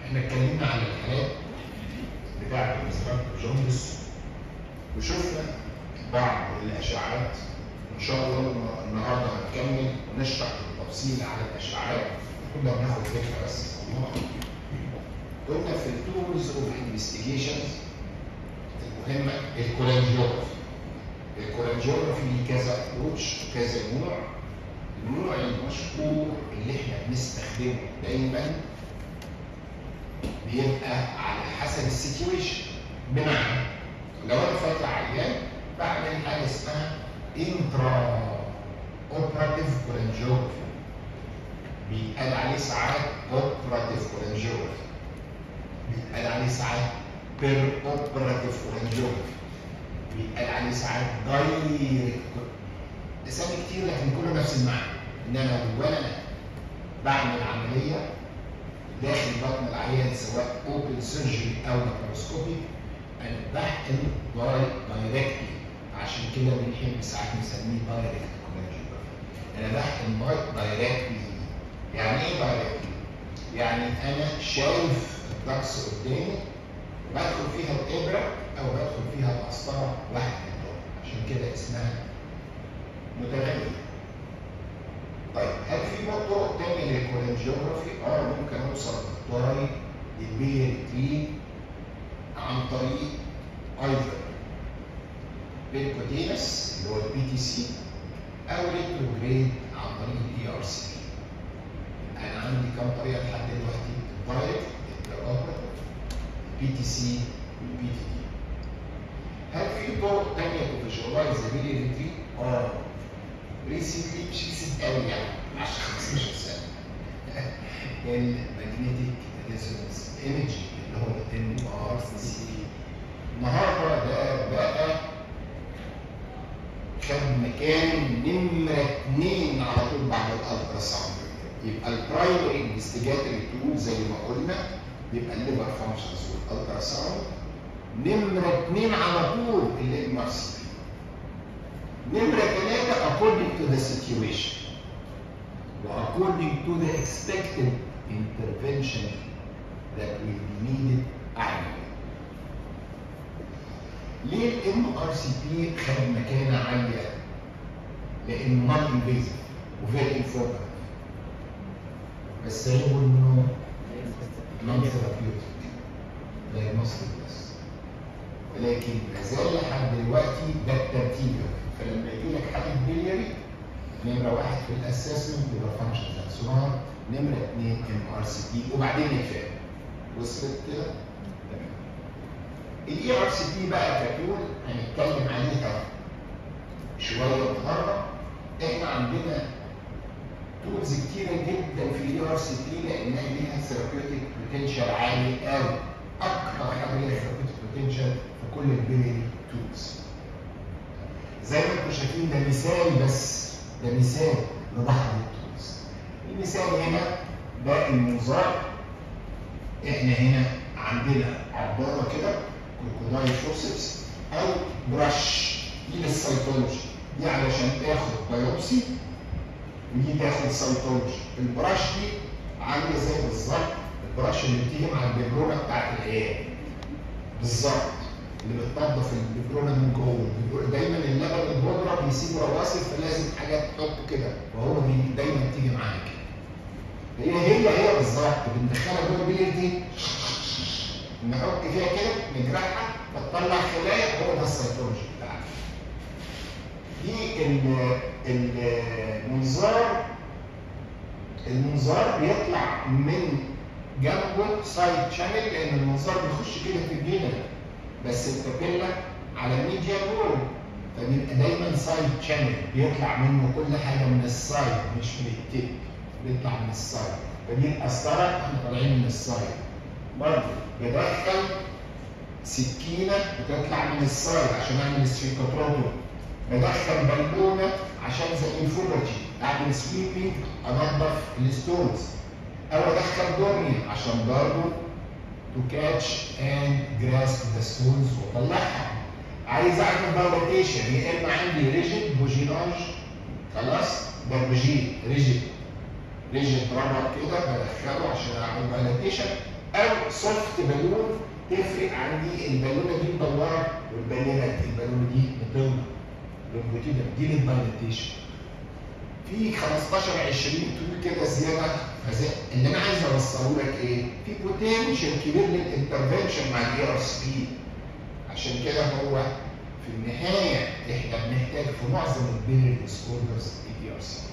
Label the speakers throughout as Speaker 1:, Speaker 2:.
Speaker 1: احنا اتكلمنا عن الحالات بتاعت المسرات جوندس وشفنا بعض الاشعاعات ان شاء الله النهارده هنكمل ونشرح بالتفصيل على الاشعاعات كنا بناخد فكره بس الله قلنا في التولز اوف انفستيجيشنز المهمه الكولانجيوغرافي الكولانجيوغرافي ليه كذا ابروتش وكذا نوع النوع المشهور اللي احنا بنستخدمه دايما بيبقى على حسب السيتويشن بمعنى لو انا فاتح عيان بعمل حاجه اسمها انترا اوبراتيف كولانجيوغرافي بيتقال عليه ساعات اوبراتيف كولانجيوغرافي بيتقال عليه ساعات بير اوبراتيف كولانجيوغرافي بيتقال عليه ساعات دايركت اسامي كتير لكن كله نفس المعنى ان انا وانا بعمل عمليه داخل بطن العيان سواء اوبن سيرجري او لاباروسكوبي انا بحقن دايركتلي عشان كده بنحب ساعات نسميه دايركت كولانجيوغرافي انا بحقن دايركتلي يعني ايه دايركتلي؟ يعني انا شايف الدكس قدامي بدخل فيها الابره او بدخل فيها القسطره واحد من دول عشان كده اسمها متغير طيب هل في بقى طرق تانية للكولانجيوغرافي؟ اه ممكن اوصل للطري البي تي عن طريق ايفر بيركوتينس اللي هو البي تي سي او ريتروجريد عن طريق الاي ار سي انا عندي كام طريقه لحد دلوقتي؟ الدايركت البيروبرا بي تي سي والبي تي دي هل في طرق تانية تفيجوالايز البيلي ريتريت؟ اه ريسنتلي مش ريسنت قوي يعني 10 15 سنه الماجنتيك ريزونانس ايمجي اللي هو الام ار سي النهارده ده بقى خد مكان نمره اثنين على طول بعد الالترا ساوند يبقى البرايمري انفستيجاتوري تول زي ما قلنا بيبقى الليفر فانكشنز والالترا ساوند نمره اثنين على طول الام ار سي نمرة ثلاثة according to the situation و according to the expected intervention that will be needed annually. ليه الام ار سي بي خد مكانة عالية؟ لأنه نون انفيزيف وفيري انفورماتيف. بس عيبه إنه نون ثيرابيوتيك دايجنوستيك بس. ولكن ما زال لحد دلوقتي ده الترتيب فلما يجي لك حاله بلياري نمره واحد في الاسسمنت يبقى فانكشن سونار نمره اثنين ام ار سي بي وبعدين يكفي وصلت كده؟ تمام. الاي ار سي بي بقى كتول هنتكلم عليها شويه النهارده احنا عندنا تولز كتيره جدا في الاي ار سي بي لانها ليها ثيرابيوتيك بوتنشال عالي قوي اكتر حاجه ليها ثيرابيوتيك بوتنشال في كل البيلي تولز زي ما انتم شايفين ده مثال بس ده مثال لبحر التونس المثال هنا ده المنظار احنا هنا عندنا عباره كده كروكودايل فورسبس او برش دي للسيتولوجي دي علشان تاخد بايوبسي ودي تاخد سيتولوجي البرش دي عامله زي بالظبط البرش اللي بتيجي مع البيبرونه بتاعت العيال بالظبط اللي بتنظف البيبرونه من جوه دايما اللبن البودره بيسيب رواسب فلازم حاجه تحط كده وهو بي دايما بتيجي معانا كده هي هي هي بالظبط بندخلها جوه البير دي نحط فيها كده نجرحها فتطلع خلايا هو ده السيتولوجي بتاعنا دي المنظار المنظار بيطلع من جنبه سايد شانل لان المنظار بيخش كده في الجنب بس البابيلا على الميديا وول فبيبقى دايما سايد شانل بيطلع منه كل حاجه من السايد مش من التيب بيطلع من السايد فدي القسطره احنا طالعين من السايد برضه بدخل سكينه بتطلع من السايد عشان اعمل ستريكوتروتو بدخل بالونه عشان زي الفوبرتي اعمل سويبنج انظف الستونز او ادخل دورني عشان برضه to catch and grasp the stones واطلعها عايز اعمل فاليديشن يا اما عندي ريجيد بوجيناج خلاص ده بوجين ريجيد ريجيد رابر كده بدخله عشان اعمل فاليديشن او سوفت بالون تفرق عندي البالونه دي مدوره والبالونه البالونه دي مضلمه لونجيتيودنال دي للدايليتيشن في 15 20 طول كده زياده فزي اللي انا عايز اوصله لك ايه؟ في بوتنشال كبير للانترفنشن مع الاي ار سي بي عشان كده هو في النهايه احنا بنحتاج في معظم البيرل ديسوردرز الاي ار سي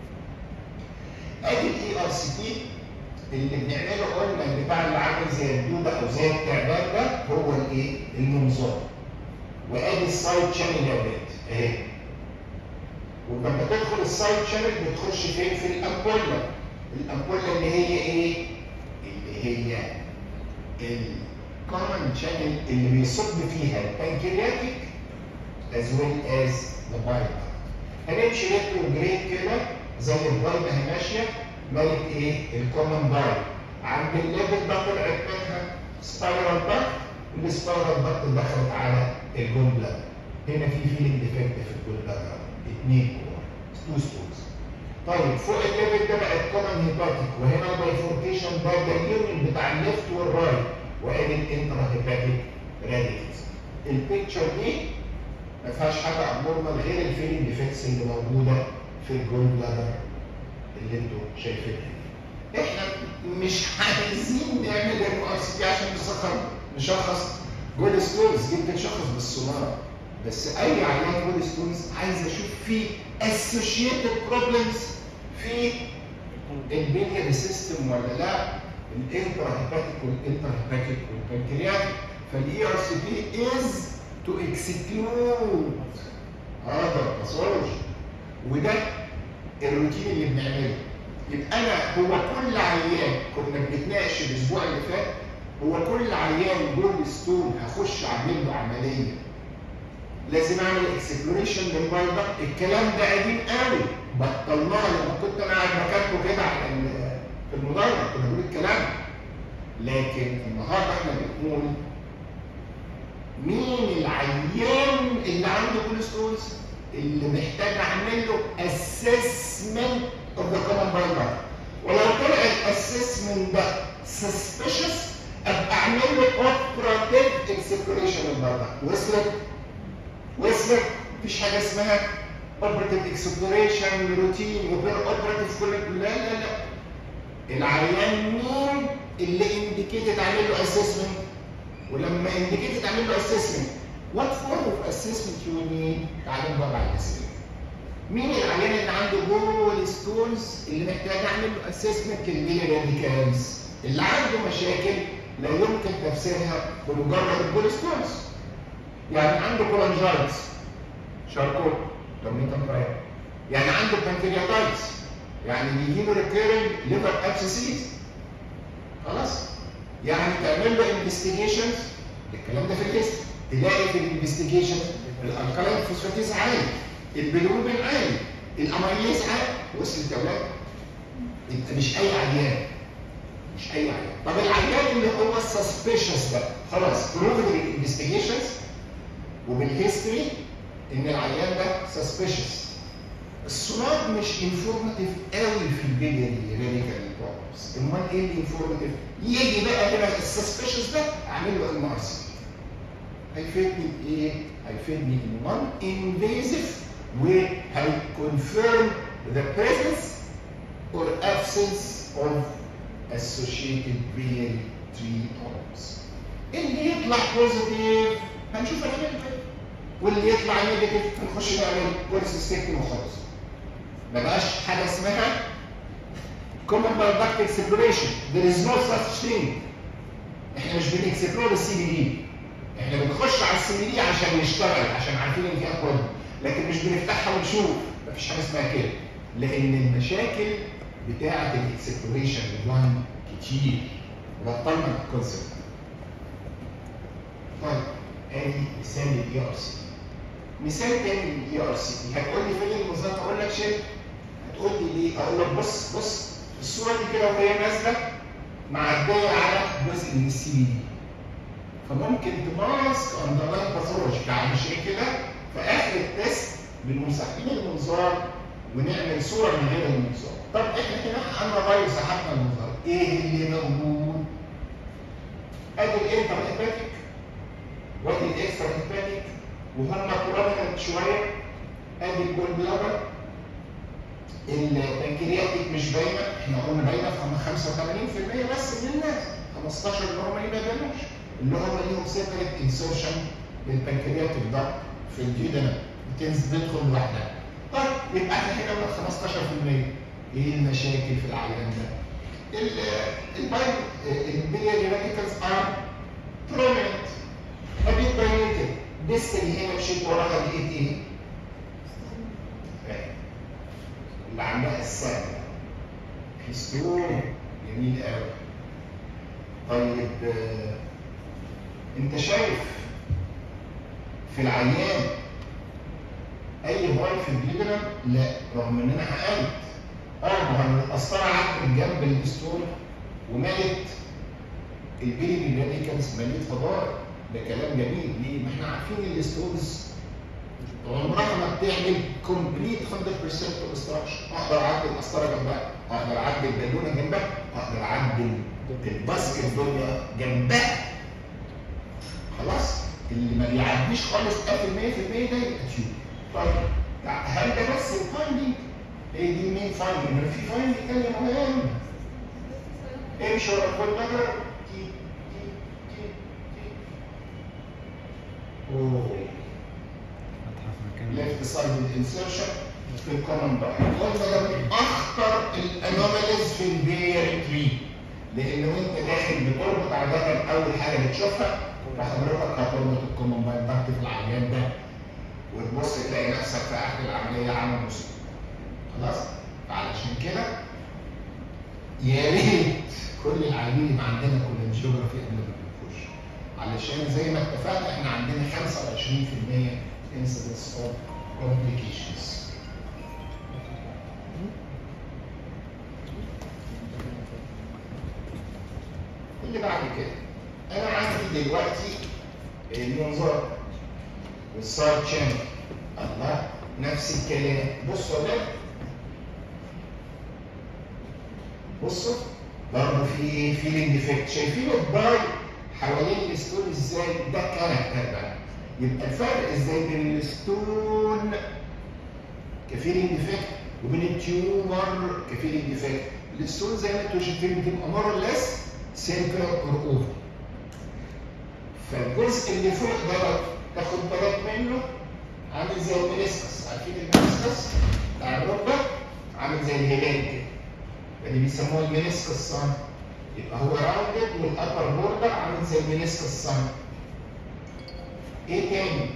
Speaker 1: ادي الاي ار سي بي اللي بنعمله قلنا البتاع اللي عامل زي الدوده او زي التعبان ده هو الايه؟ المنظار وادي السايد شانل يا ولاد اهي ولما تدخل السايد شانل بتخش فين؟ في الامبولا الامبولا اللي هي ايه؟ اللي هي الكومن شانل اللي بيصب فيها البنكرياتيك as well as the bile هنمشي ريتروجريد كده زي البايل ما هي ماشيه مالك ايه؟ الكومن بايل عند الليفل ده طلعت منها سبايرال باك والسبايرال باك دخلت على الجول بلاد هنا في فيلينج ديفكت في الجول بلاد اثنين كور تو ستونز طيب فوق الليفل ده بقى الكومن هيباتيك وهنا البايفوركيشن ده ده اليونين بتاع الليفت والرايت وادي الانترا هيباتيك راديكس البيكتشر دي ما فيهاش حاجه ابنورمال غير الفيلينج ديفكتس اللي موجوده في الجول بلادر اللي انتوا شايفينها احنا مش عايزين نعمل ام ار سي عشان نشخص نشخص جول ستونز دي بتتشخص بالسونار بس اي عيان جول ستونز عايز اشوف فيه associated problems في البيلياري سيستم ولا لا الانترا هيباتيك والانتر هيباتيك والبنكرياتيك فالاي ار سي بي از تو اكسكلود هذا باثولوجي وده الروتين اللي بنعمله يبقى انا هو كل عيان كنا بنتناقش الاسبوع اللي فات هو كل عيان جول ستون هخش اعمل له عمليه لازم اعمل اكسبلوريشن للبايضه الكلام ده قديم قوي بطلناه لما كنت انا قاعد مكانكم كده على في المدرج كنا بنقول الكلام لكن النهارده احنا بنقول مين العيان اللي عنده كوليسترولز اللي محتاج اعمل له اسسمنت اوف ذا كومن بايضه ولو طلع الاسسمنت ده سسبشس ابقى اعمل له اوبراتيف اكسبلوريشن للبايضه وصلت وصلت مفيش حاجه اسمها اوبراتيف اكسبلوريشن روتين وغير اوبراتيف كل لا لا لا العيان مين اللي انديكيتد عامل له اسسمنت ولما انديكيتد عامل له اسسمنت وات فورم اوف اسسمنت يو نيد تعالى نجاوب على الاسئله مين العيان اللي عنده جول ستونز اللي محتاج اعمل له اسسمنت للبيلي راديكالز اللي عنده مشاكل لا يمكن تفسيرها بمجرد الجول ستونز يعني عنده كولانجايتس شاركوت توميتم رايت يعني عنده بانكرياتايتس يعني بيجي له ريكيرنج ليفر ابسيسيز خلاص يعني تعمل له انفستيجيشنز الكلام ده في الليست تلاقي في الانفستيجيشن الالكالين فوسفاتيز عالي البيلوبين عالي الاميليز عالي وصلت يا اولاد انت مش اي عيان مش اي عيان طب العيان اللي هو السسبيشس ده خلاص بروفد الانفستيجيشنز وبالهيستوري ان العيان ده سسبيشس السونار مش انفورماتيف قوي في البيلياري راديكال بروبلمز امال ايه اللي انفورماتيف يجي بقى هنا السسبيشس ده اعمل له ام ار سي هيفيدني بايه هيفيدني نون انفيزيف وهيكونفيرم the presence or absence of associated biliary tree problems اللي يطلع بوزيتيف هنشوف هنعمل ايه واللي يطلع نيجاتيف هنخش نعمل كوليسيستيكتوم وخلاص ما بقاش حاجه اسمها common bile exploration there is no such thing احنا مش بنكسبلور السي بي دي احنا بنخش على السي بي دي عشان نشتغل عشان عارفين ان في اكواد لكن مش بنفتحها ونشوف مفيش حاجه اسمها كده لان المشاكل بتاعه الاكسبلوريشن وان كتير بطلنا الكونسيبت طيب ادي مثال الاي ار سي مثال تاني للاي ار سي هتقول لي فين المنظمه اقول لك شيء هتقول لي ليه اقول لك بص بص الصوره دي كده وهي نازله معديه على جزء من السي بي دي فممكن تماسك اندرلاين باثولوجي يعني شيء كده في اخر التست بنقوم ساحبين المنظار ونعمل صوره من غير المنظار طب احنا هنا انا غير سحبنا المنظار ايه اللي موجود ادي الانتر هيباتيك وادي الاكسترا هيباتيك وهم بروميننت شويه ادي الجول بلادر البنكرياتيك مش باينه احنا قلنا باينه في 85% بس من الناس 15 نورمالي ما بينوش اللي هم ليهم سيبريت انسرشن للبنكرياتيك ضغط في الجيودنا بتنزل تدخل لوحدها طيب يبقى احنا هنا قلنا 15% ايه المشاكل في العيان ده؟ البايب البيلياري راديكالز ار prominent habituated ديستني هنا مشيت وراها لقيت ايه؟ اللي عندها السنة هيستون جميل قوي طيب آه، انت شايف في العيان اي هواي في البليجرام لا رغم ان انا حققت اه ما هو القسطره عدت جنب الستون ومالت البيلي راديكالز مالت فضائل ده كلام جميل ليه؟ ما احنا عارفين الستونز عمرها ما بتعمل كومبليت 100% اوبستراكشن اقدر اعدي القسطره جنبها اقدر اعدي البالونه جنبها اقدر اعدي الباسكت بول جنبها خلاص اللي ما بيعديش خالص قبل 100% ده يبقى تيوب طيب هل ده بس الفايندنج؟ هي دي المين فايندنج انما في فايندنج تاني مهم امشي ورا كل مره تي تي تي تي اوه ليفت سايد انسرشن في الكومن باي قلنا ده من اخطر الانوماليز في البير تري لان وانت داخل بتربط عاده اول حاجه بتشوفها فحضرتك هتربط الكومن باي ضغط في العيان ده وتبص تلاقي نفسك في اخر العمليه عامل مصيبه خلاص فعلشان كده يا ريت كل العيانين يبقى عندنا كولنجيوجرافي قبل ما نخش علشان زي ما اتفقنا احنا عندنا 25% incidence of complications. اللي بعد كده انا عندي دلوقتي المنظار والسايد شانل الله نفس الكلام بصوا ده بصوا برضه في ايه فيلينج ديفكت شايفين الباي حوالين الستون ازاي ده كاركتر بقى يبقى الفرق ازاي بين الستون كفيلينج ديفكت وبين التيومر كفيلينج ديفكت الستون زي ما انتوا شايفين بتبقى مور ليس سيركل اور اوفر فالجزء اللي فوق ده تاخد بالك منه عامل زي المينيسكس عارفين المينيسكس بتاع الركبه عامل زي الهلال كده اللي بيسموه المينيسكس صن يبقى هو راوندد والابر بوردر عامل زي المينيسكس صن ايه تاني؟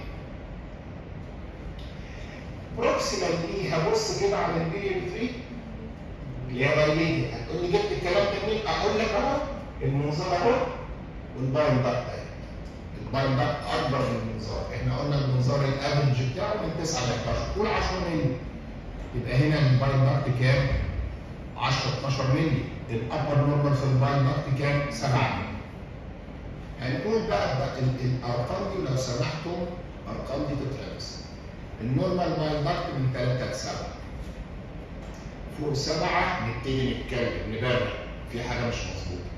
Speaker 1: بروكسيمال دي هبص كده على البيريود 3 اللي هي بايليدي هتقول لي جبت الكلام ده منين؟ اقول لك اهو المنظار اهو والباين دكت اهي الباين دكت اكبر من المنظار احنا قلنا المنظار الافرج بتاعه من 9 ل 11 قول 10 مللي يبقى هنا الباين دكت كام؟ 10 12 مللي الابر نورمال في الباين دكت كام؟ 7 مللي هنقول بقى, بقى الارقام دي لو سمحتم الارقام دي تتحفظ النورمال باين دكت من 3 ل 7 فوق 7 نبتدي نتكلم نبرر في حاجه مش مظبوطه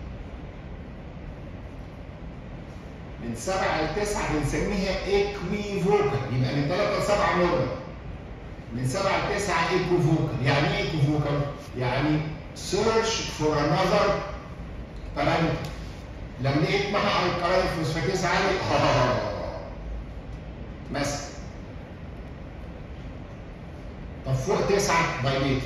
Speaker 1: من 7 ل 9 بنسميها ايكويفوكال يبقى من 3 ل 7 نورمال من 7 ل 9 ايكوفوكال يعني ايه ايكوفوكال؟ يعني search for another parameter لما لقيت معها الكلاين فوسفاتيز عالي اه مثلا طب فوق 9 دايليتد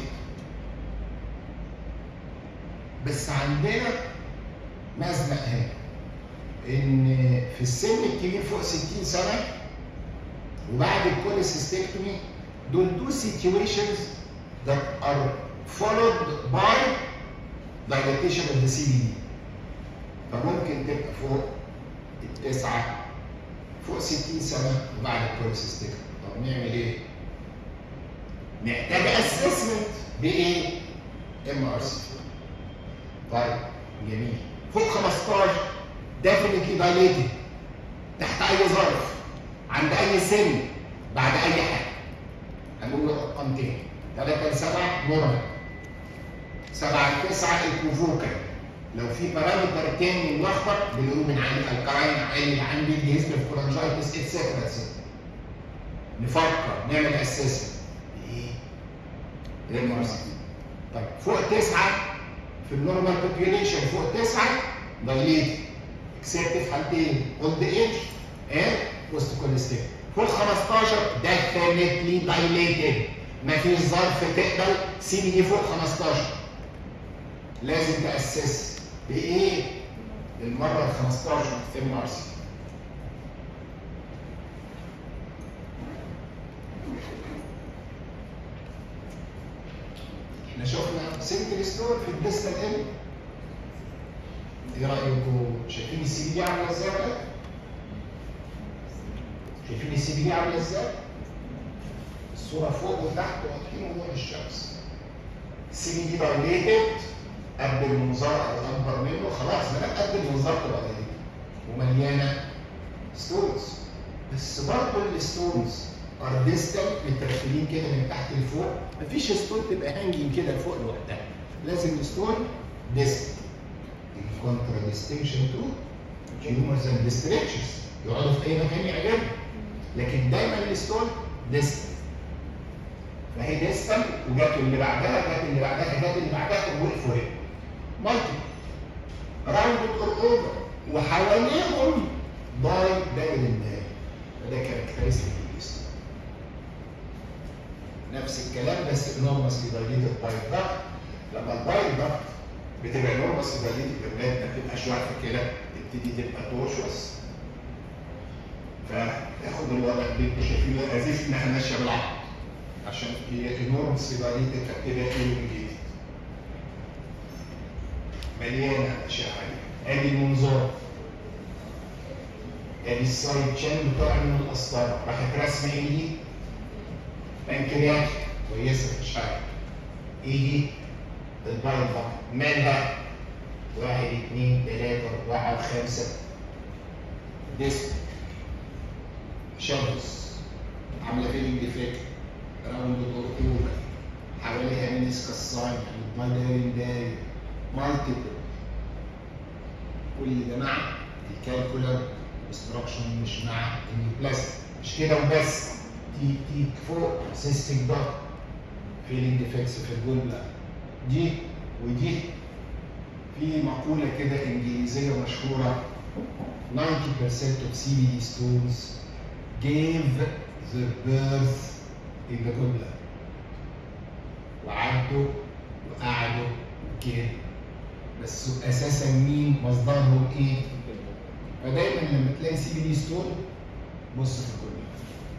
Speaker 1: بس عندنا مزنق هنا ان في السن الكبير فوق 60 سنه وبعد الكوليسيستكتومي دول two situations that are followed by dilatation of the CBD فممكن تبقى فوق التسعة فوق 60 سنة وبعد الكوليسيستكتومي طب نعمل ايه؟ محتاج اسسمنت بايه؟ ام ار سي طيب جميل فوق 15 ديفنتلي دايليتد تحت اي ظرف عند اي سن بعد اي حاجه هنقول له ارقام تاني 3 ل 7 نورمال 7 ل 9 ايكوفوكال لو في بارامتر تاني ملخبط بنقول من عند الكراين عالي عندي دي كورانجايتس اتسترا اتسترا نفكر نعمل اسسمنت ايه؟ الام ار سي طيب فوق تسعه في النورمال بوبيوليشن فوق تسعه دايليت اكسبت في حالتين اولد ايج اند بوست كوليستيرول فوق 15 ديفينتلي دايليتد مفيش ظرف تقبل سي بي دي فوق 15 لازم تاسس بايه؟ للمره ال 15 ام ار سي احنا شفنا سنجل ستور في الديستال ام ايه رايكم شايفين السي بي دي عامله ازاي بقى؟ شايفين السي بي دي عامله ازاي؟ الصوره فوق وتحت واضحين وضوح الشمس السي بي دي دايليتد قد المنظار او اكبر منه خلاص ما دام قد المنظار تبقى دايليتد ومليانه ستونز بس برضه الستونز ار ديستال مترتبين كده من تحت لفوق مفيش ستون تبقى هانجين كده لفوق لوحدها لازم الستون ديستال الكونترا ديستنكشن تو تيومرز اند ستريتشز يقعدوا في اي مكان يعجبهم لكن دايما الستون ديستال فهي ديستال وجات اللي بعدها جات اللي بعدها جات اللي بعدها وقفوا هنا مالتي راوند اور اوفر وحواليهم داي داير الداي فده كاركترستيك للستون نفس الكلام بس انورمسلي دايليتد باي ضغط لما الباي ضغط بتبقى انورمسلي دايليتد البلاد ما بتبقاش واقفه كده تبتدي تبقى توشوس فتاخد الوضع اللي انتوا شايفينه ازيف انها ماشيه بالعقل عشان هي انورمسلي دايليتد فبتبقى الونجيتد مليانه اشعه ادي المنظار ادي السايد تشين طالع من القسطره راحت رسمه ايدي بنكرياس كويسه مش حاجه ايدي البيضة مالها واحد اثنين ثلاثة أربعة خمسة ديسك شمس عاملة فيلينج ديفكت راوند دورتوبة حواليها منسكا الصايم البايدارين داير مالتيبل كل ده مع الكالكولر استراكشن مش مع النيوبلاست مش كده وبس تي تي فوق سيستيك ضغط فيلينج ديفكتس في الجمله دي ودي في مقولة كده إنجليزية مشهورة 90% of CBD stones gave their birth in the goblet وعدوا وقعدوا كده بس أساسا مين مصدرهم إيه؟ فدايما لما تلاقي سي بي دي ستون بص في الجملة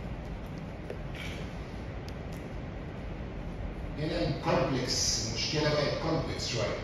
Speaker 1: هنا الكومبلكس المشكله بقت كومبلكس شويه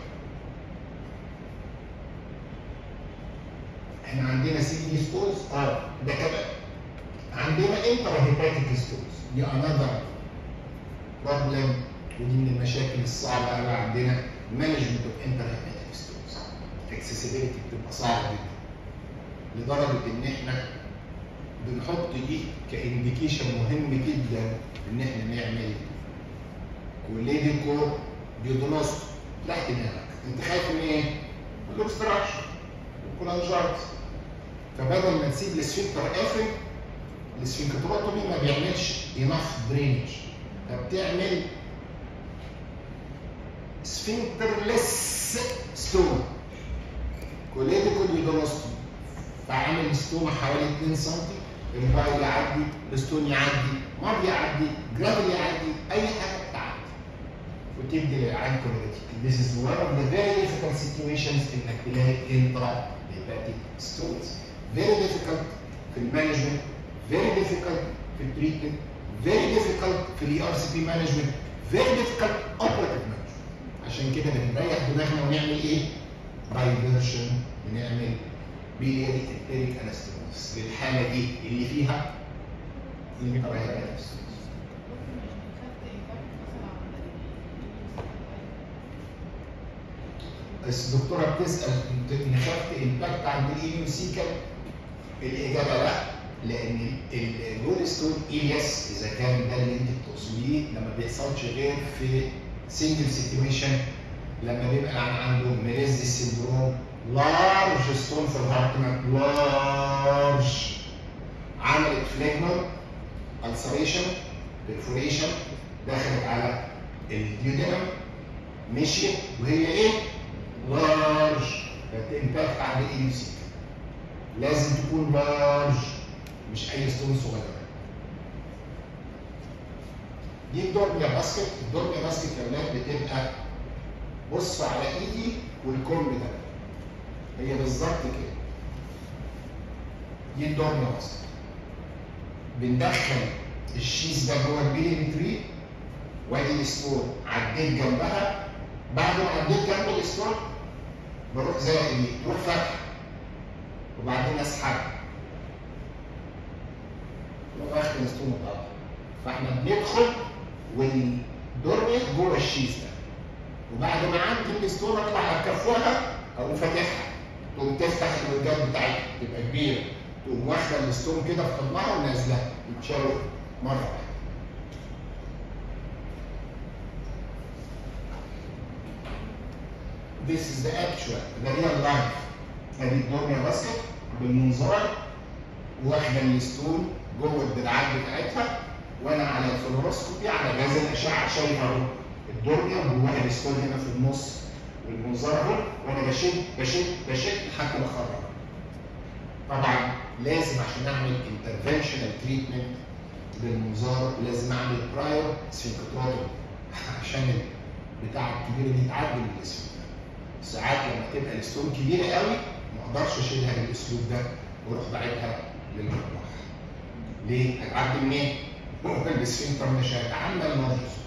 Speaker 1: احنا عندنا سي دي ستونز اه ده كمان عندنا انترا هيباتيك ستونز دي انذر بروبلم ودي من المشاكل الصعبه قوي عندنا مانجمنت اوف انترا هيباتيك ستونز اكسسبيلتي بتبقى صعبه جدا لدرجه ان احنا بنحط دي كانديكيشن مهم جدا ان احنا نعمل كوليديكو ديودونوست تحت دماغك انت خايف من ايه؟ من الاكستراكشن والكولانجارت فبدل ما تسيب السفنكتر قافل السفنكتروتومي ما بيعملش انف درينج فبتعمل سفنكترلس ستون كوليديكو ديودونوستومي فعامل ستوما حوالي 2 سم البايل يعدي الستون يعدي ما بيعدي جرافل يعدي اي حاجه بتعدي وتبدي للعين كوليتيك This is one of the very difficult situations انك تلاقي intra hepatic stones. Very difficult في المانجمنت very difficult في التريتمنت very difficult في الاي ار سي بي مانجمنت very difficult operative management عشان كده بنريح دماغنا ونعمل ايه؟ دايفرشن بنعمل بيلياري اتريك انستيموس للحاله دي اللي فيها intra hepatic stones. بس الدكتوره بتسال انت نشفت امباكت عند الايميوسيكال الاجابه لا لان الجول ستون الياس اذا كان ده اللي انت بتقصديه لما بيحصلش غير في سنجل سيتويشن لما بيبقى العيان عنده ميليزي سيندروم لارج ستون في الهارت لارج عملت فليجمون السريشن بيرفوريشن دخلت على الديودينم مشيت وهي ايه؟ لارج فتنتهي عند الاي سي لازم تكون لارج مش اي ستون صغيره دي الدورميا باسكت الدورميا باسكت يا ولاد بتبقى بص على ايدي والكم ده هي بالظبط كده دي الدورميا باسكت بندخل الشيز ده جوه البيليمتري وادي الستون عديت جنبها بعد ما عديت جنب الستون بروح زي ايه تروح فتح وبعدين اسحب واخد الستون بتاعته فاحنا بندخل والدورميا جوه الشيز ده وبعد ما عندي الستون اطلع اكفوها اقوم فاتحها تقوم تفتح الوجات بتاعتها تبقى كبيره تقوم واخده الستون كده في حضنها ونازله يتشالوا مره واحده This is the actual, the real life. ادي الدورميا باسكت بالمنظار واخده الستون جوه الدراعات بتاعتها وانا على الفلوروسكوبي على جهاز الاشعه شايف اهو الدورميا وجواها الستون هنا في النص والمنظار اهو وانا بشد بشد بشد لحد ما اخرج. طبعا لازم عشان اعمل انترفنشنال تريتمنت بالمنظار لازم اعمل براير سفنكتروتومي عشان البتاع الكبيره دي تعدي من الاسفنكتر. ساعات لما تبقى الستون كبيره قوي ما اقدرش اشيلها بالاسلوب ده واروح باعتها للمطبخ. ليه؟ هتعدي منين؟ هو الاسفنكتر مش هيتحمل نرجس.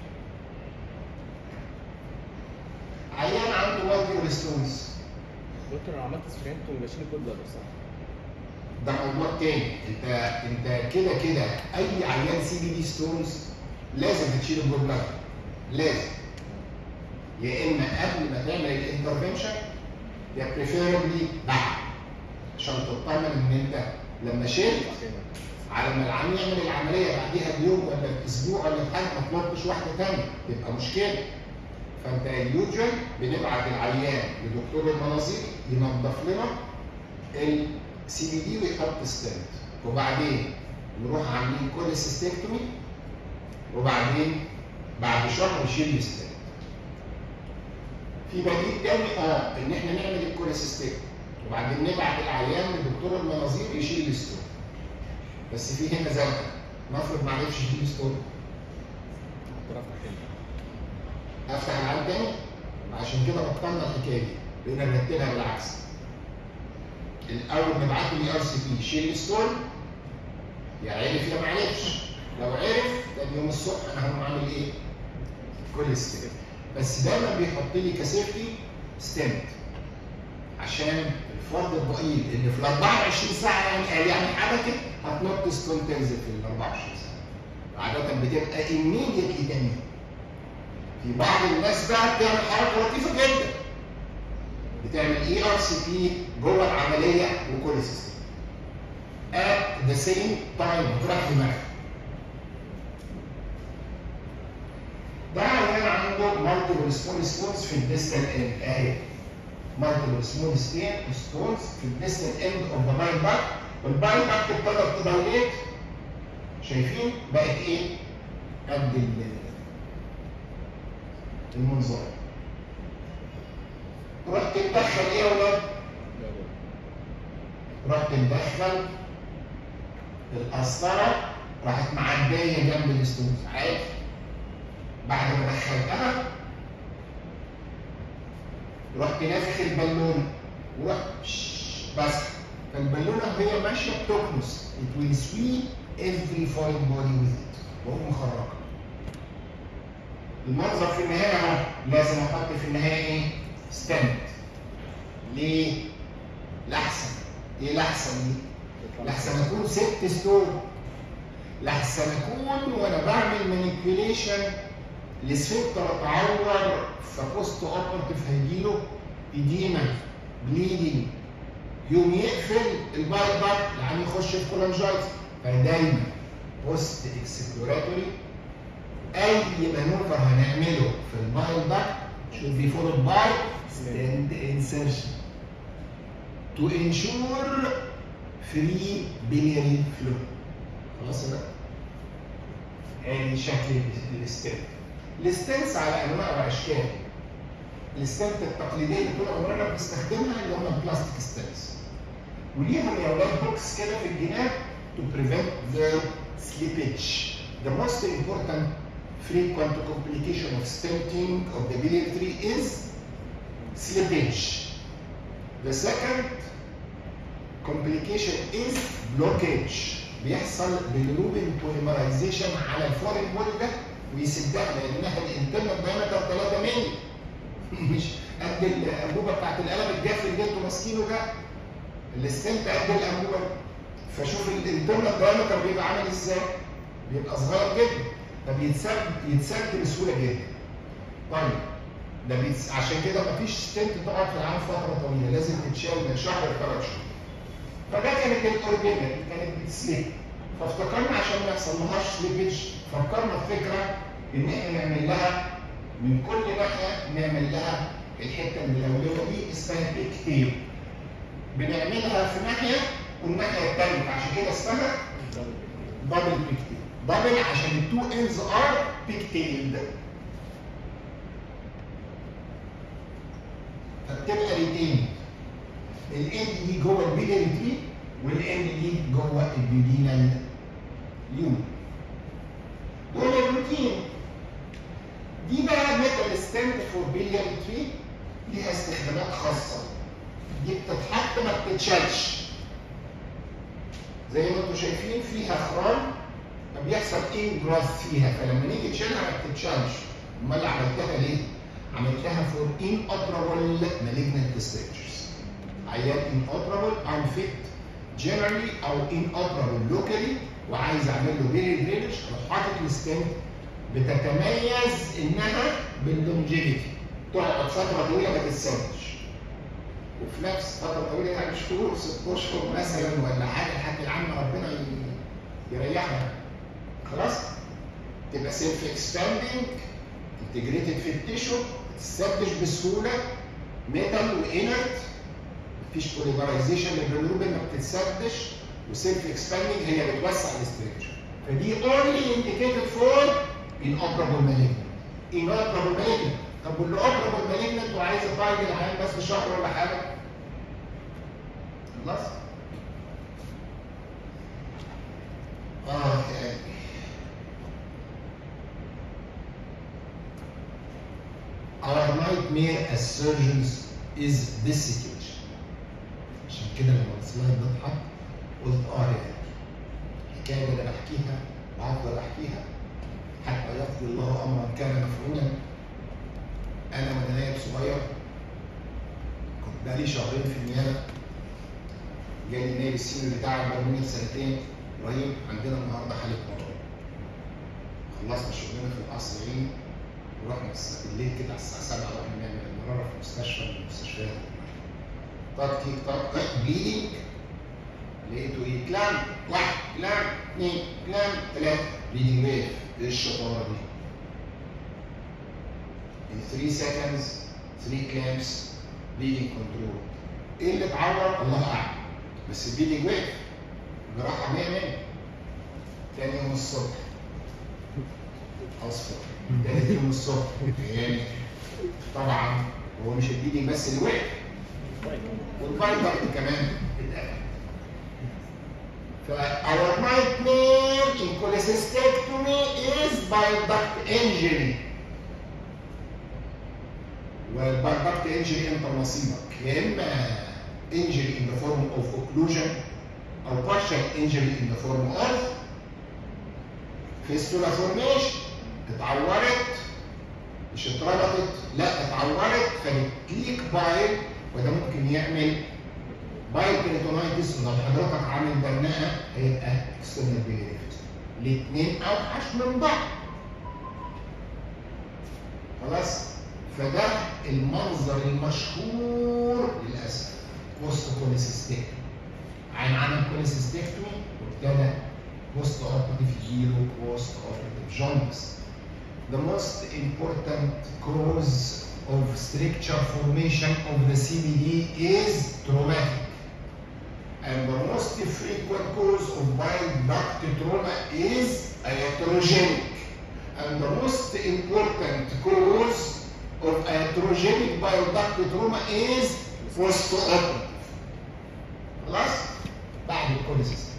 Speaker 1: عيان عنده مالتي ستونز
Speaker 2: دكتور انا عملت سفرينت وماشيين كل ده صح؟
Speaker 1: ده موضوع تاني انت انت كده كده اي عيان سي بي دي ستونز لازم هتشيل الجول بلاد لازم يا اما قبل ما تعمل الانترفنشن يا بريفيربلي بعد عشان تطمن ان انت لما شلت على ما العميل يعمل العمليه بعديها بيوم ولا باسبوع ولا بحاجه ما تنطش واحده ثانيه تبقى مشكله فانت يوجوال بنبعت العيان لدكتور المناظير ينظف لنا السي بي دي ويحط ستنت وبعدين نروح عاملين كل سيستكتومي وبعدين بعد شهر نشيل الستنت في بديل تاني اه ان احنا نعمل الكوليسيستيك وبعدين نبعت العيان لدكتور المناظير يشيل الستون بس في هنا زنقه نفرض ما عرفش يشيل ستون افتح العيان تاني عشان كده بطلنا الحكايه دي بقينا نرتبها بالعكس الاول نبعت له اي ار سي بي يشيل الستون يا عرف يا ما عرفش لو عرف تاني يوم الصبح انا هقوم عامل ايه؟ كوليستيك بس دايما بيحط لي كسيفتي ستنت عشان الفرد الضئيل اللي في ال 24 ساعه يعني يعني حركه هتنط ستون تنزل في ال 24 ساعه عاده بتبقى immediately تاني في بعض الناس بقى بتعمل حركه لطيفه جدا بتعمل اي ار سي بي جوه العمليه وكل سيستم at the same time بتروح دماغك ده عيان عنده مالتيبل سمول ستونز في الديستال اند اهي مالتيبل سمول ستونز في الديستال اند اوف ذا باين باك والباين باك ابتدت تدايليت شايفين بقت ايه؟ قد المنظار رحت تدخل ايه يا ولاد؟ رحت مدخل القسطره راحت معديه جنب الستونز عادي بعد ما دخلتها رحت نافخ البالونه ورحت بس فالبالونه وهي ماشيه بتكنس it will sweep every foreign body with it وهو مخرجها المنظر في النهايه اهو لازم احط في النهايه ايه؟ ستاند ليه؟ لحسن ايه لحسن دي؟ لحسن اكون ست ستون لحسن اكون وانا بعمل مانيبيوليشن السفنكتر اتعور فبوست اوبرتيف هيجيله ايديما بليدنج يوم يقفل البايل باك يعني يخش في كولانجايتس فدايما بوست اكسبلوراتوري اي مانوفر هنعمله في البايل باك should be followed by stent insertion to ensure free biliary flow خلاص كده ادي شكل الستنت الستنتس على انواع واشكال الستنت التقليديه اللي طول عمرنا بنستخدمها اللي هم البلاستيك ستنتس وليهم يا اولاد بوكس كده في الجناب to prevent their slippage. The most important frequent complication of stenting of the biliary tree is slippage. The second complication is blockage. بيحصل بالروبين بوليمرايزيشن على الفورين بول ده ويسدها لانها الانترنال دايمتر 3 مللي مش قد الانبوبه بتاعت القلم الجاف اللي انتوا ماسكينه ده الستنت قد الانبوبه فشوف الانترنال دايمتر بيبقى عامل ازاي؟ بيبقى صغير جدا فبيتسد يتسد بسهوله جدا. طيب ده بيتس... عشان كده مفيش ستنت تقعد في العام فتره طويله لازم تتشال من شهر لثلاث شهور. فده كانت الاورجينال كانت بتسليب فافتكرنا عشان ما يحصلهاش سليبج فكرنا في فكره ان احنا نعمل لها من كل ناحيه نعمل لها الحته الملونه دي اسمها بيك تيب. بنعملها في ناحيه والناحيه الثانيه عشان كده اسمها دبل بيك تيل دبل عشان التو اندز ار بيك تيلد فبتبقى ريتين الاند دي جوه البيلاري تري والاند دي جوه البيدينال يون دول الروتين دي بقى ميتال ستاند فور بيلياري تري ليها استخدامات خاصه دي بتتحط ما بتتشالش زي ما انتم شايفين فيها خرام فبيحصل انجراس فيها فلما نيجي تشيلها ما بتتشالش امال عملتها ليه؟ عملتها فور ان اوبرابل مالجنت ستيتشز عيان ان اوبرابل انفيت جنرالي او ان اوبرابل لوكالي وعايز اعمل له بيري درينج اروح حاطط الستنت بتتميز انها باللونجيفيتي تقعد فتره طويله ما تتسدش وفي نفس فتره طويله يعني شهور ست اشهر مثلا ولا حاجه لحد العم ربنا يريحنا خلاص تبقى سيلف اكسباندنج انتجريتد في التيشو تتسدش بسهوله ميتال وانرت مفيش بوليمرايزيشن للبلوروبين ما بتتسدش وسيلف اكسباندنج هي بتوسع الاستركشر فدي اونلي انديكيتد فور ان اوبرابل مالجنت ان اوبرابل مالجنت طب واللي اوبرابل مالجنت وعايز يطايد العيان بس في شهر ولا حاجه خلاص اه يعني Our nightmare as surgeons is this situation. عشان كده لما السلايد ده اتحط قلت اه يعني الحكايه اللي انا بحكيها وهفضل احكيها حتى يقضي الله امرا كان مفعولا انا وانا نايب صغير كنت بقالي شهرين في النيابه جالي نايب السينيور بتاعي اكبر مني بسنتين ابراهيم عندنا النهارده حاله مرض خلصنا شغلنا في القصرين ورحنا بالليل كده على الساعه 7 رحنا نعمل المراره في مستشفى من المستشفيات طق تيك طق طق بليدنج لقيته ايه كلام واحد كلام اثنين كلام ثلاثه بليدنج ويف ايه الشطاره دي؟ in 3 seconds 3 clamps bleeding control ايه اللي اتعور الله اعلم بس البليدنج ويف جراحه 100 100 تاني يوم الصبح اصفر تالت يوم الصبح يعني طبعا هو مش البليدنج بس اللي وقف والفايبر كمان اتقفل فاور nightmare in cholecystectomy is bile duct injury والبile duct injury انت نصيبك يا اما injury in the form of occlusion او partial injury in the form of fistula formation اتعورت مش اتربطت لا اتعورت فبتليك بايل وده ممكن يعمل بايل بيريتونايتس ولو حضرتك عامل برنامج هيبقى اكسترنال بيريتونايتس الاثنين اوحش من بعض خلاص فده المنظر المشهور للاسف بوست كوليسيستيك عن عمل كوليسيستيكتومي وابتدى بوست اوبرتيف يجيله بوست اوبرتيف جوندس the most important cause of stricture formation of the CBD is traumatic. And the most frequent cause of bile duct trauma is iatrogenic. And the most important cause of iatrogenic bile duct trauma is postoperative. خلاص؟ بعد الكوليسيستم.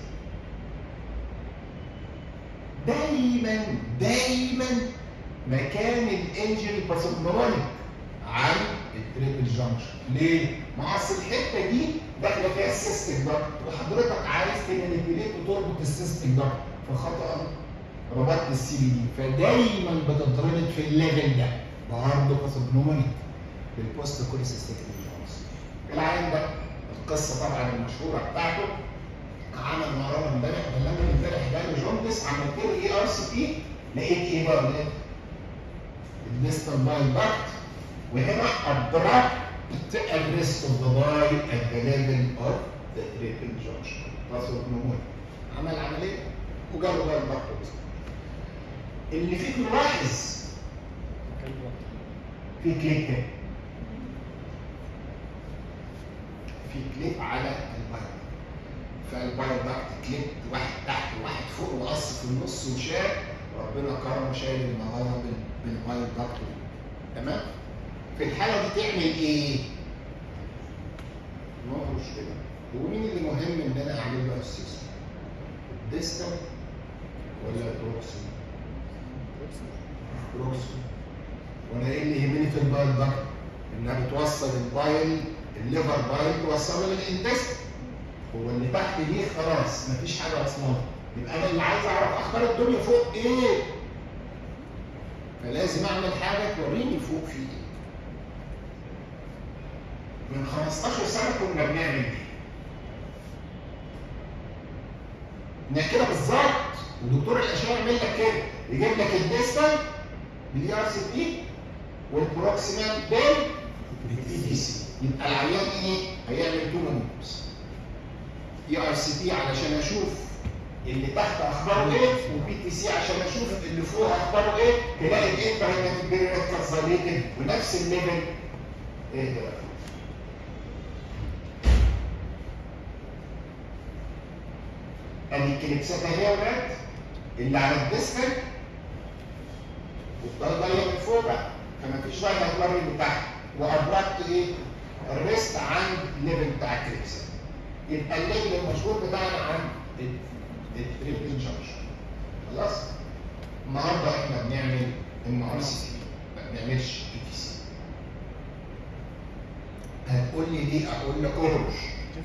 Speaker 1: دايما دايما مكان الانجري باثوجنومونيك عن التريبل جانكشن ليه؟ ما اصل الحته دي داخله فيها السيستم دكت وحضرتك عايز تمانيبيليت وتربط السيستم دكت فخطا ربطت السي بي دي فدايما بتتربط في الليفل ده برضه باثوجنومونيك بالبوست كوليسيستيك العين ده القصه طبعا المشهوره بتاعته عمل مراره امبارح بلغني امبارح جالي جوندس عملت له اي ار سي بي لقيت ايه بقى لقيت الديستال باي باكت وهنا abrupt arrest of the bile at the level of the triple junction باثوجنومونيك عمل عمليه وجاله بقى الباكت اللي فيك ملاحظ في كليك تاني في كليب على البايو فالبايو داكت كليب واحد تحت وواحد فوق وقص في النص وشال ربنا كرمه شايل المغاره بالبايو داكت تمام في الحاله دي تعمل ايه؟ نخرج كده هو مين اللي مهم ان انا اعمل له السيستم؟ الديستال ولا البروكسي؟ بروكسي وانا ايه اللي يهمني في البايل داكت؟ انها بتوصل البايل الليفر بايل توصله للانتست هو اللي تحت دي خلاص مفيش حاجه اصلا يبقى انا اللي عايز اعرف اخبار الدنيا فوق ايه فلازم اعمل حاجه توريني فوق في ايه من 15 سنه كنا بنعمل دي إنها كده بالظبط ودكتور الاشعه يعمل لك كده يجيب لك الديستال بالاي ار سي بي والبروكسيمال بال بالبي دي سي يبقى العيان ايه؟ هيعمل تو مانيوبس اي ار سي بي علشان اشوف اللي تحت اخباره ايه وبي تي سي عشان اشوف اللي فوق اخباره ايه تلاقي الانترنت بيريت كونسوليتد ونفس الليفل ايه ده ادي الكليبسات اهي يا ولاد اللي على الديسكل والضلمه من فوق بقى فما فيش واحد هتمر من تحت وابركت ايه؟ الريست عند الليفل بتاع الكليبسات يبقى الليفل المشهور بتاعنا عن التريبل جانكشن خلاص؟ النهارده احنا بنعمل ام ار سي ما بنعملش بي تي سي هتقول لي ليه؟ اقول لك اهرش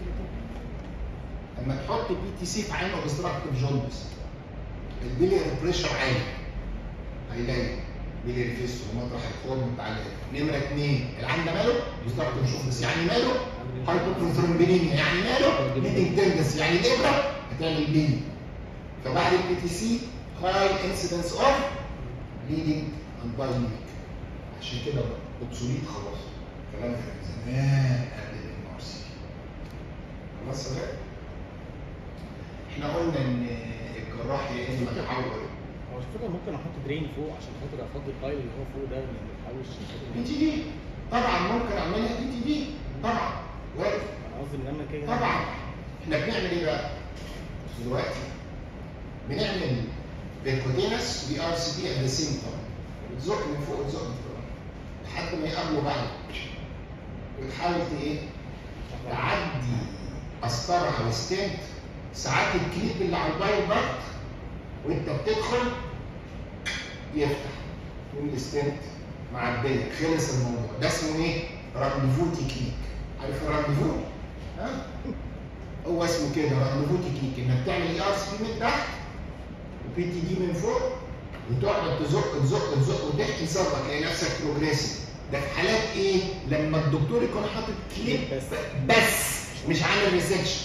Speaker 1: لما تحط بي تي سي في عين اوبستراكتيف جوندس البيلير بريشر عالي هيلاقي بيلير فيس ومطرح الخرم بتاع نمره اثنين العين ده ماله؟ اوبستراكتيف جوندس يعني ماله؟ هايبوكونثرومبينيميا يعني ماله؟ ليدنج تندس يعني الابره هتعمل بيلي فبعد البي تي سي هاي انسيدنس اوف بليدنج اند بايليك عشان كده اوبسوليت خلاص كلام كان زمان قبل الام ار سي خلاص يا شباب احنا قلنا ان الجراح يا اما يحول
Speaker 2: هو الفكره ممكن احط درين فوق عشان خاطر افضي الفايل اللي هو فوق ده ما يتحولش
Speaker 1: بي تي دي طبعا ممكن اعملها بي تي دي طبعا وارد
Speaker 2: انا قصدي ان انا كده
Speaker 1: طبعا احنا بنعمل ايه بقى؟ دلوقتي بنعمل بيركوتينس بي ار سي بي ات ذا سيم تايم بتزق من فوق وتزق من فوق لحد ما يقابلوا بعض وتحاول ت- ايه؟ تعدي قسطره او ستنت ساعات الكليب اللي على البايو ضغط وانت بتدخل يفتح يقوم الستنت معديه خلص الموضوع ده اسمه ايه؟ رانديفو تكنيك عارف الرانديفو؟ ها؟ هو اسمه كده رانديفو تكنيك انك تعمل اي ار سي من تحت وبي تي دي من فوق وتقعد تزق تزق تزق وتحكي صدرك تلاقي نفسك بروجريسيف ده في حالات ايه؟ لما الدكتور يكون حاطط كليب
Speaker 2: بس.
Speaker 1: بس مش عامل ريسكشن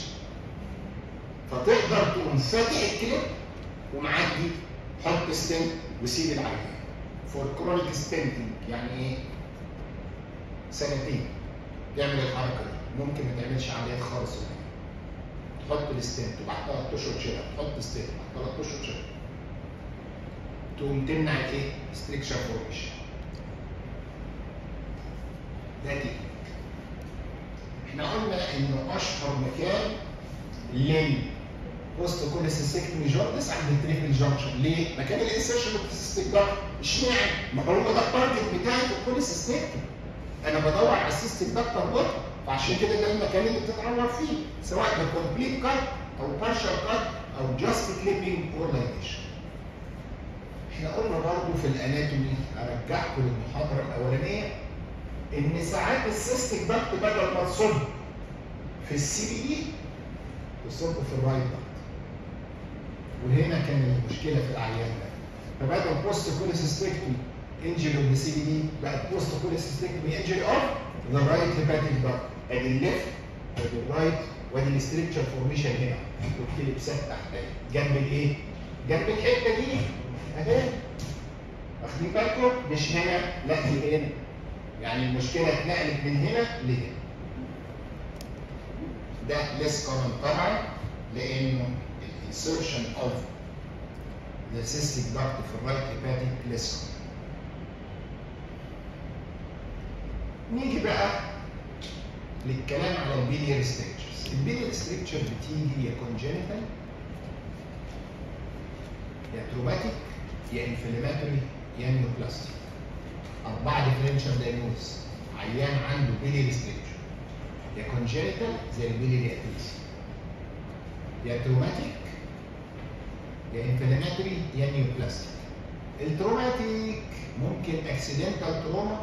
Speaker 1: فتقدر تقوم فاتح الكليب ومعدي حط ستنت وسيب العيان فور كرونيك ستنتنج يعني ايه؟ سنتين يعمل الحركه دي ممكن ما تعملش عمليات خالص تحط الستنت وبعد ثلاث اشهر تشيلها تحط ستنت بعد ثلاث اشهر تشيلها تقوم تمنع الايه؟ ستريكشر فورميشن ده تكنيك احنا قلنا انه اشهر مكان لل بوست كوليسيستكتومي جوردس عند التريفل جانكشن ليه؟ مكان الانسرشن اوف ده اشمعنى؟ ما هو ده التارجت بتاعي في الكوليسيستكتومي انا بدور على السيستم دكتور بوت فعشان كده ده المكان اللي بتتعور فيه سواء ده كومبليت كات او بارشال كات او جاست كليبنج اور لاينيشن احنا قلنا برضه في الاناتومي ارجعكم للمحاضره الاولانيه ان ساعات السيستك دكت بدل ما تصب في السي بي دي تصب في الرايت دكت وهنا كان المشكله في العيان ده فبدل بوست كوليسيستكتومي انجري اوف ذا سي بي دي بقت بوست كوليسيستكتومي انجري اوف ذا رايت هيباتيك دكت ادي الليفت وادي الرايت وادي الاستركشر فورميشن هنا والكليبسات تحت جنب الايه؟ جنب الحته دي اهي واخدين بالكم مش هنا لا دي هنا يعني المشكله اتنقلت من هنا لهنا ده ليس كومن طبعا لانه الانسرشن اوف ذا سيستيك داكت في الرايت هيباتيك ليس كومن نيجي بقى للكلام على البيلير ستريكتشرز البيلير ستريكتشر بتيجي يا كونجنتال يا تروماتيك يا انفلاماتوري يا نيوبلاستيك أربعة ديفرنشال دايجنوز عيان عنده بيلير ستريكتشر يا كونجنتال زي البيلير اتريسي يا تروماتيك يا انفلاماتوري يا نيوبلاستيك التروماتيك ممكن اكسيدنتال تروما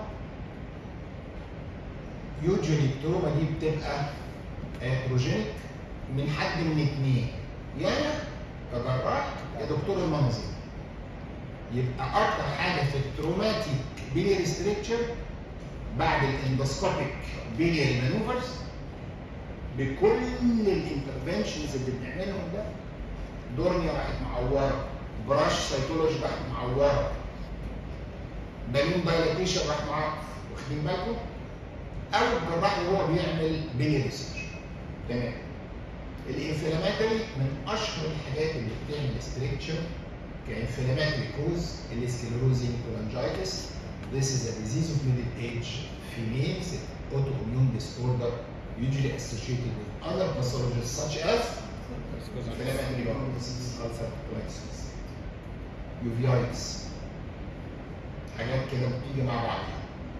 Speaker 1: يوجولي التروما دي بتبقى بروجينيك من حد من اتنين يا انا كجراح يا دكتور المنظر يبقى اكتر حاجه في التروماتيك بيلير ستريكتشر بعد الاندوسكوبيك بيلير مانوفرز بكل الانترفنشنز اللي بنعملهم ده دورنيا راحت معوره براش سيتولوجي راحت معوره بالون دايلاتيشن راح معاه واخدين بالكم او الجراح وهو بيعمل بيلير ريسيرش تمام الانفلاماتوري من اشهر الحاجات اللي بتعمل ستريكتشر كانفلاماتوري كوز السكلروزين كولانجايتس This is a disease of middle age females, autoimmune disorder usually associated with other pathologies such as inflammatory bowel disease, ulcer colitis, uveitis حاجات كده بتيجي مع بعضها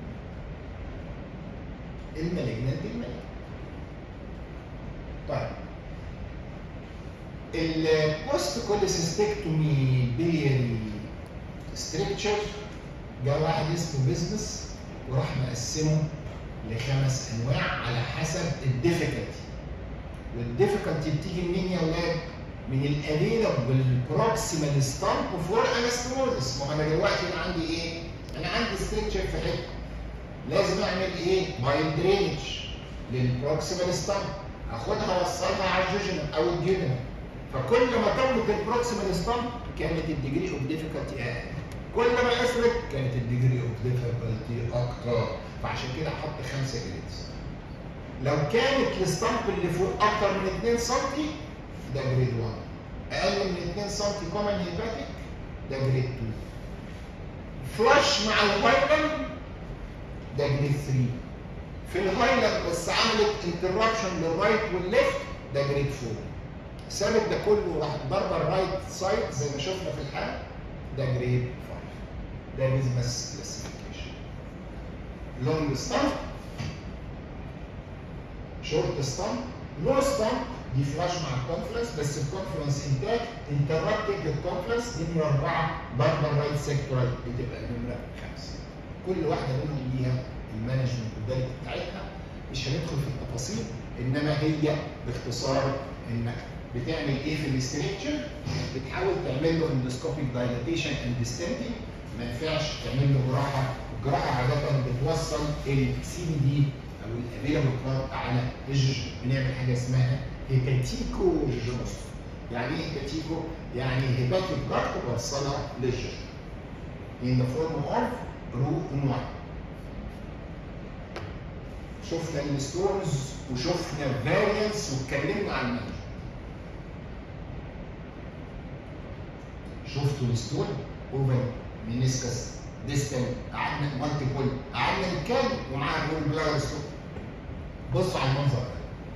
Speaker 1: المالجنانت المالجنانت طيب البوست كوليسيستكتومي بيري ستريكتشر جاء واحد اسمه بيزنس وراح مقسمه لخمس انواع على حسب الديفيكالتي والديفيكالتي بتيجي منين يا ولاد؟ من الافيلابل بروكسيمال ستامب فور انستموزس ما انا دلوقتي انا عندي ايه؟ انا عندي ستريكتشر في حته لازم اعمل ايه؟ بايل درينج للبروكسيمال ستامب اخدها اوصلها على الجوجنال او الديودنال فكل ما طولت البروكسيمال ستامب كانت الديجري اوف ديفيكالتي اقل كل ما قصرت كانت الديجري اوف ديفيكالتي اكتر فعشان كده احط خمسه جريدز لو كانت الستامب اللي فوق اكتر من 2 سم ده جريد 1 اقل من 2 سم كومن هيباتيك ده جريد 2 فلاش مع الهايلاند ده جريد 3 في الهايلاند بس عملت انتربشن للرايت والليفت ده جريد 4 سابت ده كله راح ضربه الرايت سايد زي ما شفنا في الحال ده جريد 5 ده بيزنس كلاسيفيكيشن لونج ستامب شورت ستامب لو ستامب دي فلاش مع الكونفلنس بس الكونفلنس انتاج انتربتنج الكونفلنس دي نمره اربعه ضربه الرايت سيكتورال بتبقى نمره خمسه كل واحده منهم ليها المانجمنت والدايت بتاعتها مش هندخل في التفاصيل انما هي باختصار انك بتعمل ايه في الاستريكشر بتحاول تعمل له اندوسكوبيك دايلاتيشن اند ستنتنج ما ينفعش تعمل له جراحه الجراحه عاده بتوصل السي بي دي او الافيلابل بارت على الجوجن بنعمل حاجه اسمها هيباتيكو جوجنوس يعني ايه هيباتيكو؟ يعني هيباتيك بارت بوصلها للجوجن in the form of رو انواع شفنا الستونز وشفنا الفاريانس واتكلمنا عن المانجمنت شفتوا الستون اوفن مينيسكس ديستال قعدنا مالتيبل قعدنا نتكلم ومعاها الرول بلادر ستوب بصوا على المنظر ده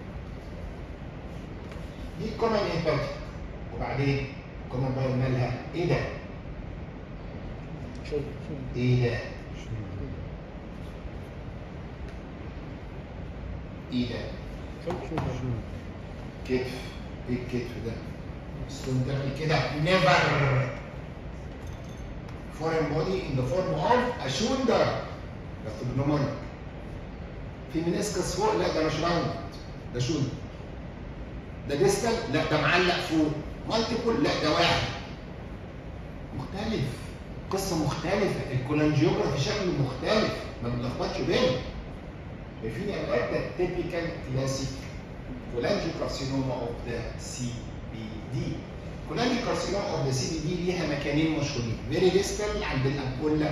Speaker 1: دي كومن امباكت وبعدين كومن بايل مالها ايه ده؟
Speaker 2: شغل شغل
Speaker 1: ايه ده؟ ايه ده؟
Speaker 2: شغل شغل
Speaker 1: كتف ايه الكتف ده؟ ستون تعمل كده never foreign body in the form of a shoulder gastronomic في منسكس فوق لا ده مش راوند ده شولدر ده ديستال لا ده معلق فوق مالتيبل لا ده واحد مختلف قصه مختلفه الكولانجيوجرافي شكله مختلف ما بنلخبطش بينهم شايفين يا اولاد ده تيبيكال كلاسيك كولانجيوكارسينوما اوف ذا سي بي دي كولانجيوكارسينوما اوف ذا سي بي دي ليها مكانين مشهورين فيري ديستال عند الامبولا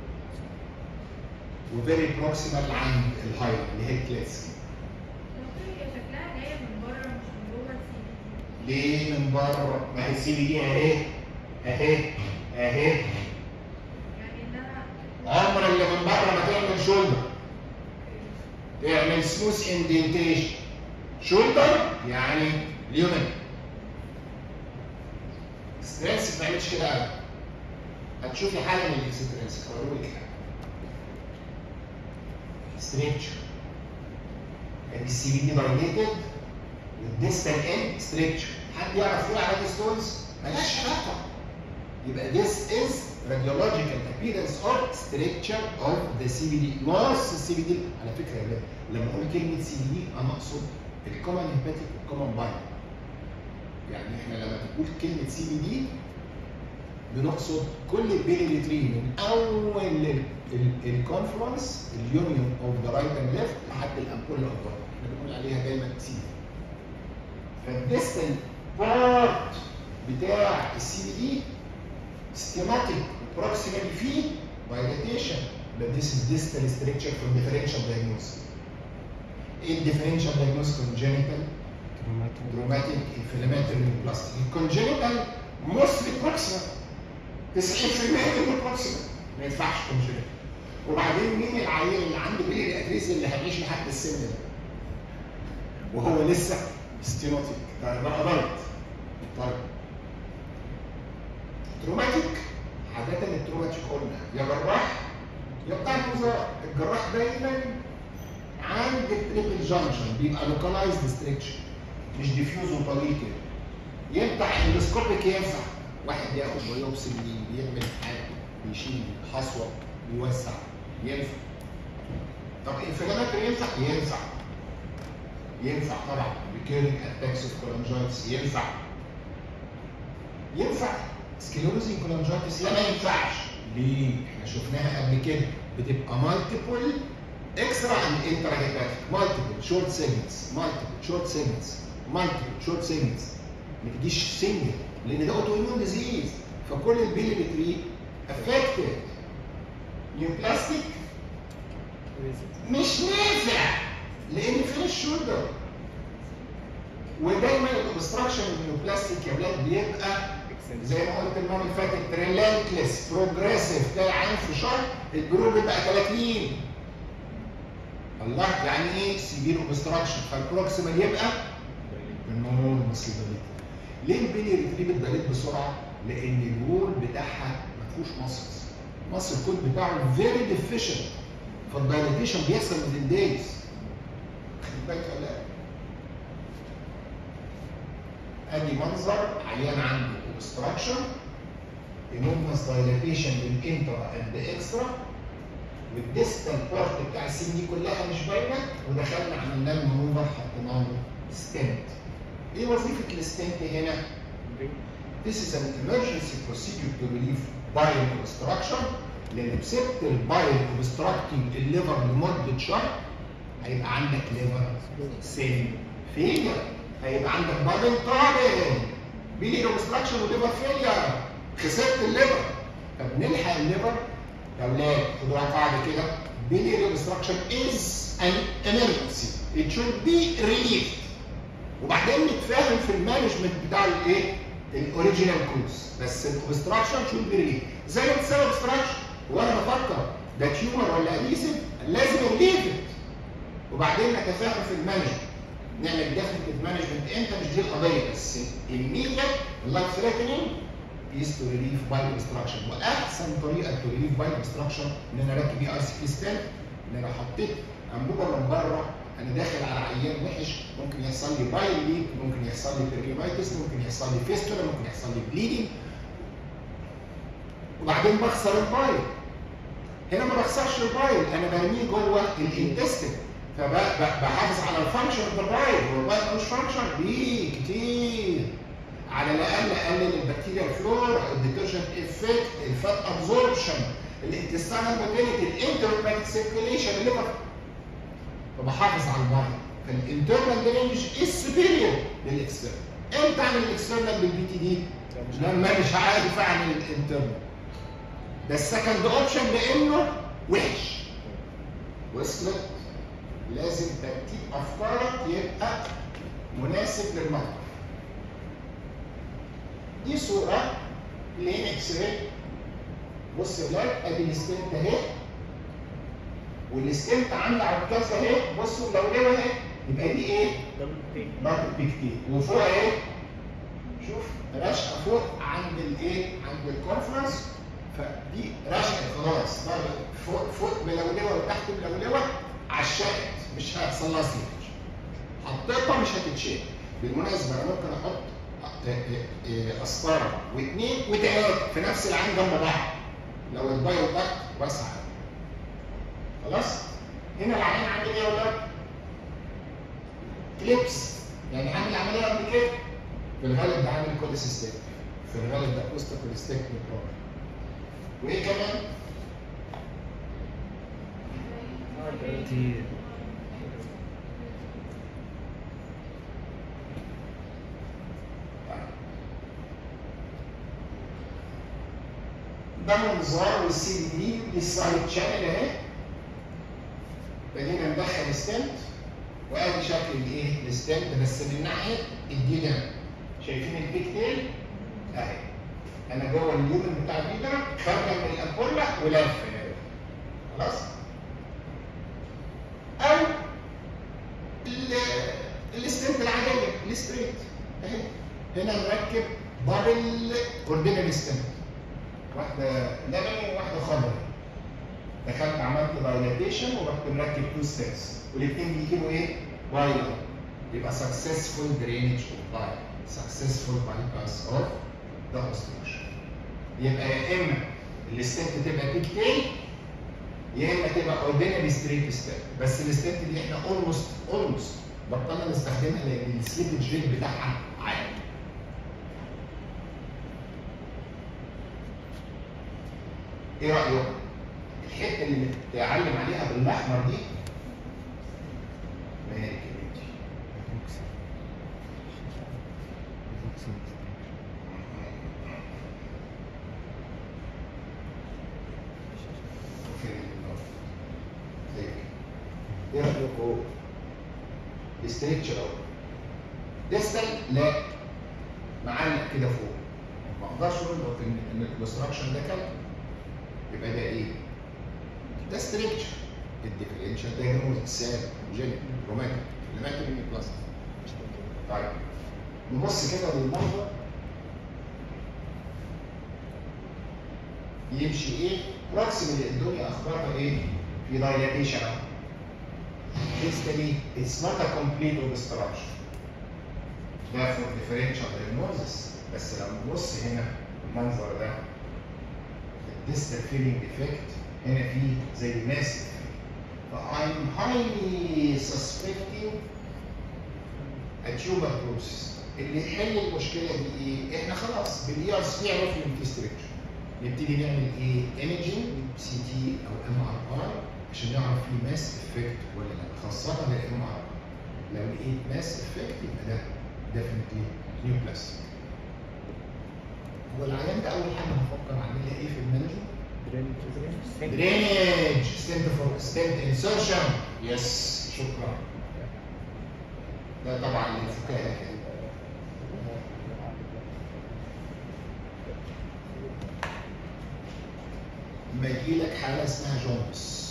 Speaker 1: وفيري بروكسيمال عند الهايلا اللي هي الكلاسيك
Speaker 3: دكتور هي شكلها جايه من بره مش من جوه السي بي دي
Speaker 1: ليه من بره ما هي السي بي دي اهي اهي اهي
Speaker 3: يعني انها
Speaker 1: عمر اللي من بره ما تعمل شولدر تعمل سموث اندنتيشن شولدر يعني اليومن سترينس ما تعملش كده ابدا هتشوفي حاله من الاكسترينس هوريك حاجه ستريتش ادي السي بي دي دايليتد والديستال اند ستريتش حد يعرف ايه علامه ستونز؟ ملهاش علاقه يبقى this is radiological appearance of structure of the CBD نص السي بي دي على فكره يا ولاد لما اقول كلمه سي بي دي انا اقصد الكومن هيباتيك والكومن باين يعني احنا لما بنقول كلمه سي بي دي بنقصد كل البيلي تري من اول الكونفرنس اليونيون اوف ذا رايت اند ليفت لحد الامبولا اوف احنا بنقول عليها دايما سي بي فالديستنت بارت بتاع السي بي دي schematic وبروكسيمالي فيه dilatation but this is distal structure from differential diagnosis. ايه الديفرنشال diagnosis congenital traumatic inflammatory neoplastic. الكونجنتال mostly proximal 90% منه proximal ما ينفعش congenital. وبعدين مين العيل اللي عنده بيلي اتريزي اللي هيعيش لحد السن ده؟ وهو لسه ستينوتيك ده ده ادلت طيب تروماتيك عادة التروماتيك قلنا يا جراح يا بتاع الوزارة الجراح دايما عند التريبل جانكشن بيبقى لوكالايزد ستريكشن مش ديفيوز وطريق كده ينفع اندوسكوبيك ينفع واحد ياخد بايوبسي بيعمل حاجه بيشيل حصوه بيوسع ينفع طب انفلاماتوري ينفع؟ ينفع ينفع طبعا ريكيرنج اتاكس اوف كولانجايتس ينفع ينفع سكليروزنج كولانجايتس لا ما ينفعش ليه؟ احنا شفناها قبل كده بتبقى مالتيبل اكسترا اند انترا هيباتيك مالتيبل شورت سيجمنتس مالتيبل شورت سيجمنتس مالتيبل شورت سيجمنتس ما تجيش سنجل لان ده اوتو ايمون ديزيز فكل البيليبتري افكتد نيوبلاستيك مش نافع لان فين الشولدر ودايما الاوبستراكشن النيوبلاستيك يا ولاد بيبقى زي ما قلت المره اللي فاتت ريلانتلس بروجريسيف تلاقي عين في شهر الجروب بيبقى 30 الله يعني ايه سيفير اوبستراكشن فالبروكسيمال يبقى النمو المصيبه دي ليه البيلي ريتريف اتبلت بسرعه؟ لان الوول بتاعها ما فيهوش ماسلز ماسل الكود بتاعه فيري ديفيشنت فالدايليتيشن بيحصل من دايز خد بالك ولا لا؟ ادي منظر عيان عنده اوبستراكشن enormous dilatation للانترا اند اكسترا والديستال بارت بتاع السين دي كلها مش باينه ودخلنا عملنا له مانوفر حطينا له ستنت. ايه وظيفه الستنت هنا؟ This is an emergency procedure to relieve bile obstruction لان بسبت البايل obstructing الليفر لمده شهر هيبقى عندك ليفر سيل فيلير هيبقى عندك بابل طارق بيلي اوبستراكشن وليفر فيلير خسرت الليفر طب نلحق الليفر يا اولاد خدوها قاعده كده بيلي اوبستراكشن از ان emergency it should be relieved وبعدين نتفاهم في المانجمنت بتاع الايه؟ الاوريجينال كوز بس الاوبستراكشن شود بي ريليف زي ما بتسوي اوبستراكشن وانا بفكر ده تيومر ولا اديسيف لازم الليفت وبعدين نتفاهم في المانجمنت نعمل ديفنتيف مانجمنت امتى مش دي القضيه بس الميديا اللايف ثريتنينج is to relieve by obstruction واحسن طريقه to relieve by obstruction ان انا اركب بيه ار سي بي ستان ان انا حطيت انبوبه من بره انا داخل على عيان وحش ممكن يحصل لي بايل ليك ممكن يحصل لي بيريمايتس ممكن يحصل لي فيستولا ممكن يحصل لي بليدنج وبعدين بخسر البايل هنا ما بخسرش البايل انا برميه جوه الانتستين فبحافظ على الفانكشن اوف ذا بايل هو البايل ملوش فانكشن ليه كتير على الاقل اقلل البكتيريا فلور الديترجنت افكت الفات ابزوربشن الانتستينال موتيليتي الانترباك سيركيليشن الليفر فبحافظ على البايل فالانترنال درينج از سوبيريور للاكسترنال امتى اعمل الاكسترنال بالبي تي دي؟ لما مش عارف اعمل الانترنال ده السكند اوبشن لانه وحش وصلت لازم ترتيب افكارك يبقى مناسب للموقف دي صوره لين اكس راي بص يا ولاد ادي الستنت اهي والستنت عامله عكاز اهي بصوا لو ليه اهي يبقى دي ايه؟
Speaker 2: دبل بي
Speaker 1: ضغط بيكتين وفوق ايه؟ شوف رشقه فوق عند الايه؟ عند الكونفرنس فدي رشقه خلاص ضغط فوق فوق ملولوه وتحت ملولوه عشقت مش هيحصل لها سيرج حطيتها مش هتتشال بالمناسبه انا ممكن احط آه، آه، آه، قسطره واثنين وثلاثه في نفس العين جنب بعض لو البايو باك واسع خلاص هنا العين عامل ايه يا ولاد؟ كليبس يعني عامل عمليه قبل كده في الغالب ده عامل كوليسيستيك في الغالب ده بوست كوليستيك بروبلم وايه كمان؟
Speaker 2: كتير
Speaker 1: ده منظار والسي دي دي دي السايد شانل اهي بدينا ندخل ستنت وادي شكل الايه الستنت بس من ناحيه الديدم شايفين البيك تيل اهي انا جوه اليومن بتاع الديدم خارجه من الامبوله ولف خلاص او ال- الستنت العاديه الستريت اهي هنا نركب دبل اوردينري ستنت واحده لبني وواحده خضراء دخلت عملت دايلاتيشن ورحت مركب تو ستيبس والاثنين بيجيبوا ايه؟ بايلر يبقى successful drainage of bile successful bypass of the obstruction يبقى يا اما الستنت تبقى بيك تيل يا اما تبقى اوردينري ستريت ستيب بس الستنت دي احنا اولموست اولموست بطلنا نستخدمها لان السليبج ريت بتاعها عالي ايه رايكم؟ الحته اللي بتعلم عليها بالاحمر دي مالك يا بنتي فين النار؟ زي كده. ايه رايكم؟ استريتشر اهو ديستال لا معلق كده فوق ما اقدرش اقول لك ان ان الاوبستراكشن ده كلام يبقى ده ايه؟ ده ستريكشر الديفرنشال دايجنوز ساب جينيك روماتيك روماتيك بلاستيك طيب نبص كده للمنظر يمشي ايه؟ بروكسيمالي الدنيا اخبارها ايه؟ في دايلاتيشن اهو Basically, it's not a complete obstruction. ده for differential diagnosis بس لو نبص هنا المنظر ده الديستال فيلينج افكت هنا في زي ماسك فايم highly suspecting a tumor process اللي يحل المشكله دي ايه؟ احنا خلاص بالاي ار سي عرفنا ان في ستريكشر نبتدي نعمل ايه؟ ايمجنج سي تي او ام ار اي عشان نعرف في ماس افكت ولا لا خاصه الام ار لو لقيت ماس افكت يبقى ده ديفنتلي نيوبلاستيك هو العيان ده اول حاجه بفكر اعملها ايه في المانجمنت؟ درينج ستنت فور ستنت انسرشن يس شكرا ده طبعا الفكاهه كده لما يجي لك حاله اسمها جونس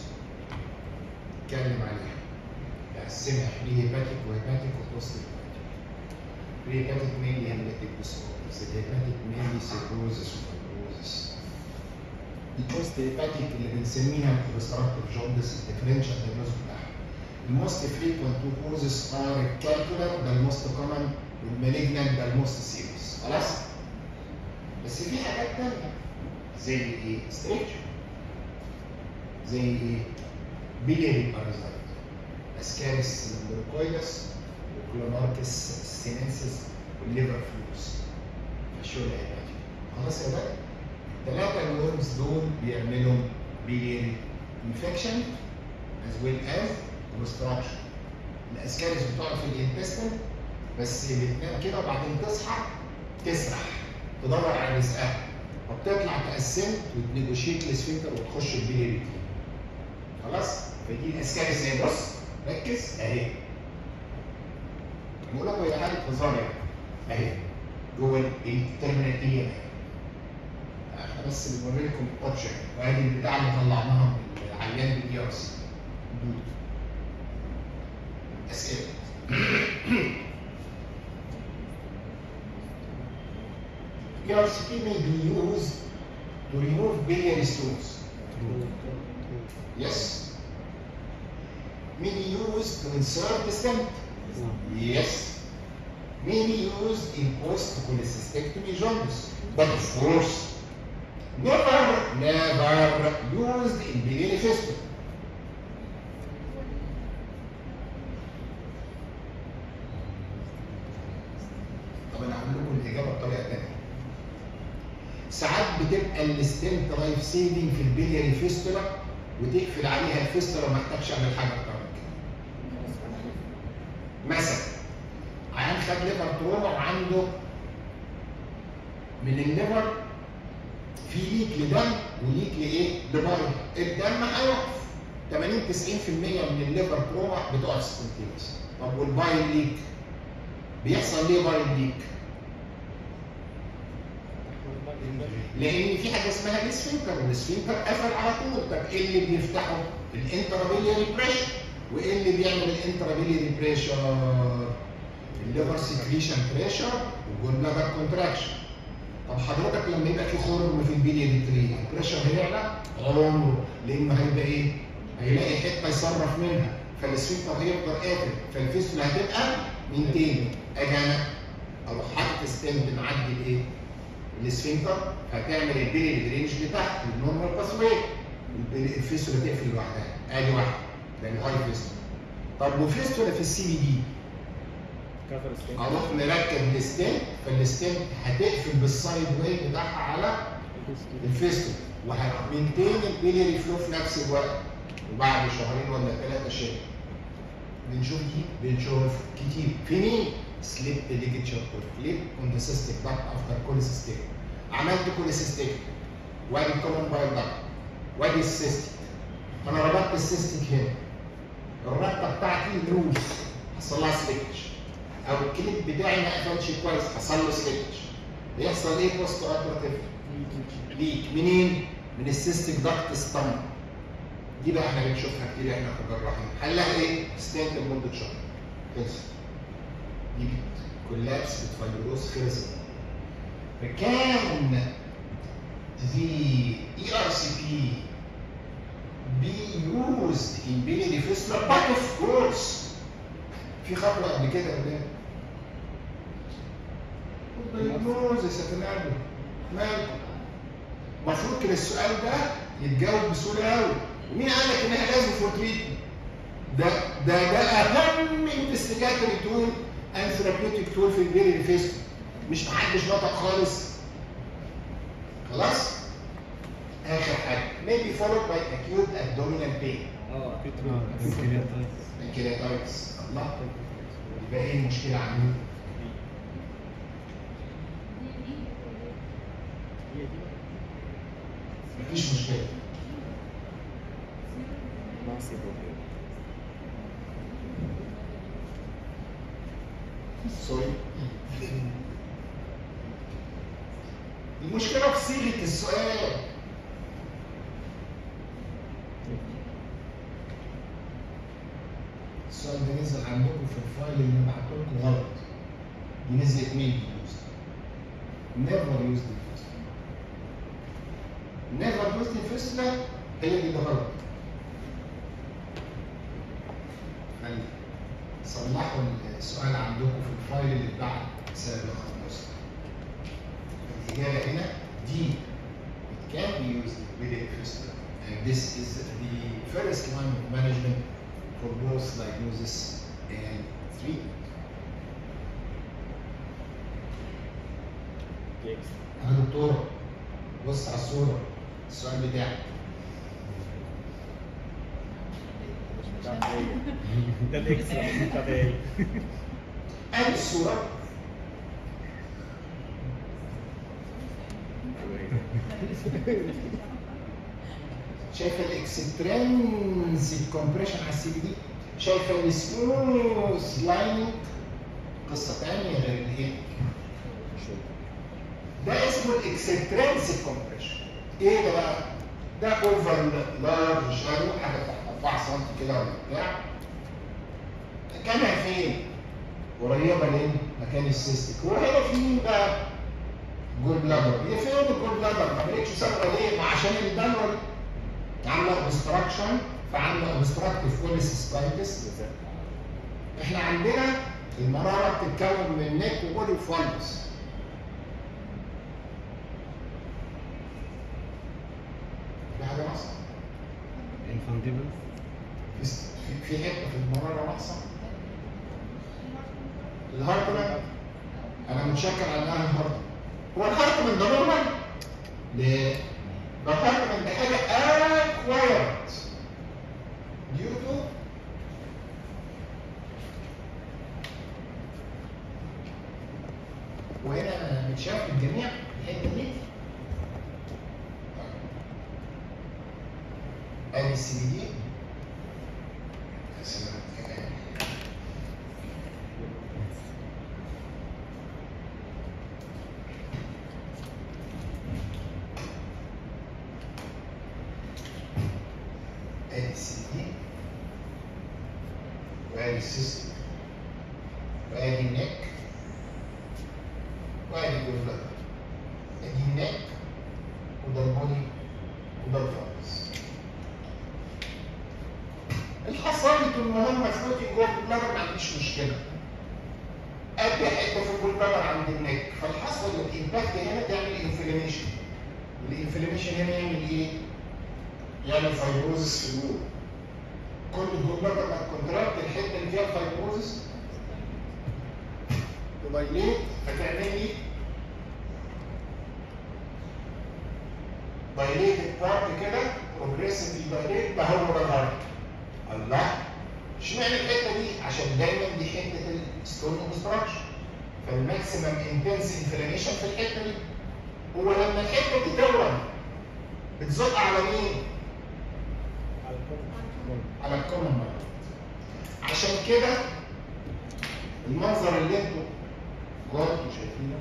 Speaker 1: اتكلم عليها تقسمها بري هيباتيك وهيباتيك وبوست هيباتيك بري هيباتيك مينلي هيباتيك ديسوردرز الهيباتيك مينلي سيروزس وفايبروزس البوست هيباتيك اللي بنسميها كونستراكتيف جوندس الديفرنشال دايجنوز بتاعها الموست فريكوينت تو كوزز ار الكالكولر ده الموست كومن والمالجنان ده الموست سيريس خلاص بس في حاجات تانية زي ايه؟ ستريتش زي ايه؟ بيليري بارازايت اسكاريس سيلندروكويدس وكلوناركس سينensis والليفر فلوس فشو العلاج خلاص يا بقى الثلاثة الورمز دول بيعملوا بيليري انفكشن as well as obstruction الاسكاريس بتقعد في الانتستين بس بتنام كده وبعدين تصحى تسرح تدور على رزقها فبتطلع تقسمت وتنيجوشيت السفنكتر وتخش البيليري خلاص فدي الاسكاريس اهي بص ركز اهي بقول لكم هي حاله هزار يعني اهي جوه الترمينال دي اهي احنا بس بنوري لكم الاوبشن وادي البتاع اللي طلعناها من العيان بالياس دود اسئله PRCP may be used to remove biliary stones. Yes. May be used to insert the stent. Yes. May be used in post-cholecystectomy jaundice. But of course, never, never used in biliary fistula. طب انا هقول لكم الاجابه بطريقه ثانيه. ساعات بتبقى الستنت لايف سيفنج في البلياري فيستولا وتقفل عليها الفيستولا وما احتاجش اعمل حاجه اكتر من كده. مثلا عيان خد ليفر تروما وعنده من الليفر في ليك لدم وليك لايه؟ لبره الدم هيقف 80 90% من الليفر تروما بتقف سبونتينيوس طب والبايل ليك بيحصل ليه بايل ليك؟ لان في حاجه اسمها السفنكتر والسفنكتر قفل على طول طب ايه اللي بيفتحه؟ الانترابيلياري بريشر وايه اللي بيعمل الانترابيلياري بريشر؟ الليفر سكريشن بريشر والجول بلادر كونتراكشن طب حضرتك لما يبقى في خرم في البيلياري تري البريشر هيعلى عمره لانه هيبقى ايه؟ هيلاقي حته يصرف منها فالسفنكتر هيفضل قافل فالفيستولا هتبقى من تاني اجي انا اروح حاطط ستاند معدي الايه؟ السفنكتر هتعمل البيلي درينج بتاعت النورمال باس واي الفيستولا تقفل لوحدها ادي واحده ده الهاي فيستولا طب وفيستولا في السي بي دي
Speaker 2: كفر ستين
Speaker 1: اروح مركب الستنت فالستنت هتقفل بالسايد واي بتاعها على الفيستولا وهتمنتين البيليري فلو في نفس الوقت وبعد شهرين ولا ثلاثه شهور بنشوف دي بنشوف كتير في مين؟ سليب ليجيتشر اور كليب اون ذا سيستيك داكت افتر كوليسيستيك عملت كوليسيستيك وادي الكومن بايل داكت وادي السيستيك انا ربطت السيستيك هنا الربطه بتاعتي لوز حصل لها سليكج او الكليب بتاعي ما قفلش كويس حصل له سليكج بيحصل ايه بوست اوبراتيف؟ ليك منين؟ من السيستيك داكت ستامب دي بقى احنا بنشوفها كتير احنا في الجراحين حلها ايه؟ ستنت لمده شهر خلصت دي كولابس بتفيبروز خلصت فكان the ERCP be used in biliary fistula but of course في خطوه قبل كده يا ولاد الدايجنوزس يا فنان مالكم المفروض كان السؤال ده يتجاوب بسهوله قوي ومين قال لك انها لازم فور تريتمنت ده ده ده اهم انفستيجاتوري تول اند ثيرابيوتيك تول في البيري فيست مش محدش نطق خالص خلاص اخر حاجه maybe followed by acute abdominal pain
Speaker 2: اه في
Speaker 1: pancreatitis الله يبقى ايه المشكله عنده؟
Speaker 2: هي دي
Speaker 1: مفيش مشكله سوري المشكله في صيغه السؤال السؤال ده نزل عندكم في الفايل اللي انا بعته لكم غلط دي نزلت مين دي يوز نيفر يوز دي نيفر يوز دي فيستلا هي دي اللي غلط يعني صلحوا السؤال عندكم في الفايل اللي اتبعت سابقا مسلم الإجابة هنا دي it can be used within fistula and this is the first line of management for both diagnosis and treatment. أنا دكتورة بص على الصورة السؤال بتاعك
Speaker 2: ده الاكسترا طب ايه؟
Speaker 1: ادي الصورة شايفة الاكسترنسيك كومبريشن على السي بي دي شايفة السموث لايننج قصة تانية غير الايه؟ ده اسمه الاكسترنسيك كومبريشن ايه ده بقى؟ ده اوفر لارج شادو حاجة بتاع 4 سم كده ولا بتاع مكانها فين؟ قريبة من مكان السيستيك وهنا في مين بقى؟ جول بلادر هي فين الجول بلادر؟ ما بقتش صفرا ليه؟ ما عشان البلور عامله اوبستراكشن فعامله اوبستراكتيف كوليسيستايتس احنا عندنا المراره بتتكون من نيك وبودي فالبس في حاجه ناقصه؟
Speaker 4: انفانديبل
Speaker 1: في في حته في المراره ناقصه؟ الهارتمان انا متشكر على انها الهارتمان هو الهارتمان ده نورمال؟ ليه؟ ده الهارتمان ده حاجه اكوايرد ديو تو وهنا متشاف الجميع الحته دي ادي السي بي دي يا سلام كمان ادي السي دي وادي السيستم وادي النك وادي الجلد ادي النك وده البودي وده الفرس الحصانة المهمة في بوتي جوه البلادر ما عنديش مشكلة ادي حته في البلادر عند النك فالحصوه الامباكت هنا تعمل انفلاميشن والانفلاميشن هنا يعمل ايه؟ يعمل فايبروزس في الوول كل الجلد ما تكونتراكت الحته اللي فيها الفايبروزس تدايليت فتعمل لي دايليت بارت كده بروجريسيفلي دايليت ده هو ده الهارت الله اشمعنى الحته دي؟ عشان دايما دي حته الستون اوبستراكشن فالماكسيمم انتنس انفلاميشن في الحته دي هو لما الحته دي تورم بتزق على مين؟
Speaker 2: على الكون
Speaker 1: على الكومن ماركت عشان كده المنظر اللي انتوا كنتوا شايفينه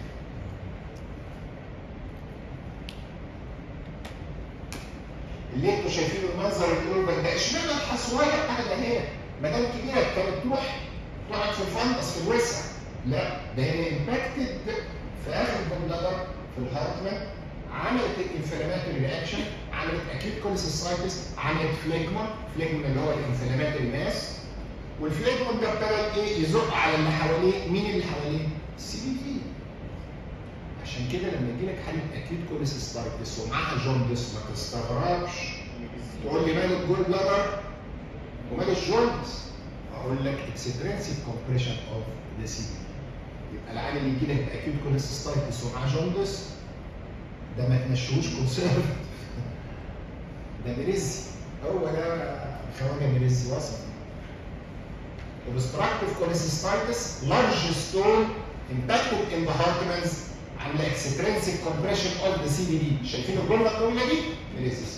Speaker 1: اللي انتوا شايفينه المنظر الاوربن ده اشمعنى الحصوايه بتاعت هي ما دام كبيره كانت تروح تقعد في الفندس في الوسع لا ده هي امباكتد في اخر البلدر في الهارتمان عملت الانفلاماتوري رياكشن عملت اكيد كوليسيسايتس عملت فليجما فليجما اللي هو الانفلاماتوري ماس والفليجما ده ابتدى ايه يزق على اللي حواليه مين اللي حواليه؟ السي بي في عشان كده لما يجي لك حاله اكيد كوليسيسايتس ومعاها جوندس ما تستغربش تقول لي مال الجول بلادر ومال الجوندس اقول لك اكسترنسيك كومبريشن اوف ذا سي بي يبقى العيان اللي يجي لك باكيد كوليسيسايتس ومعاه جوندس ده ما تمشوش كونسيرف ده مرزي هو ده خواجه مرزي وصل obstructive cholecystitis large stone impacted in the heartlands عامله extrinsic compression of the CBD شايفين الجمله الطويله دي؟ مرزي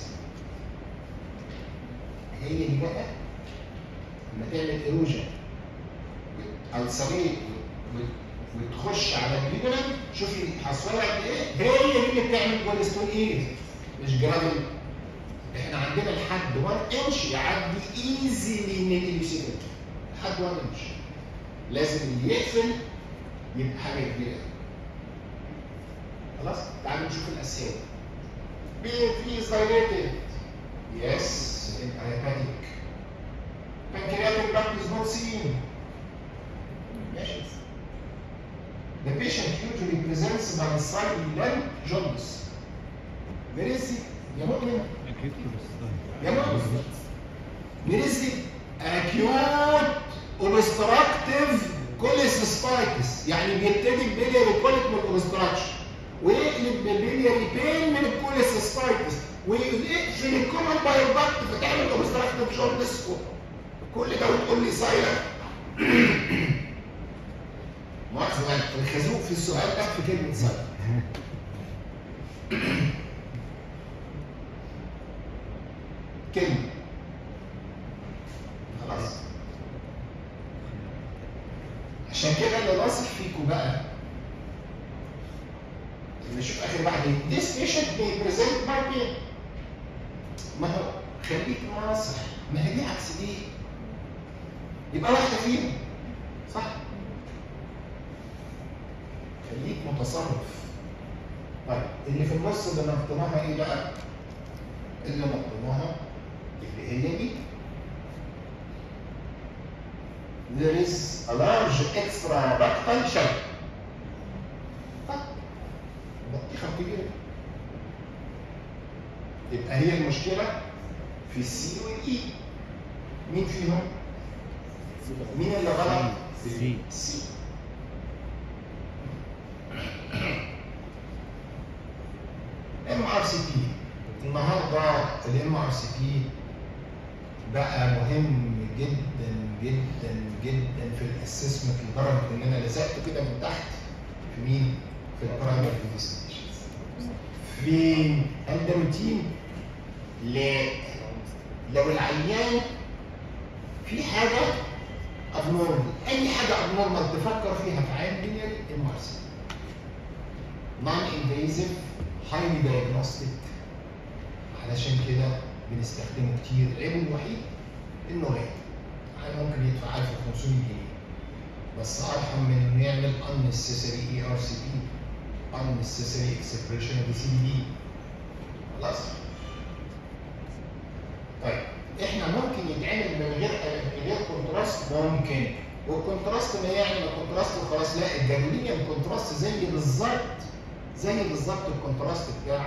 Speaker 1: هي دي بقى لما تعمل ايروجن الصليب وتخش على الجبنه شوفي حصوله قد ايه هي دي اللي بتعمل كوليسترول ايه مش جرافل احنا عندنا لحد 1 انش يعدي ايزيلي من الاليوسيبل لحد 1 انش لازم اللي يقفل يبقى حاجه كبيره خلاص تعالوا نشوف الاسئله بي في دايليتد يس هيباتيك pancreatic duct is not seen ماشي The patient usually presents by silent jaundice. Where is it? يا مؤمن
Speaker 4: اكيد كوليسترول
Speaker 1: يا مؤمن Where is it? Acute obstructive cholecystitis يعني بيبتدي ببيلياري كوليك من الاوبستراكشن ويقلب ببيلياري بين من الكوليسيستايتس ويقفل الكومن بايوباكت فتعمل اوبستراكتيف جوندس كل ده وتقول لي سايلنت مؤاخذة بقى الخازوق في السؤال ده في كلمة سايلنت كلمة خلاص عشان كده اللي ناصح فيكم بقى نشوف اخر واحد ايه this patient may present by pain ما هو خليك ناصح ما هي دي عكس دي يبقى واحده فيهم صح خليك متصرف طيب اللي في النص اللي نقطناها ايه بقى اللي نقطناها اللي هي دي there is a large extra ductal shunt طيب بطيخه كبيره يبقى هي المشكله في السي والاي مين فيهم؟ مين اللي غلط؟
Speaker 4: سي.
Speaker 1: سي ام ار سي بي النهارده الام ار سي بي بقى مهم جدا جدا جدا في الاسسمنت لدرجه ان انا لزقته كده من تحت في مين؟ في البرايمري انفستيجيشنز فين؟ هل ده روتين؟ لا لو العيان في حاجه ابنورمال اي حاجه ابنورمال تفكر فيها في عين بينيري ام ار سي نون انفيزيف هايلي دايجنوستيك علشان كده بنستخدمه كتير العيب الوحيد انه غالي يعني ممكن يدفع 1500 جنيه بس ارحم من انه يعمل unnecessary اي ار سي بي unnecessary expression of سي بي دي خلاص طيب احنا ممكن يتعمل من غير من غير كونتراست ممكن والكونتراست ما يعني ما كونتراست وخلاص لا الجادولينيوم كونتراست زي بالظبط زي بالظبط الكونتراست بتاع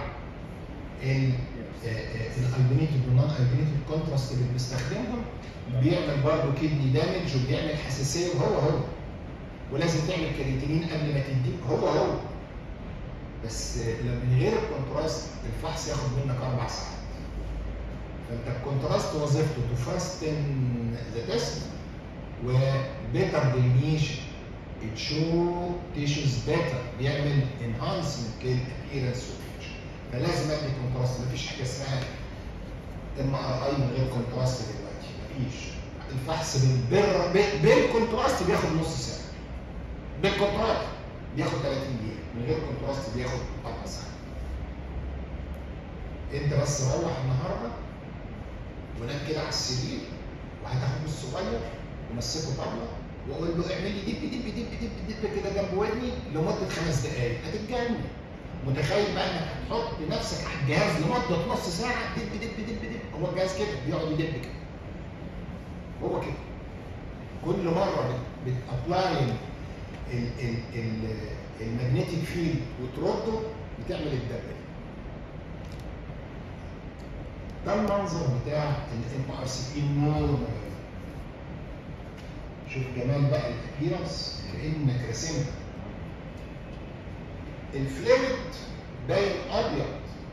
Speaker 1: الالبينيتد والنون البينيتد كونتراست اللي بنستخدمهم بيعمل برضه كدني دامج وبيعمل حساسيه وهو هو ولازم تعمل كرياتينين قبل ما تديه هو هو بس لما من غير الكونتراست الفحص ياخد منك اربع ساعات فانت الكونتراست وظيفته تفاستن ذا تيست وبيتر ديلينيشن تشو تيشوز بيتر بيعمل انهانسمنت للابيرنس والفيتشر فلازم ادي كونتراست مفيش حاجه اسمها ام ار اي من غير كونتراست دلوقتي مفيش الفحص بالبر ب- بالكونتراست بياخد نص ساعه بالكونتراست بياخد 30 دقيقه من غير كونتراست بياخد اربع ساعات انت بس روح النهارده ونام كده على السرير وهتاخد الصغير ومسكه طبله واقول له اعمل لي دب دب دب دب دب كده جنب ودني لمده خمس دقائق هتتجنن متخيل بقى انك هتحط نفسك على الجهاز لمده نص ساعه دب دب دب دب هو الجهاز كده بيقعد يدب كده هو كده كل مره بتابلاي المagnetic فيلد وترده بتعمل الدبه ده المنظر بتاع الام ار سي بي نورمال شوف جمال بقى الابيرنس كانك راسمها الفلويد باين ابيض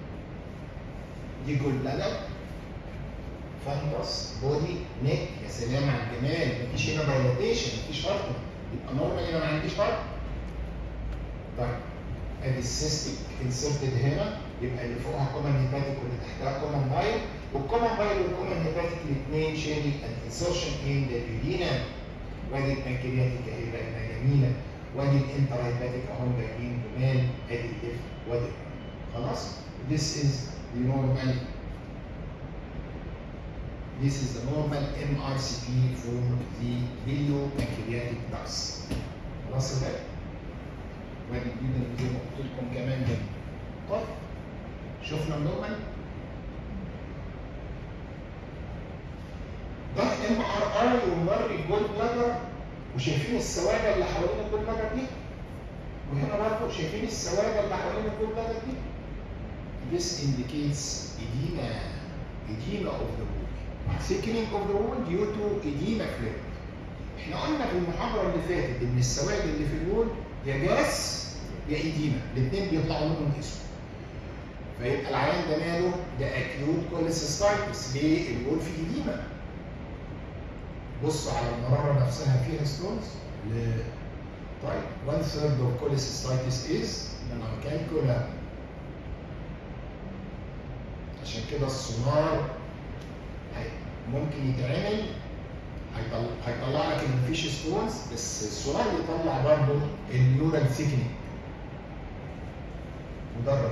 Speaker 1: دي جلالة فانتس بودي نيك يا سلام على الجمال مفيش هنا دايلاتيشن مفيش فرق يبقى نورمال هنا ما عنديش فرق طيب ادي السيستيك انسرتد هنا يبقى اللي فوقها كومن هيباتيك واللي تحتها كومن بايل والكومن بايل والكومن هيباتيك الاثنين شيرنج الانسرشن ان ذا يورينا وادي البنكرياتيك اهي باينه جميله وادي الانتر هيباتيك اهم باينين جمال ادي الليفت وادي الرايت. خلاص this is the normal This is the normal MRCP for the biliopancreatic ducts. خلاص كده؟ وادي الجديد اللي زي ما قلت لكم كمان ده. طيب شفنا النورمال؟ ده ام ار اي وموري الجول بلادر وشايفين السواد اللي حوالين الجول بلادر دي؟ وهنا برضه شايفين السواد اللي حوالين الجول بلادر دي؟ This indicates edema, edema of the wall. Thickening of the wall due to edema fluid. احنا قلنا في المحاضرة اللي فاتت ان السواد اللي في الوول يا جاس يا edema، الاثنين بيطلعوا منهم اسود. فيبقى العيان ده ماله؟ ده acute cholecystitis، ليه؟ الوول في edema. بصوا على المرارة نفسها فيها ستونز؟ لا. طيب one third of cholecystitis is non-calculable. عشان كده السونار هي- ممكن يتعمل هيطلع, هيطلع لك ان مفيش ستونز بس السونار يطلع برضه النيورال ثيكنينج مدرج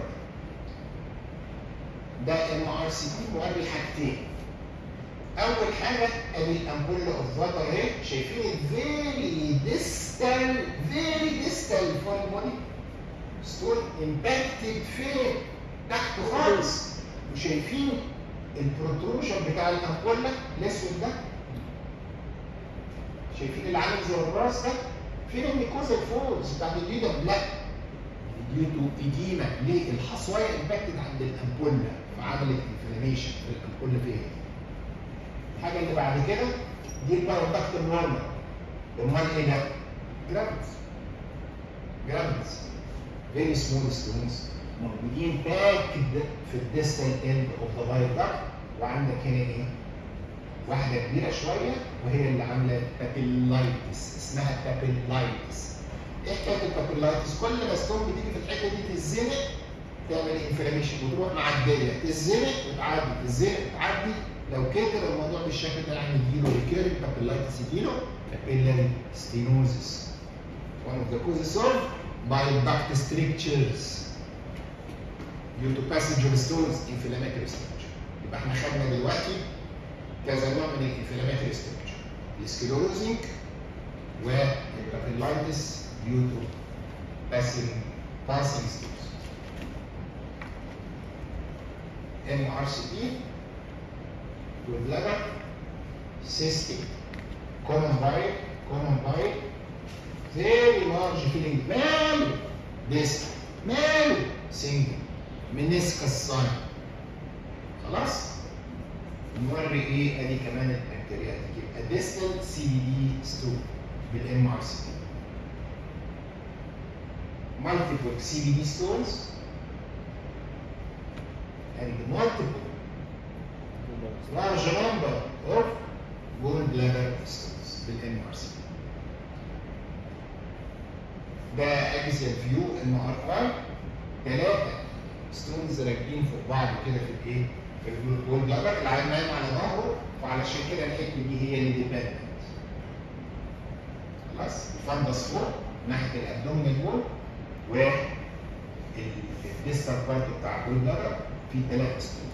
Speaker 1: ده ام ار سي بي موري حاجتين اول حاجه ادي الامبول اوف واتر اهي شايفين الفيري ديستال فيري ديستال فور البودي ستون امباكتد فين تحت خالص وشايفين البروتروجن بتاع الامبوله الاسود ده شايفين اللي عامل زي الراس ده فين الميكوزا الفولز بتاعت الديدم لا ديو تو ايديما ليه الحصوايه امباكتد عند الامبوله فعملت انفلاميشن في الامبوله فيها الحاجه اللي بعد كده دي البارادكت نورمال امال ايه ده؟ جرافيتس جرافيتس فيري سمول ستونز موجودين باكد في الديستال اند اوف ذا بايل داكت وعندك هنا ايه؟ واحده كبيره شويه وهي اللي عامله بابيلايتس اسمها بابيلايتس ايه حكايه البابيلايتس؟ كل ما ستون بتيجي في الحته دي تتزنق تعمل انفلاميشن وتروح معديه تتزنق وتعدي تتزنق وتعدي لو كتر الموضوع بالشكل ده يعني يجيله ريكيرنج بابيلايتس يجيله بابيلاري ستينوزس one of the causes of bile duct strictures due to passage of stones inflammatory structure يبقى احنا خدنا دلوقتي كذا نوع من الانفلاماتوري ستراكشر السكلوزنج والبابيلايتس due to passing passing stones MRCP والبلغم cystic common bile common bile very large filling ماله distal ماله single meniscus sign خلاص نوري ايه ادي كمان البكتيرياتيك يبقى distal سي دي ستون بالام ار سي بي multiple CBD stones and multiple large number of gallbladder stones بالام ار سي بي ده اكسل فيو ام ار اي ثلاثه ستونز راكبين فوق بعض كده في الايه؟ في الجول بلادر العيان نايم على ظهره وعلشان كده الحته دي هي اللي ديبندنت خلاص الفندس فوق ناحيه الابدومينال وول و الديستال بارت بتاع الجول بلادر فيه ثلاثه ستونز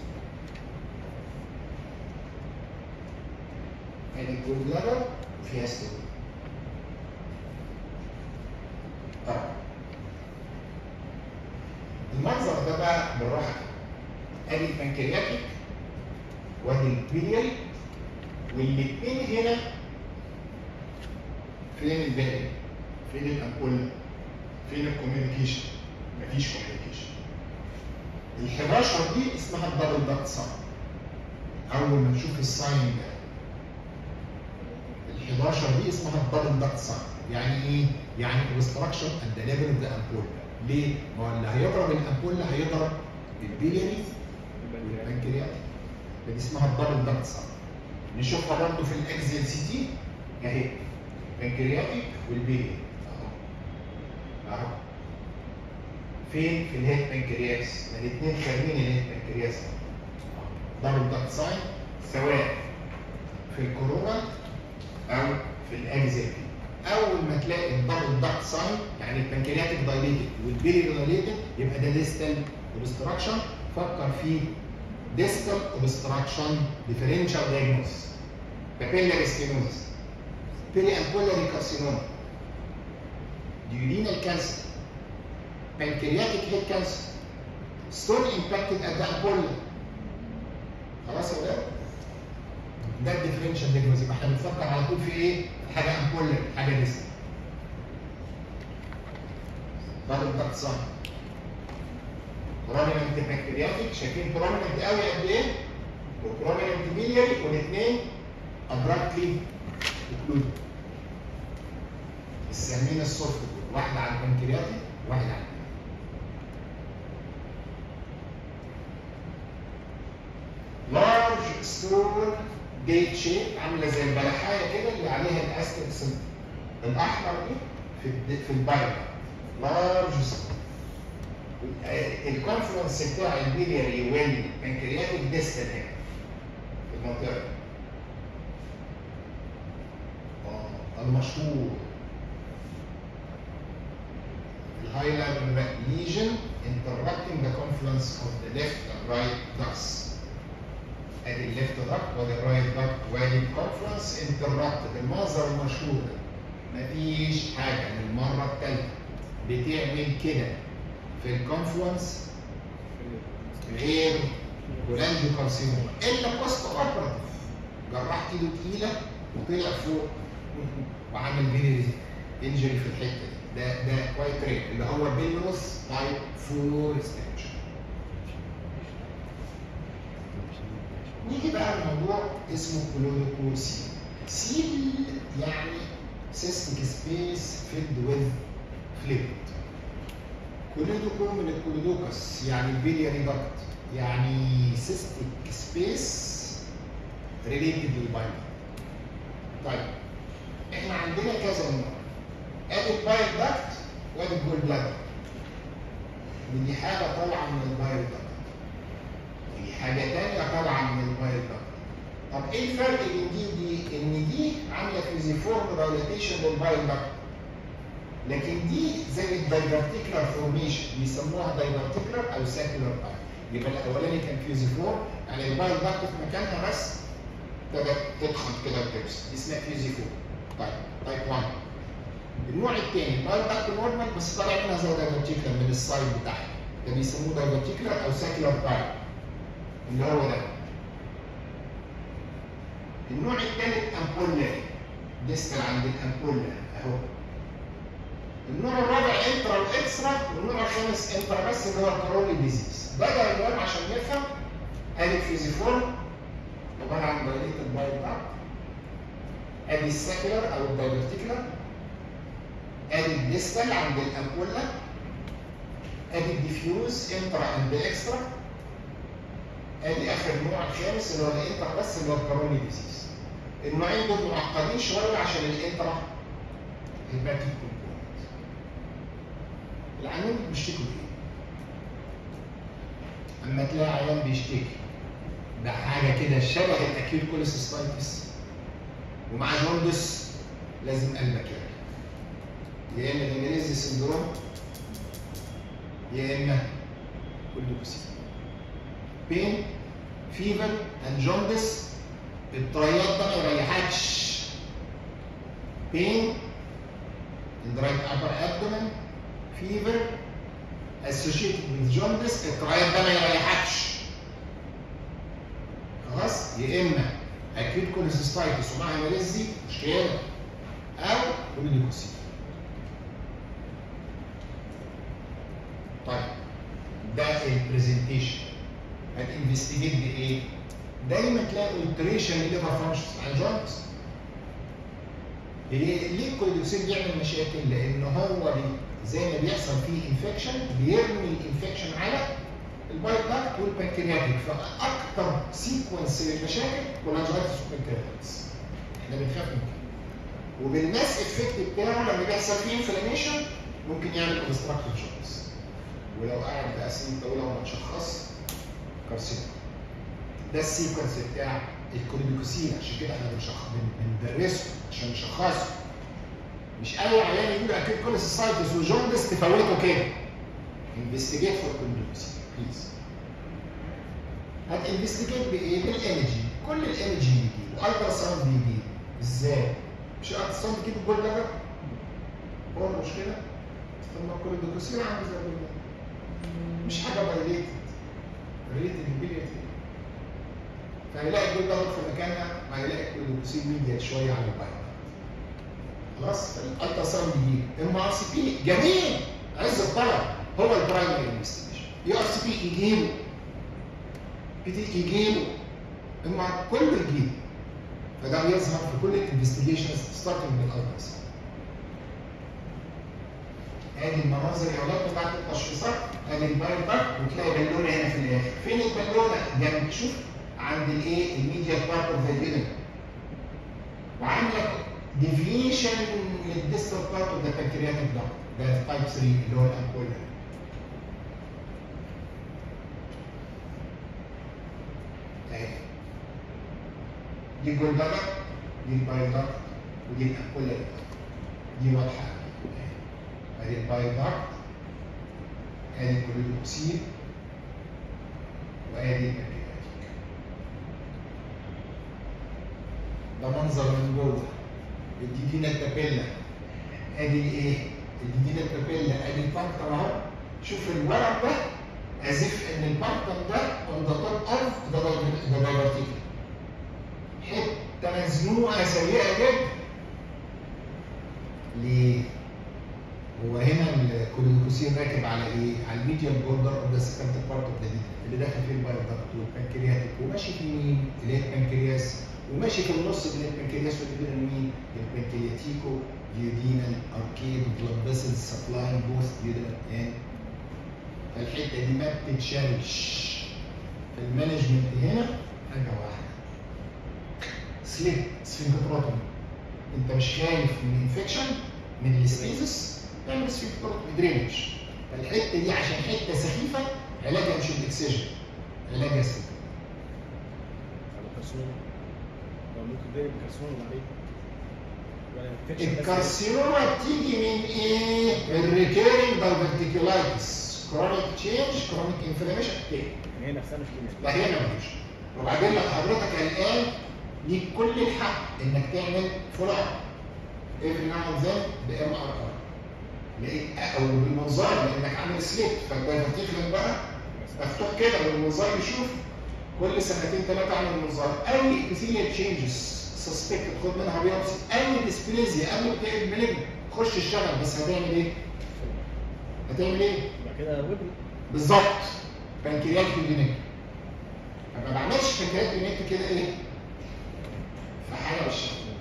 Speaker 1: ادي الجول بلادر وفيها ستون طيب المنظر ده بقى بالراحه ادي البنكرياتيك وادي البيلياري والاثنين هنا فين الباقي؟ فين الامبولا؟ فين الكوميونيكيشن؟ مفيش كوميونيكيشن. ال 11 دي اسمها الدبل داكت ساين. اول ما نشوف الساين ده ال 11 دي اسمها الدبل داكت ساين. يعني ايه؟ يعني obstruction at the level of the ampulla. ليه؟ ما هو اللي هيضرب الامبولا هيضرب البيلياري والبنكرياتيك. فدي اسمها الدبل داكت ساين. نشوفها برضه في الاكزيال سي تي اهي بنكرياتيك والبيلي اهو اهو فين في الهيد بنكرياس ما الاثنين خارجين الهيد بنكرياس دبل داكت ساين سواء في الكورونا او في الاكزيال اول ما تلاقي الدبل داكت ساين يعني البنكرياتيك دايليتد والبيلي دايليتد يبقى ده ديستال اوبستراكشن فكر في distal obstruction differential diagnosis papillary stenosis periampullary carcinoma duodenal cancer pancreatic head cancer stone impacted at the ampulla خلاص يا ولاد ده الديفرنشال ديجنوز يبقى احنا بنفكر على طول في ايه؟ في حاجه امبولا حاجه لسه بعد الضغط صح بروميننت بانكرياتيك شايفين بروميننت قوي قد ايه؟ وبروميننت بيلياري والاثنين ابراكتلي اوكلود السهمين السوفت دول واحده على البنكرياتيك وواحده على لارج ستون جيت شيب عامله زي البلحايه كده اللي عليها الاستك سنتر الاحمر دي في الد- في البايل لارج ستون الكونفلونس بتاع البيلياري والبنكرياتيك ديستال هنا في المنطقه دي. آه، المشهور الهايلاند lesion interrupting the confluence of the left and right ducts ادي الليفت داكت وادي الرايت داكت وادي الكونفرنس انتربتد المنظر المشهور ده مفيش حاجه للمره الثالثه بتعمل كده في الكونفلونس غير كولانجيو كارسينوما الا بوست اوبراتيف جراح ايده تقيله وطلع فوق وعمل بيني انجري في الحته دي ده ده كويت رير اللي هو بيلوس تايب 4 ستيتش نيجي بقى لموضوع اسمه كولونيكوسيل سيل يعني سيستيك سبيس فيلد ويز فليبت كوليدوكو من الكوليدوكس يعني البيلياري داكت يعني سيستيك سبيس ريليتد للبايل طيب احنا عندنا كذا نوع ادي البايل داكت وادي الجول بلادر ودي حاجه طالعه من البايل داكت ودي حاجه تانية طالعه من البايل داكت طب ايه الفرق بين دي ودي؟ ان دي عامله فيزيفورم دايلاتيشن للبايل داكت لكن دي زي الدايفرتيكولار فورميشن بيسموها دايفرتيكولار او ساكولار بايل يبقى الاولاني كان فيزيفورم يعني البايل داكت في مكانها بس ابتدت تدخل كده وترسم دي اسمها فيزيفورم طيب تايب 1 النوع الثاني البايل داكت نورمال بس طالع منها زي دايفرتيكولار من السايد بتاعها ده بيسموه دايفرتيكولار او ساكولار بايل اللي هو ده النوع الثالث امبولاري ديستال عند الامبولا اهو النوع الرابع انترا واكسترا والنوع الخامس انترا بس اللي هو الكروني ديزيز ده دايجرام عشان نفهم ادي الفيزيفورم عباره عن دايليت البايل داكت ادي الساكولار او الدايفرتيكولار ادي الديستال عند الامبولا ادي الديفيوز انترا اند اكسترا ادي اخر نوع الخامس اللي هو الانترا بس اللي هو الكروني ديزيز النوعين دول معقدين شويه عشان الانترا هيباتيك كومبوننت العيان بيشتكوا ايه؟ اما تلاقي عيان بيشتكي ده حاجه كده شبه الاكيوت كوليسيستايتس ومع جوندس لازم قلبك يعمل يا اما الانجليزي سندروم يا اما كوليوسي بين فيفر اند جوندس الطريات ده ما يريحكش بين in the right upper abdomen fever associated with jaundice الطريات ده ما يريحكش خلاص يا اما acute cholecystitis ومعها ماليزي مشكله او كوليدوكوسي طيب ده البرزنتيشن هتنفستيجيت بايه؟ دايما تلاقي التريشن لليفر فانكشنز على الجوينتس ليه ليه الكوليدوسين بيعمل مشاكل؟ لان هو بي زي ما بيحصل فيه انفكشن بيرمي الانفكشن على البايل داكت والبنكرياتيك فاكتر سيكونس للمشاكل كولاجيتس وبنكرياتيكس احنا بنخاف من كده وبالماس افكت بتاعه لما بيحصل فيه انفلاميشن ممكن يعمل اوبستراكتيف شوكس ولو قعد بقى سنين طويله وما تشخص كارسينوم ده السيكونس بتاع الكوليدوكسين عشان كده احنا بنشخص بندرسه عشان نشخصه مش اي عيان يجيب اكيد كوليسيستايتس وجوندس تفوته كده انفستيجيت فور كوليدوكسين بليز هتنفستيجيت بايه؟ بالايمجي كل الايمجي بيجيب والترا ساوند بيجيب ازاي؟ مش الترا ساوند بيجيب الجول ده هو المشكله؟ طب ما كل الدكتور عامل زي الجول ده مش حاجه بايليتد ريليتد بالبيليتد فهيلاقي الجول ده في مكانها وهيلاقي كل الدكتور ميديا شويه على البايليتد خلاص الالترا ساوند يجيب ام ار سي بي جميل عز الطلب هو البرايمري انفستيجيشن اي ار سي بي يجيبه بي تي يجيبه اما كل يجيبه فده بيظهر في كل الانفستيجيشنز ستارتنج من الالترا ساوند ادي المناظر يا ولاد بتاعت التشخيصات ادي البايل بارت وتلاقي بالونه هنا في الاخر فين البالونه؟ جنب شوف عند الايه؟ الميديا بارت اوف ذا ليفن وعامله ديفيشن للديستال بارت اوف ذا بانكرياتيك داكت ده تايب 3 اللي هو الامبولر اهي دي الجلبنه دي البايل داكت ودي الامبولر دي واضحه أهي. ادي البايل داكت ادي الكوليدوكسيد وادي البانكرياتيك ده منظر من جوه الديدينا البابيلا ادي ايه؟ الديدينا البابيلا ادي البانكر اهو شوف الورق ده as if ان البانكر ده on the top of the di- the diverticulum حته مزنوقه سيئه جدا ليه؟ هو هنا الكوليكوسين راكب على ايه؟ على الميديال بوردر اوف ذا سكند بارت اوف ذا اللي داخل فيه البايودكت والبنكرياتيك وماشي في مين؟ اللي هي البنكرياس وماشي في النص بين البنكرياس والابن مين؟ البنكرياتيكو ديودينال اركيد بلاد فيسلز سبلاين بوث ديودينال اند فالحته دي ما بتتشالش في المانجمنت هنا حاجه واحده سليب سفنكتروتومي انت مش خايف من انفكشن من الستيزس تعمل سفنكتروتومي درينج فالحته دي عشان حته سخيفه علاجها مش الاكسجين علاجها السكر
Speaker 2: على كارسينوما هو ممكن ده يبقى كارسينوما عليه ولا infection بس.
Speaker 1: الكارسينوما بتيجي من ايه؟ الريكيرنج دايفرتيكولايتس كرونيك تشينج كرونيك انفلاميشن كده
Speaker 2: يعني هي نفسها مش كده
Speaker 1: لا هي مفيش وبعدين لو حضرتك قلقان ليك كل الحق انك تعمل فول اب افري ناو اند ذن بام ار ار لقيت او بالمنظار لانك عامل سليب فالدايفرتيكولم بقى مفتوح كده والمنظار يشوف كل سنتين ثلاثه اعمل منظار اي ابيثيليال تشينجز سسبكت خد منها بيوبسي اي ديسبليزيا اي بتقلب ملك خش اشتغل بس هتعمل ايه؟ هتعمل ايه؟
Speaker 2: يبقى كده وبري
Speaker 1: بالظبط بنكرياتيك بنكت ما بعملش بنكرياتيك بنكت كده ايه؟ في حاجه بالشكل ده.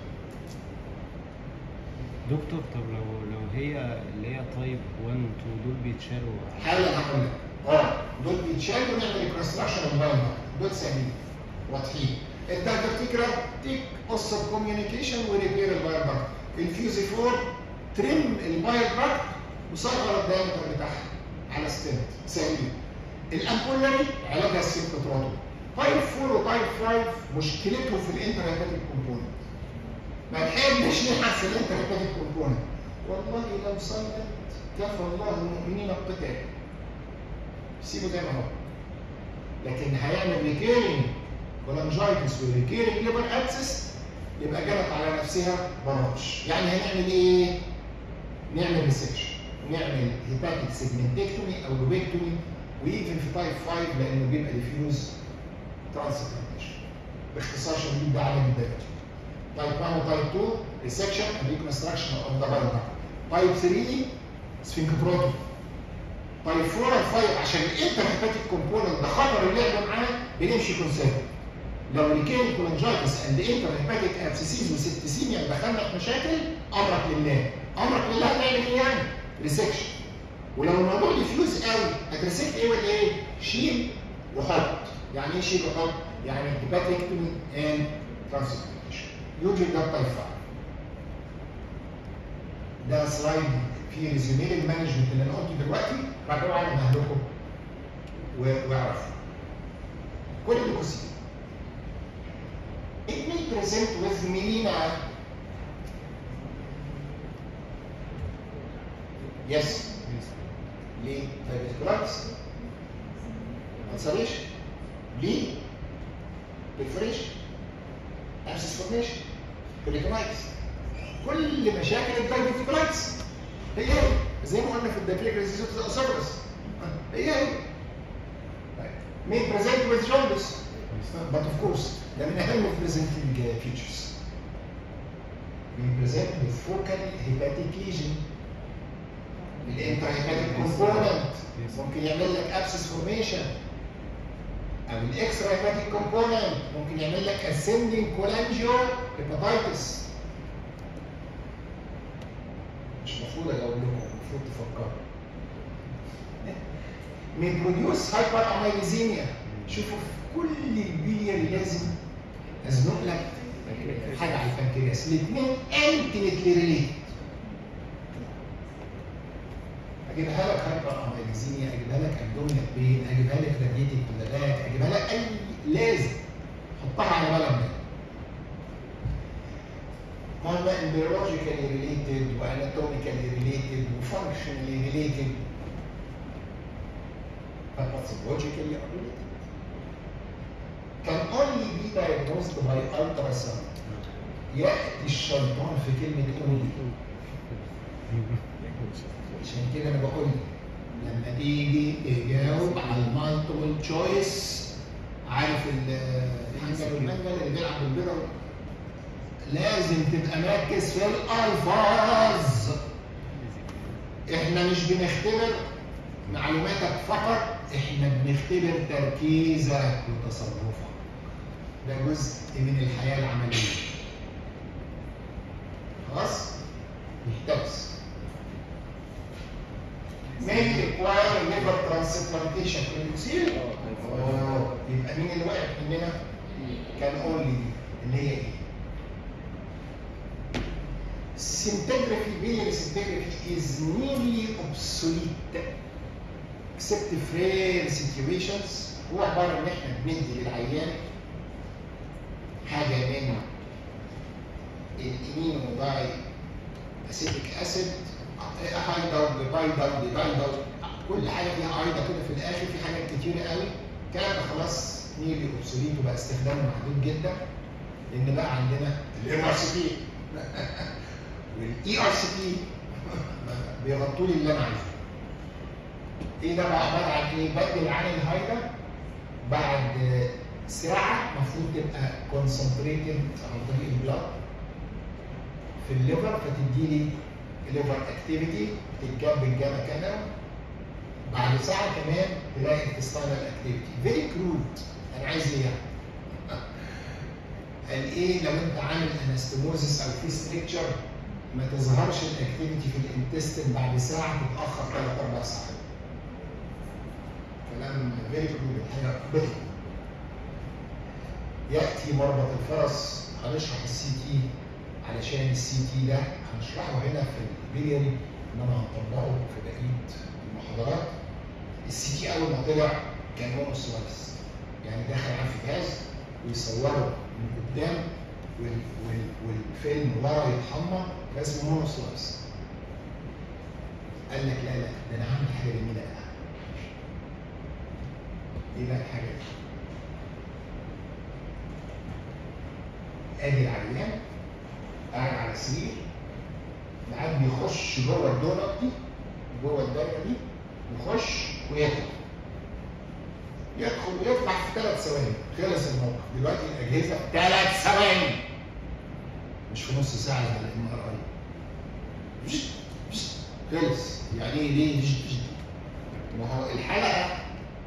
Speaker 4: دكتور طب لو لو هي اللي هي تايب 1 و 2 دول بيتشالوا
Speaker 1: حالا هقول لك اه دول بيتشالوا ونعمل ريكونستراكشن اوف دول سهلين واضحين الدايفرتيكرا تيك قص الكوميونيكيشن وريبير الباير باك الفيوزي فور ترم الباير باك وصغر الدايمتر بتاعها على ستنت سهلين الامبولاري علاجها السيمبتروتوم تايب 4 وتايب 5 مشكلتهم في الانترهيباتيك كومبوننت ما نحبش نحس الانترهيباتيك كومبوننت والله لو صلت كفى الله المؤمنين القتال سيبه زي ما هو لكن هيعمل ريكيرنج كولانجايتس وريكيرنج ليبر ابسس يبقى جرت على نفسها براش يعني هنعمل ايه؟ نعمل ريسكشن نعمل هيباتيك سيجمنتكتومي او لوبيكتومي ويفن في تايب 5 لانه بيبقى ديفيوز ترانسبلانتيشن باختصار شديد ده علاج الدايبيتيك تايب 1 وتايب 2 ريسكشن اند ريكونستراكشن اوف ذا بايل تايب 3 سفنكتروتومي تايب 4 و 5 عشان الانترهيباتيك كومبوننت ده خطر اللعب معاه بنمشي كونسيرت لو ريكين كولانجايتس اند انترهيباتيك ابسيسيز وسبتسيميا دخلنا في مشاكل امرك لله امرك لله هتعمل ايه يعني؟ ريسكشن ولو الموضوع ديفيوز قوي هتريسكت ايه ولا ايه؟ شيل وحط يعني ايه شيل وحط؟ يعني هيباتيكتومي اند ترانسبلانتيشن يوجد ده تايب 5 ده سلايد فيه ريزومي للمانجمنت اللي انا قلته دلوقتي بعد كده اعلم اهلكم واعرفوا كل الكوسين It may present with melina. Yes. ليه؟ diverticulitis. ما تصريش؟ ليه؟ بريفريشن ابسس فورميشن بريتونايتس كل مشاكل الدايفيتيكولايتس هي هي زي ما قلنا في الدايفيتيك ريزيزوس اسورس هي هي مين بريزنت with jaundice but of course ده من اهم البريزنتنج فيتشرز من بريزنت with focal hepatic lesion الانترا هيباتيك كومبوننت ممكن يعمل لك ابسس فورميشن او الاكسترا هيباتيك كومبوننت ممكن يعمل لك اسندنج كولانجيو هيباتيتس مش المفروض اجاوب لكم المفروض تفكروا من بروديوس هايبر اميليزيميا شوفوا في كل البيلياري لازم ازنق لك حاجه على البنكرياس الاثنين انتينتلي ريليتد اجيبها لك هايبر اميليزيميا اجيبها لك ابدومينال بين اجيبها لك راديتنج تو ذا باك اجيبها لك اي لازم حطها على بالك منها هم امبريولوجيكالي ريليتد واناتوميكالي ريليتد وفانكشنالي ريليتد but pathologically unrelated can only be diagnosed by ultrasound يأتي الشيطان في كلمة only عشان كده انا بقول لك لما تيجي تجاوب على المالتيبل تشويس عارف الحنجل والمنجل اللي بيلعب بالبيضه لازم تبقى مركز في الالفاظ احنا مش بنختبر معلوماتك فقط احنا بنختبر تركيزك وتصرفك ده جزء من الحياه العمليه خلاص محتبس may require liver transplantation can you see it؟ اه يبقى مين اللي وقعت مننا؟ كان اونلي اللي هي ايه؟ scintigraphy biliary scintigraphy is nearly obsolete except rare situations هو عباره ان احنا بندي للعيان حاجه من الامينو داي اسيتيك اسيد هايدر بايدر ديبايدر كل حاجه فيها ايضا كده في الاخر في حاجات كتيره قوي كان خلاص نيلي اوبسوليت وبقى استخدامه محدود جدا لان بقى عندنا الام ار سي بي والاي ار سي بي بيغطوا لي اللي انا عايزه ايه ده بقى عباره عن ايه؟ بدل عن الهايدر بعد ساعه المفروض تبقى كونسنتريتد عن طريق البلاد في الليفر فتدي لي ليفر اكتيفيتي تتجاب بالجاما كاميرا بعد ساعه كمان تلاقي انتستينال اكتيفيتي فيري كرود انا عايز ايه يعني؟ قال ايه لو انت عامل انستموزس او في ستريكشر ما تظهرش الاكتيفيتي في الانتستين بعد ساعه تتاخر ثلاث اربع ساعات كلام فيري كرود الحقيقه بطل ياتي مربط الفرس هنشرح السي تي علشان السي تي ده هنشرحه هنا في البيلياري انما هنطبقه في بقيه المحاضرات السي تي اول ما طلع كان هو سلايس يعني داخل على جهاز ويصوره من قدام وال وال والفيلم ورا يتحمر فاسمه مونو سلايس قال لك لا لا ده انا هعمل حاجه جميله بقى ايه بقى الحاجه دي؟ ادي العيان قاعد على السرير العيان بيخش جوه الدونت دي جوه الدايره دي يخش ويدخل يدخل ويفتح في ثلاث ثواني خلص الموقف دلوقتي الاجهزه ثلاث ثواني مش في نص ساعه زي الام ار اي خلص يعني ايه ليه جد جد ما هو الحلقه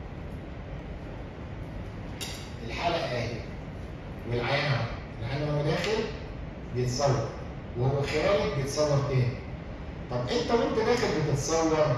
Speaker 1: الحلقه اهي والعيان اهو العيان وهو داخل بيتصور وهو خارج بيتصور تاني طب انت وانت داخل بتتصور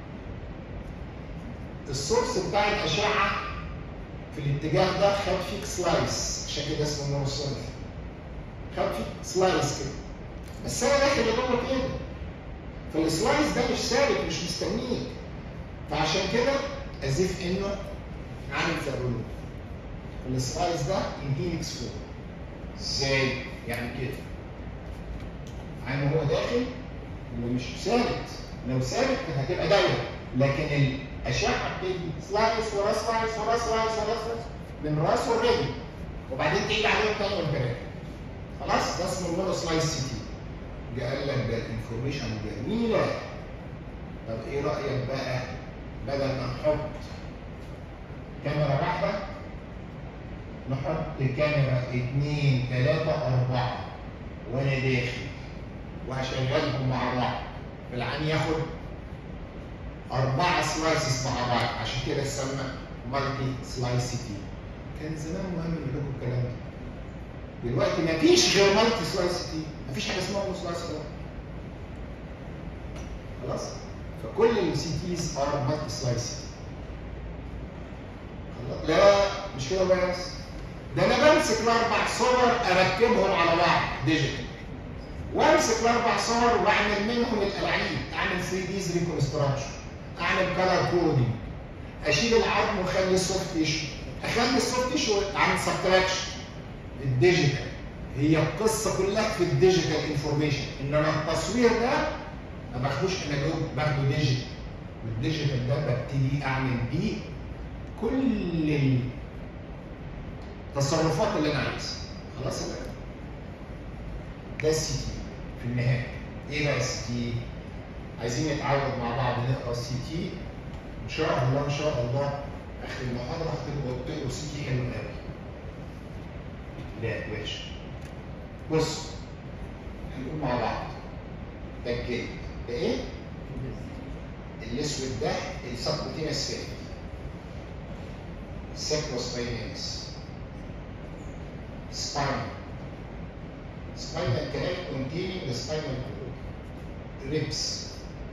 Speaker 1: السورس بتاع الاشعه في الاتجاه ده خد فيك سلايس عشان كده اسمه مونوسونيك خد فيك سلايس كده بس انا داخل جوه كده فالسلايس ده مش ثابت مش مستنيك فعشان كده ازيف انه عامل زي الرولو السلايس ده ان هيلكس فور ازاي؟ يعني كده عين هو داخل ومش ثابت لو ثابت كانت هتبقى دايره لكن الاشعه بتدي سلايس ورا سلايس ورا سلايس ورا سلايس من راس والرجل وبعدين تعيد عليهم تاني وانت راجع خلاص ده اسمه المونو سلايس سي تي جه قال لك ده الانفورميشن جميله طب ايه رايك بقى بدل ما نحط كاميرا واحده نحط كاميرا اثنين ثلاثه اربعه وانا داخل وهشغلهم مع بعض فالعين ياخد أربعة سلايسز مع بعض عشان كده اتسمى مالتي سلايسيتي كان زمان مهم نقول لكم الكلام ده دلوقتي مفيش غير مالتي سلايسيتي مفيش حاجة اسمها مونو سلايسيتي خلاص فكل السي تيز ار مالتي سلايسيتي لا مش كده بس ده انا بمسك الاربع صور اركبهم على بعض ديجيتال وامسك الاربع صور واعمل منهم الالعاب اعمل 3 ديز ريكونستراكشن اعمل كلر كودينج اشيل العظم واخلي السوفت تيشو اخلي السوفت تيشو اعمل سبتراكشن الديجيتال هي القصه كلها في الديجيتال انفورميشن انما التصوير ده ما باخدوش انالوج باخده ديجيتال والديجيتال ده ببتدي اعمل بيه كل التصرفات اللي انا عايزها خلاص يا بقى ده السي تي في النهايه ايه بقى السي تي عايزين نتعود مع بعض نقرا السي تي ان شاء الله ان شاء الله اخر المحاضره هتبقوا تقروا سي تي حلو قوي لا وحش بص هنقول مع بعض ده الجلد ده ايه؟ الاسود ده السبكوتينس فات سيكروسباينيس spinal spinal canal containing the spinal cord ribs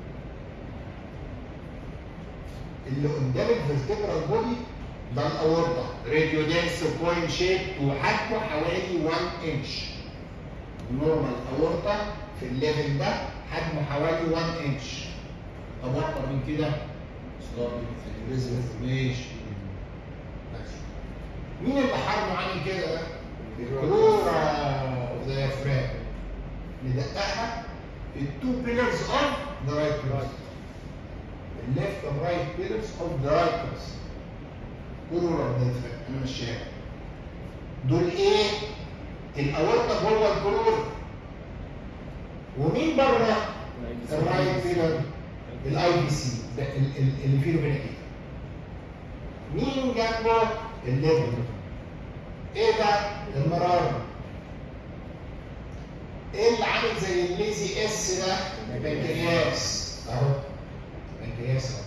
Speaker 1: اللي قدام الفرتبرال بودي ده الاورطه راديو دانس بوينت شيب وحجمه حوالي 1 انش نورمال اورطه في الليفل ده حجمه حوالي 1 انش طب اكتر من كده ماشي ماشي مين اللي حجمه عامل كده ده؟ الكورة اوف ذا فرام ندققها التو بيلرز اوف ذا رايت بيلرز الليفت اند رايت بيلرز اوف ذا رايت بيلرز كورة اوف ذا فرام انا ماشيها دول ايه؟ الاورطه جوه الكرور ومين بره؟ الرايت بيلر الاي بي سي ده ال- ال- اللي فيه ربنا كده مين جنبه؟ الليفر ايه ده؟ المرارة ايه اللي عامل زي الليزي اس ده؟ البنكرياس اهو البنكرياس اهو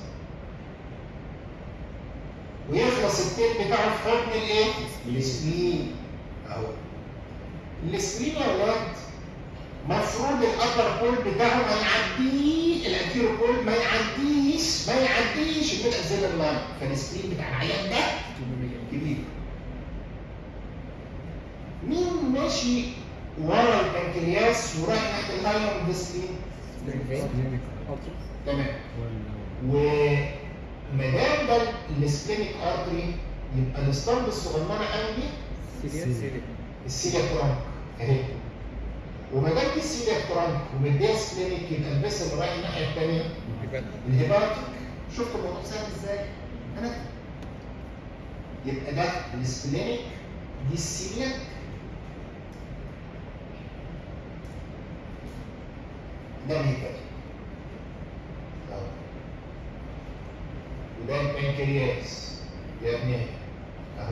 Speaker 1: ويخلص التيل بتاعه في حضن الايه؟ السبلين اهو السبلين يا ولاد مفروض الابر كول بتاعه ما يعديه الانتيرو كول ما يعديش ما يعديش الميد اكسيلر لاين فالسبلين بتاع العيان ده كبير مين ماشي ورا البنكرياس ورايح ناحيه الهايلر ديسبلين تمام وما دام ده السبلينيك ارتري يبقى الاسطمبه الصغننه عندي السيليا ترانك اهي وما دام دي السيليا ترانك ومديها سبلينيك يبقى البس اللي رايح الناحيه الثانيه الهيباتيك شفت الموضوع سهل ازاي؟ انا يبقى ده السبلينيك دي السيليا ده الهيباتيك أهو. وده البنكرياس يا ابني اهو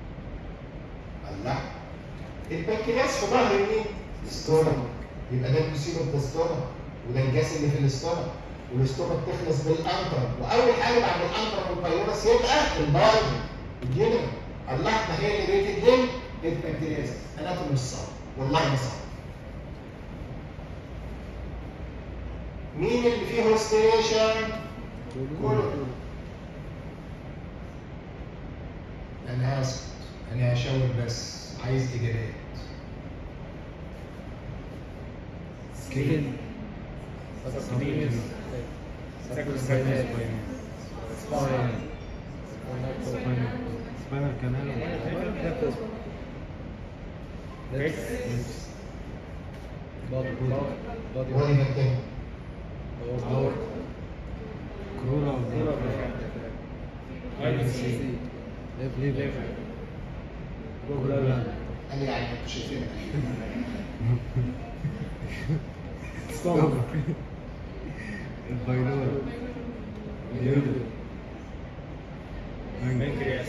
Speaker 1: الله البنكرياس في ظهر مين؟ الاستومك يبقى ده المصيبه في الاستومك وده الجاس اللي في الاستومك والاستومك تخلص بالانترم واول حاجه بعد الانترم والبايورس يبقى البايو الجنم الله ما هي اللي ريتد ليه؟ البنكرياس اناتومي مش صعب والله ما صعب مين اللي فيه هوستيشن؟ كله انا هسكت انا هشاور بس عايز اجابات
Speaker 4: سكين سباينال كانال
Speaker 1: بودي مكان
Speaker 4: كورونا
Speaker 2: لا لا
Speaker 1: قال لي يعني انتوا شايفينها
Speaker 2: ستوب
Speaker 4: البايلور
Speaker 2: بنكرياس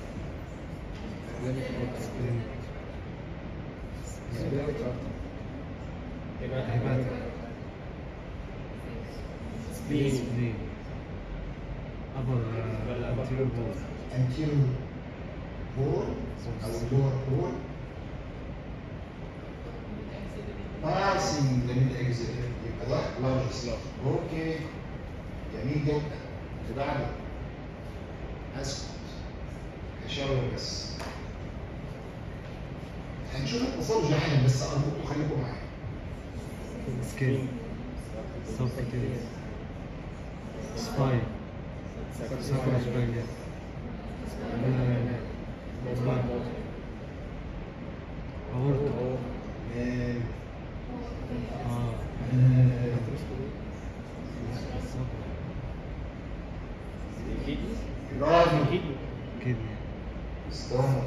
Speaker 4: هبات
Speaker 2: سبلين
Speaker 4: سبلين أبر أنتيريور بول
Speaker 1: انتيرو بول او اللور بول باسنج لميد اكزيت يبقى ده لارج سلاف اوكي جميل جدا اللي بعده اسكت اشاور بس هنشوف الباثولوجي حالا بس ارجوكم خليكم معايا
Speaker 4: سكين سوفيتيز سباين سوفيتيز بانجل أورتا
Speaker 1: مان
Speaker 4: آه
Speaker 1: مان برافو
Speaker 4: كده
Speaker 1: ستومك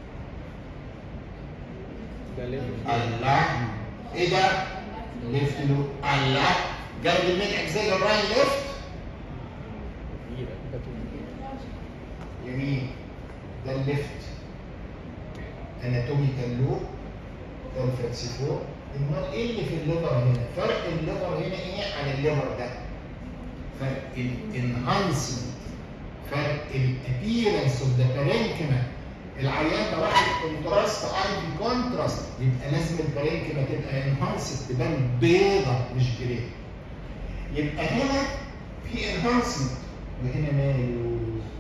Speaker 2: ده ليفل
Speaker 1: الله ايه ده؟ ليفت له الله جنب الميد اكزيل الراين ليفت
Speaker 2: كبيرة
Speaker 1: يمين ده الليفت اناتوميكال لوب ده الفلسفور امال ايه اللي في الليفر هنا؟ فرق الليفر هنا ايه عن الليفر ده؟ فرق الانهانسمنت فرق الابيرنس اوف ذا بارينكما العيان ده واخد كونتراست اي بي كونتراست يبقى لازم البارينكما تبقى انهانسد تبان بيضه مش جري يبقى هنا في انهانسمنت وهنا ماله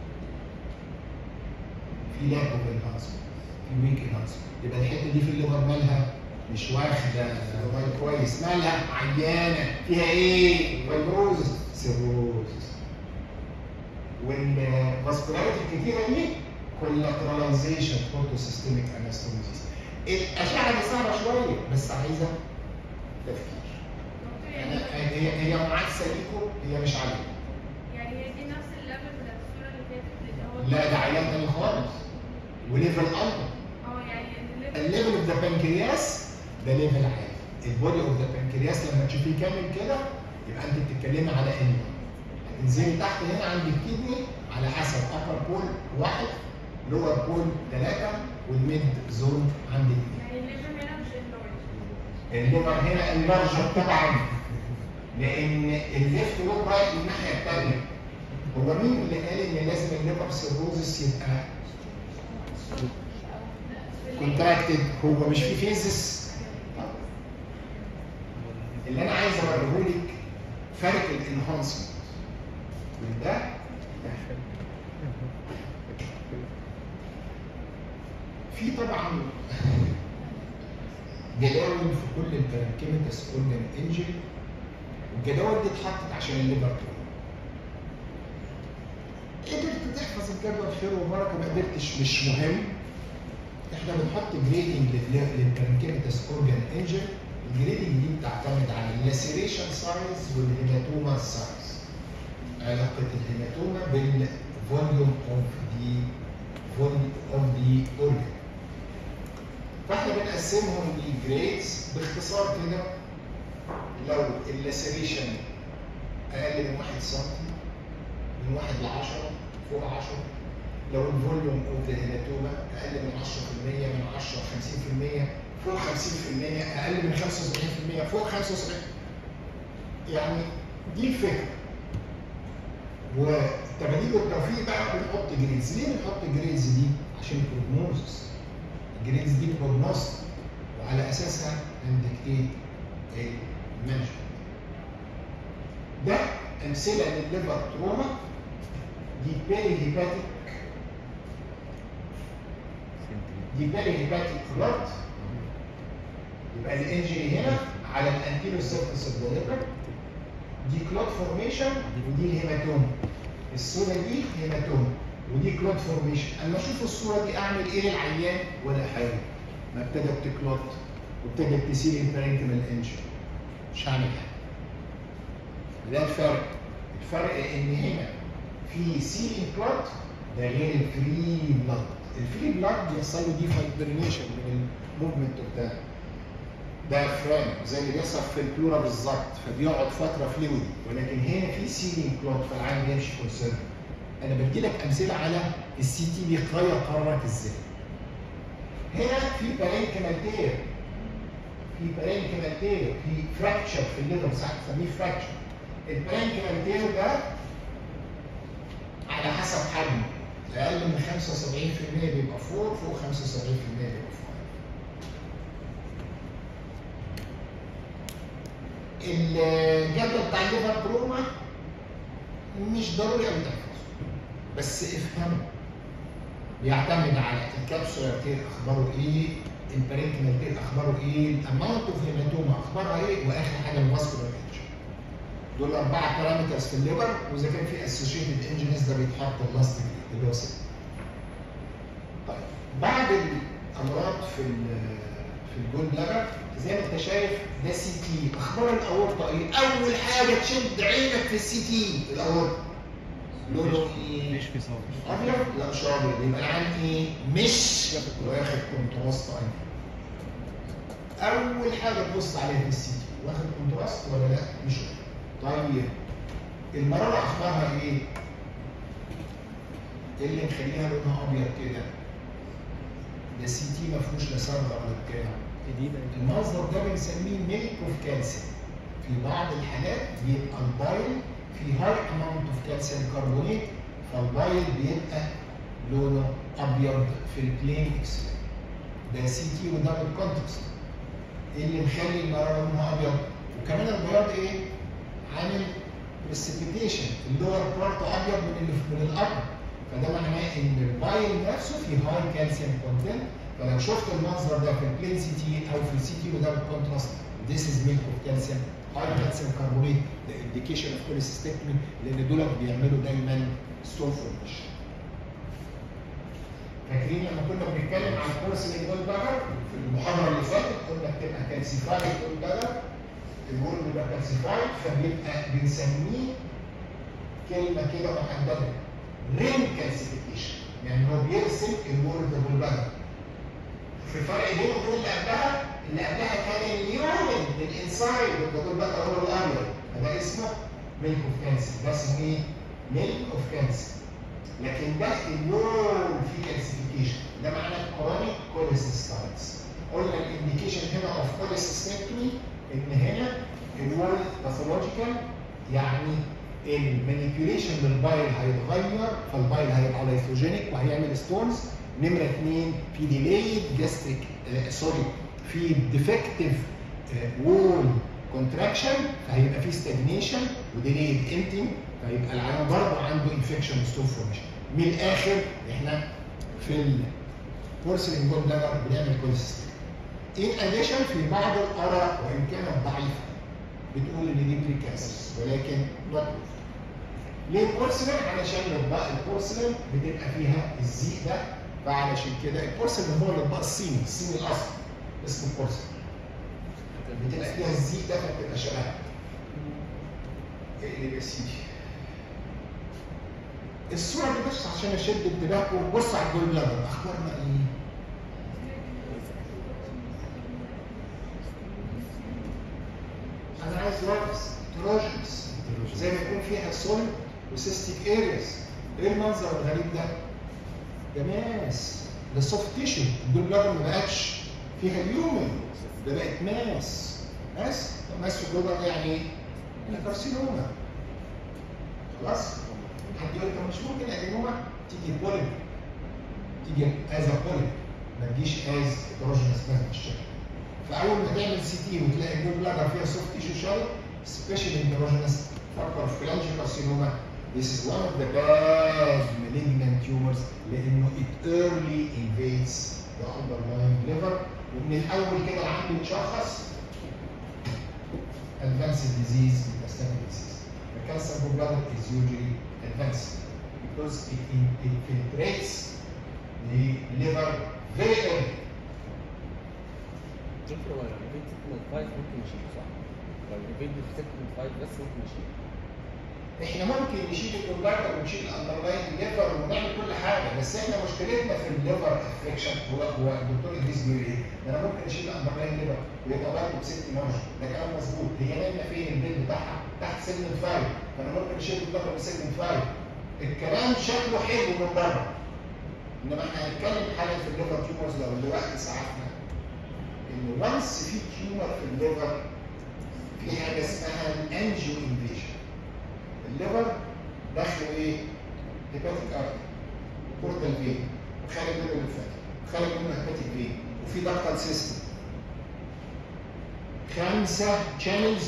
Speaker 1: في لاك اوف انهانسمنت في ويك انهانسمنت يبقى الحته دي في الليفر مالها مش واخده موبايل كويس مالها عيانه فيها ايه؟ فايبروزس سيروزس والفاسكولاريتي الكتيره دي كولاتراليزيشن فوتو سيستميك انستوميزيس الاشعه دي صعبه شويه بس عايزه تفكير
Speaker 3: دكتور
Speaker 1: يعني
Speaker 3: يعني
Speaker 1: هي هي معاكسه ليكم هي مش عليكم
Speaker 3: يعني هي دي نفس الليفل بتاعت الصورة اللي فاتت اللي هو
Speaker 1: لا ده عيان تاني خالص وليفل اكبر
Speaker 3: اه يعني الليفل
Speaker 1: الليفل اوف ذا بانكرياس ده ليفل عالي البودي اوف ذا بانكرياس لما تشوفيه كامل كده يبقى انت بتتكلمي على ان هتنزلي تحت هنا عند الكدني على حسب ابر بول واحد لور بول ثلاثه والميد زون عند اثنين
Speaker 3: يعني الليفل هنا مش اللورج
Speaker 1: الليفر هنا اللارجر طبعا لان الليفت لوب رايح للناحيه الثانيه هو مين اللي قال ان لازم الليفر سيروزس يبقى كونتراكتد هو مش في فيزس اللي انا عايز اوريه لك فرق الانهانسمنت من ده في طبعا جداول في كل الباركيمتس اورجان انجن والجداول دي اتحطت عشان الليفر تروما قدرت تحفظ الجدول خير وبركه ما قدرتش مش مهم احنا بنحط جريدنج للباركيمتس اورجان انجن الجريدنج دي بتعتمد على اللاسيريشن سايز والهيماتوما سايز علاقه الهيماتوما بالفوليوم اوف دي فوليوم اوف دي اورجان فاحنا بنقسمهم لجريدز باختصار كده لو اللاسيريشن اقل من 1 سم من 1 ل 10 فوق 10 لو الفوليوم اوف ذا هيماتوما اقل من 10% من 10 ل 50% فوق 50% اقل من 75% فوق 75 يعني دي الفكره والتمارين والتوفيق بقى بنحط جريدز ليه بنحط جريدز دي عشان بروجنوزس الجريدز دي بروجنوست وعلى اساسها هندكتيت المانجمنت ده امثله للليفر تروما دي بيري هيباتيك دي بيري هيباتيك كلوت يبقى الانجري هنا على الانتيريو سيرفيس اوف ذا ليفر دي كلوت فورميشن ودي الهيماتوم الصوره دي هيماتوم ودي كلوت فورميشن اما اشوف الصوره دي اعمل ايه للعيان ولا حاجه ما ابتدت تكلوت وابتدت تسيل البارنكيمال انجري مش هعمل حاجه ده الفرق الفرق ان هنا في سيلينج كلوت ده غير الفري بلاد الفري بلاد بيحصل له دي فايبرينيشن من الموفمنت بتاعه ده فرام زي اللي بيحصل في البلورا بالظبط فبيقعد فتره فلويد ولكن هنا في سيلينج كلوت فالعين بيمشي كونسيرن انا بدي لك امثله على السي تي بيتغير قرارك ازاي هنا في بارينكيمال تير في بارينكيمال تير في فراكشر في الليفر ساعات بنسميه فراكشر البارينكيمال تير ده على حسب حجمه اقل من 75% بيبقى 4 فوق 75% بيبقى 5 الجدول بتاع الليفر بروما مش ضروري قوي تحفظه بس افهمه بيعتمد على الكبسولار تير اخباره ايه البارينكيمال تير اخباره ايه الاماونت اوف هيماتوما اخبارها ايه واخر حاجه الفاسكولار انجن دول اربعه بارامترز في الليفر واذا كان في اسوشيتد انجنز ده بيتحط اللاست اللي هو ست طيب بعد الامراض في ال- في الجول بلادر زي ما انت شايف ده سي تي اخبار الاورطه ايه اول حاجه تشد عينك في السي تي الاورطه لونه ايه
Speaker 4: مش في صوت
Speaker 1: ابيض لا مش ابيض يبقى العين ايه مش واخد كونتراست ايضا اول حاجه تبص عليها في السي تي واخد كونتراست ولا لا مش واخد. طيب المراره اخبارها ايه ايه اللي مخليها لونها ابيض كده ده سي تي ما فيهوش لا صبغه ولا بتاع
Speaker 2: جديدة
Speaker 1: المصدر ده بنسميه ميلك اوف كالسيوم في بعض الحالات بيبقى البايل في هاي اماونت اوف كالسيوم كربونيت فالبايل بيبقى لونه ابيض في البلين اكس ده سي تي ودبل كونتكست ايه اللي مخلي المراره لونها ابيض وكمان البياض ايه عامل بريسبيتيشن اللور بارت ابيض من اللي من الابر فده معناه ان البايل نفسه في هاي كالسيوم كونتنت فلو شفت المنظر ده في البلين سي تي او في السي تي ودبل كونتراست this is milk of calcium high calcium carbonate the indication of cholecystectomy لان دول بيعملوا دايما ستون فورميشن فاكرين لما كنا بنتكلم عن البورسلين جول بلادر في المحاضره اللي فاتت قلنا بتبقى كالسيفايد جول بلادر الجول بيبقى كالسيفايد فبيبقى بنسميه كلمه كده محدده رين كالسيفيكيشن يعني هو بيرسم الورد جول بلادر في فرق بينه وبين اللي قبلها اللي قبلها كان اليومن الانسايد والجدول بقى هو الابيض فده اسمه ميلك اوف كانسر ده اسمه ايه؟ ميلك اوف كانسر لكن ده الوول في كالسيفيكيشن ده معناه كرونيك كوليسيستايتس قلنا الانديكيشن هنا اوف كوليسيستكتومي ان هنا الوول باثولوجيكال يعني المانيبيوليشن للبايل هيتغير فالبايل هيبقى لايثوجينيك وهيعمل ستونز نمره اثنين في ديليد جاستريك سوري في ديفكتيف وول كونتراكشن فهيبقى في ستاجنيشن وديليد امتنج فيبقى العيان برضه عنده انفكشن ستون فورميشن من الاخر احنا في البورسلين جول بلادر بنعمل كونسيستنت ان اديشن في بعض الاراء وان كانت ضعيفه بتقول ان دي بريكانسس ولكن نوت ليه البورسلين؟ علشان الاطباق البورسلين بتبقى فيها الزيق ده فعلشان كده البورسلين هو الاطباق الصيني الصيني الاصلي اسمه البورسلين بتبقى فيها الزيق ده فبتبقى شبهها اقلب يا سيدي الصورة دي بس عشان اشد انتباهكم بص على الجول بلادر اخبارنا ايه؟ انا عايز لارفس تروجنس زي ما يكون فيها سوليد وسيستيك ارياز ايه المنظر الغريب ده؟ يا ناس ده سوفت تيشو الجول بلادر ما بقتش فيها اليومن ده بقت ماس ماس ماس في الجول بلادر يعني ايه؟ يعني كارسينوما خلاص؟ حد يقول طب مش ممكن ادينوما تيجي بوليب تيجي از بوليب ما تجيش از هيتروجينس مثلا الشكل فاول ما تعمل سي تي وتلاقي الجول بلادر فيها سوفت تيشو شويه سبيشال هيتروجينس فكر في كارسينوما This is one of the bad malignant tumors لانه it early invades the underlying liver ومن الاول كده العيان بيتشخص advanced disease metastatic disease. The cancer of bladder is usually advanced because it, it infiltrates the liver very early.
Speaker 5: دكتور هو الريفيد 6.5 ممكن يشيل صح؟ لو الريفيد 6.5 بس ممكن يشيل
Speaker 1: احنا ممكن نشيل الكونفرتر ونشيل الاندرلاين ليفر ونعمل كل حاجه بس احنا مشكلتنا في الليفر افكشن هو هو الدكتور ادريس بيقول ايه؟ ده انا ممكن اشيل الاندرلاين ليفر ويبقى برضه بست مارجن ده كلام مظبوط هي نايمه فين البيت بتاعها؟ تحت سيجمنت 5 فانا ممكن اشيل الكونفرتر بسيجمنت 5 الكلام شكله حلو من بره انما احنا هنتكلم حالا في الليفر تيومرز لو الوقت ساعتنا ان وانس في تيومر في الليفر في حاجه اسمها الانجيو انفيجن الليفر داخله ايه؟ هيباتيك ارتري بورتال فين وخارج منه الليمفاتيك وخارج منه هيباتيك فين وفي دكتال سيستم خمسه شانلز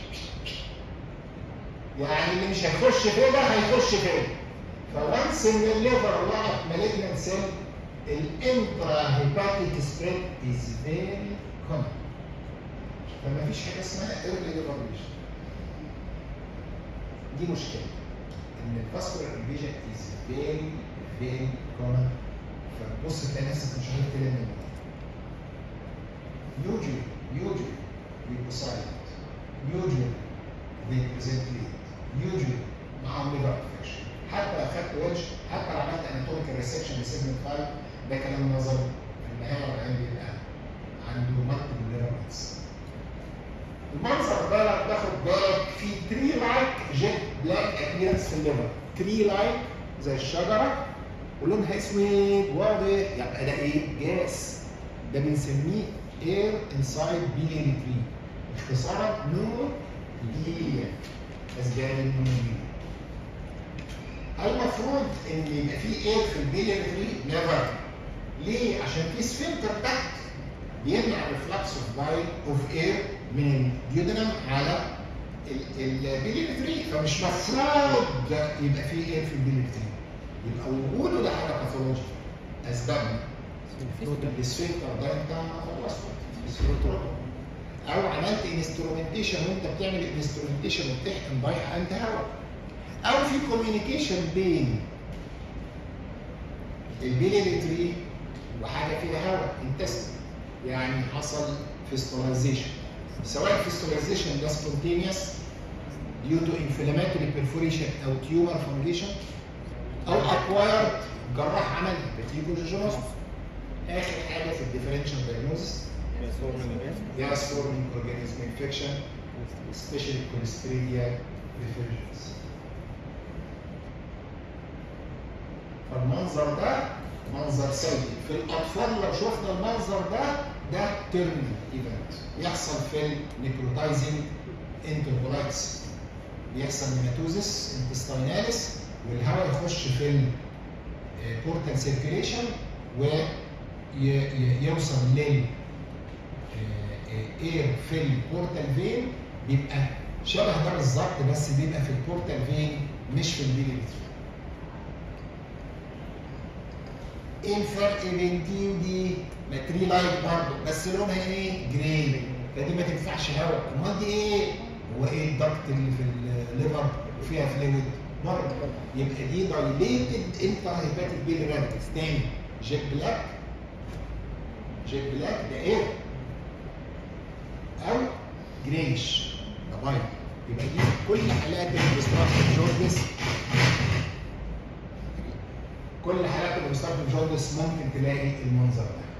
Speaker 1: يعني اللي مش هيخش كده هيخش كده فوانس ان الليفر وقف مالجنت سيل الانترا هيباتيك سبريد از فيري كومن فما فيش حاجه اسمها ايرلي ليفريشن دي مشكله ان الفاسكولار انفيجن از فيري فيري كومن فتبص تلاقي نفسك مش عارف تلم من usually usually بيبقوا silent usually they present late usually معاهم liver infection حتى لو خدت ويلش حتى لو عملت اناتوميكال ريسكشن لسيجمنت 5 ده كلام نظري في النهايه العيان بيبقى عنده مكتب الليفر المنظر ده لو تاخد بالك في تري لايك جيت بلاك ابيرنس في الليفر تري لايك زي الشجره ولونها اسود واضح يبقى ده ايه؟ جاس ده بنسميه اير انسايد بيلياري تري اختصارا نو بيليا اسباب النمو المفروض ان يبقى في اير في البيلياري تري نيفر ليه؟ عشان في سفنتر تحت بيمنع الفلكس اوف باي اوف اير من الديودنم على البيلياري تري فمش مفروض يبقى في اير في البيلياري تري يبقى وجوده ده حاجه باثولوجي اسبابنا السفنتر ده انت خلصته او عملت انسترومنتيشن وانت بتعمل انسترومنتيشن وبتحقن بايع انت هواء او في كوميونيكيشن بين البيلياري تري وحاجه فيها هواء انتست يعني حصل فيستولايزيشن سواء الفيستولايزيشن ده سبونتينيوس due to inflammatory perforation او تيومر فورميشن او اكوايرد جراح عمل بتيجوجينوس اخر حاجه في الديفرنشال دايجنوستس gas forming organism infection especially Clostridia refrigerants فالمنظر ده منظر سيء في الاطفال لو شفنا المنظر ده ده تيرمينال ايفنت يحصل في النيكروتايزنج انترفولايتس بيحصل نيماتوزس انتستيناليس والهواء يخش في البورتال سيركيليشن ويوصل لل اير في البورتال فين بيبقى شبه ده بالظبط بس بيبقى في البورتال فين مش في البيليتري ايه الفرق بين دي ودي؟ ما تري لايت برضه بس لونها ايه؟ جراي فدي ما تنفعش هواء امال دي ايه؟ هو ايه الضغط اللي في الليفر وفيها فلويد برضه يبقى دي دايليتد انتر هيباتيك بيلي راديكس تاني جيت بلاك جيت بلاك ده ايه؟ او جريش ده بايض يبقى دي كل حالات الاوبستراكتيف جوردس كل حالات الاوبستراكتيف جوردس ممكن تلاقي المنظر ده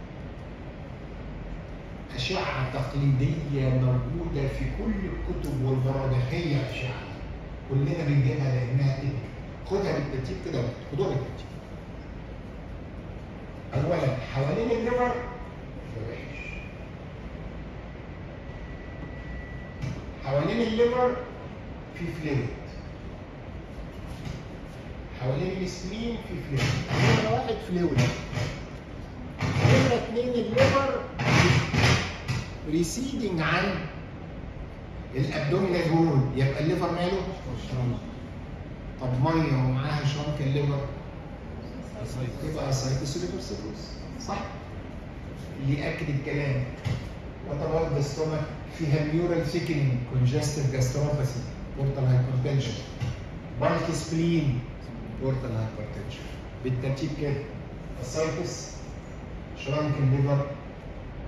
Speaker 1: أشعة تقليدية موجودة في كل الكتب والمراجع هي أشعة كلنا بنجيبها لأنها تبقى خدها بالترتيب كده خدوها بالترتيب أولا حوالين الليفر وحش حوالين الليفر في فلويد حوالين السبلين في فلويد نمرة واحد فلويد نمرة اتنين الليفر ريسيدنج عن الابدومينال وول يبقى الليفر ماله؟ طب ميه ومعاها شرنك الليفر يبقى سايتوس ليفرسيروس صح؟ اللي ياكد الكلام وات اباوت ذا ستومك فيها ميورال ثيكنينج كونجستيف جاستروباثي بورتال هايبرتنشن بالكي سبلين بورتال هايبرتنشن بالترتيب كده السايتس شرنك الليفر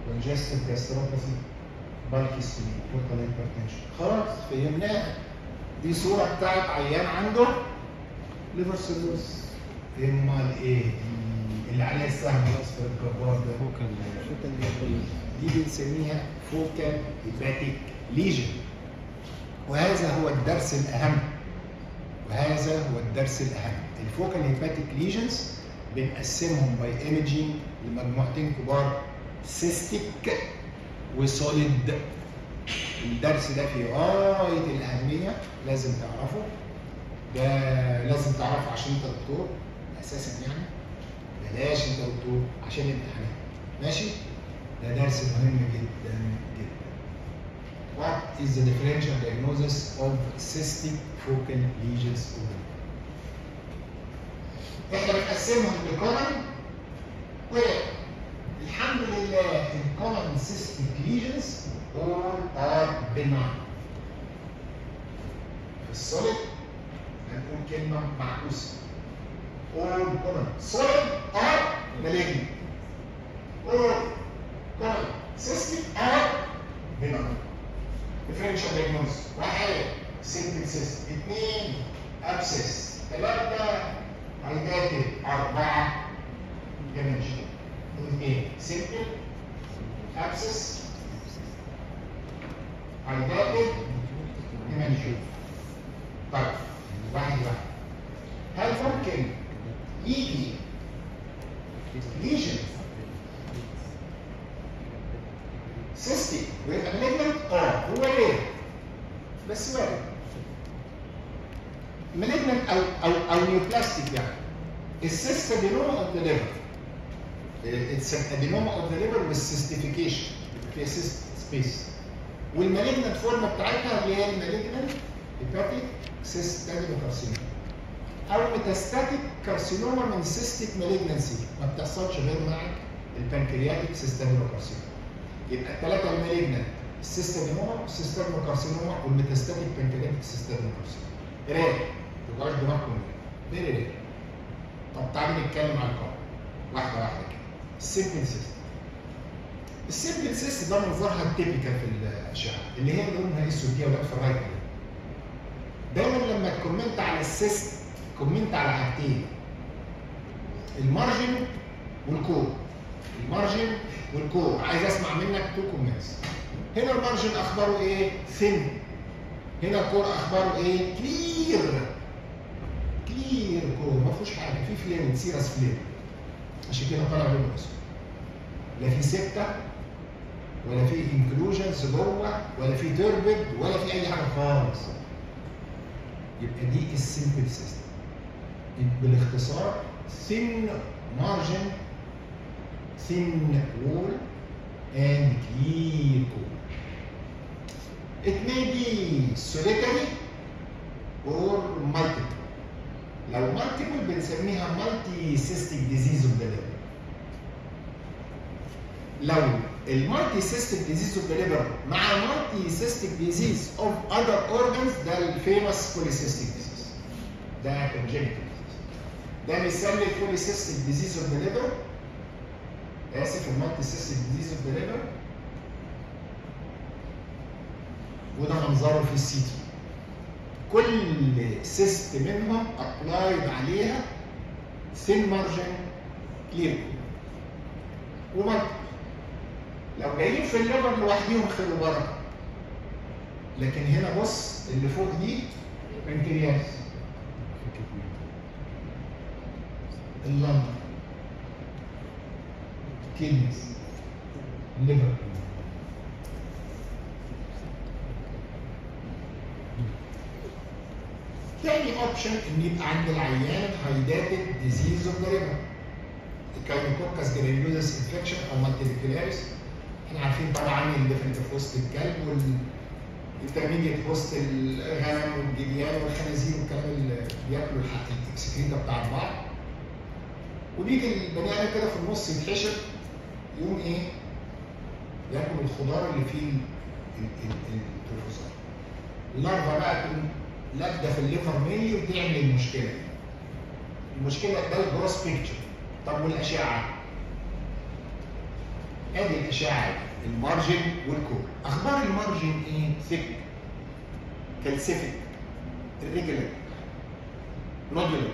Speaker 1: كونجستيف جاستروباثي بالكي سبلين بورتال هايبرتنشن خلاص فهمناها دي صوره بتاعت عيان عنده ليفر سيروس امال ايه دي اللي عليها السهم الاصفر الجبار ده
Speaker 4: فوكال
Speaker 2: شكرا لله
Speaker 1: دي بنسميها فوكال هيباتيك ليجن وهذا هو الدرس الاهم وهذا هو الدرس الاهم الفوكال هيباتيك ليجنز بنقسمهم باي ايمجينج لمجموعتين كبار سيستيك وسوليد الدرس ده في غايه الاهميه لازم تعرفه ده لازم تعرفه عشان انت دكتور اساسا يعني بلاش انت دكتور عشان الامتحانات ماشي ده درس مهم جدا جدا What is the differential diagnosis of cystic focal lesions over احنا بنقسمهم لكومن والحمد لله الكومن cystic lesions all are benign في السوليد هنقول كلمة معكوسة all common solid are malignant all common cystic are benign differential diagnosis واحد simple cyst اثنين abscess ثلاثة hydatid أربعة dimension اثنين simple abscess hydatid dimension طيب واحد واحد هل ممكن يجي ليجن سيستي ويبقى مالجنت اه هو ليه بس وارد مالجنت او او او نيوبلاستيك يعني السيست ادينوما اوف ذا ليفر اتس ان ادينوما اوف ذا ليفر والسيستيفيكيشن فيها سيست سبيس والمالجنت فورم بتاعتها اللي هي المالجنت هيباتيك سيست كارسينوما او ميتاستاتيك كارسينوما من سيستيك مالجنسي ما بتحصلش غير مع البنكرياتيك سيستامينوكارسينوما يبقى الثلاثه المالجنت السيستامينوما السيستامينوكارسينوما والميتاستاتيك بنكرياتيك سيستامينوكارسينوما رير ما تبقاش دماغكم فيري رير طب تعالوا نتكلم عن القمر واحده واحده كده السيمبل سيست السيمبل سيست ده منظرها التيبيكال في الاشعه اللي هي لونها اسود دي ولا في الرايت كده دايما لما تكومنت على السيست كومنت على حاجتين المارجن والكور المارجن والكور عايز اسمع منك تو كومنتس هنا المارجن اخباره ايه ثين هنا الكور اخباره ايه كلير كلير كور ما فيهوش حاجه في فليم سيرس فليم عشان كده طالع لونه اسود لا في سكه ولا في انكلوجنز جوه ولا في تربد ولا في اي حاجه خالص يبقى دي السيمبل سيستم بالاختصار thin margin thin wall and clear core it may be solitary or multiple لو multiple بنسميها multi cystic disease of the liver لو المالتي سيستيك ديزيز اوف ذا ليفر مع مالتي سيستيك ديزيز اوف اذر اورجانز ده الفيموس بوليسيستيك ديزيز ده كونجنتال ده مثال للبوليسيستيك ديزيز اوف ذا ليفر اسف المالتي سيستيك ديزيز اوف ذا ليفر وده منظره في السي تي كل سيست منهم ابلايد عليها ثين مارجن كلير ومالتي لو جايين في الليفر لوحديهم خير وبركه لكن هنا بص اللي فوق دي بنكرياس اللنج كيدنيز ليفر تاني اوبشن ان يبقى عند العيان هايداتد ديزيز اوف ذا ليفر الكاينوكوكس جرانيولوزس انفكشن او مالتيفيكولاريس احنا عارفين طبعا الديفرنت في وسط الكلب والانترميديت في وسط الغنم والجديان والخنازير والكلام اللي بياكلوا الحق الاكسكريتا بتاع بعض وبيجي البني ادم كده في النص يتحشر يقوم ايه؟ ياكل الخضار اللي فيه التروفوزات. اللارفا بقى تقوم لابده في الليفر ميلي وتعمل المشكله دي. المشكله ده الجروس بيكتشر طب والاشعه؟ ادي الاشعه المارجن والكور اخبار المارجن ايه ثيك كالسيفيك الريجولار نودولار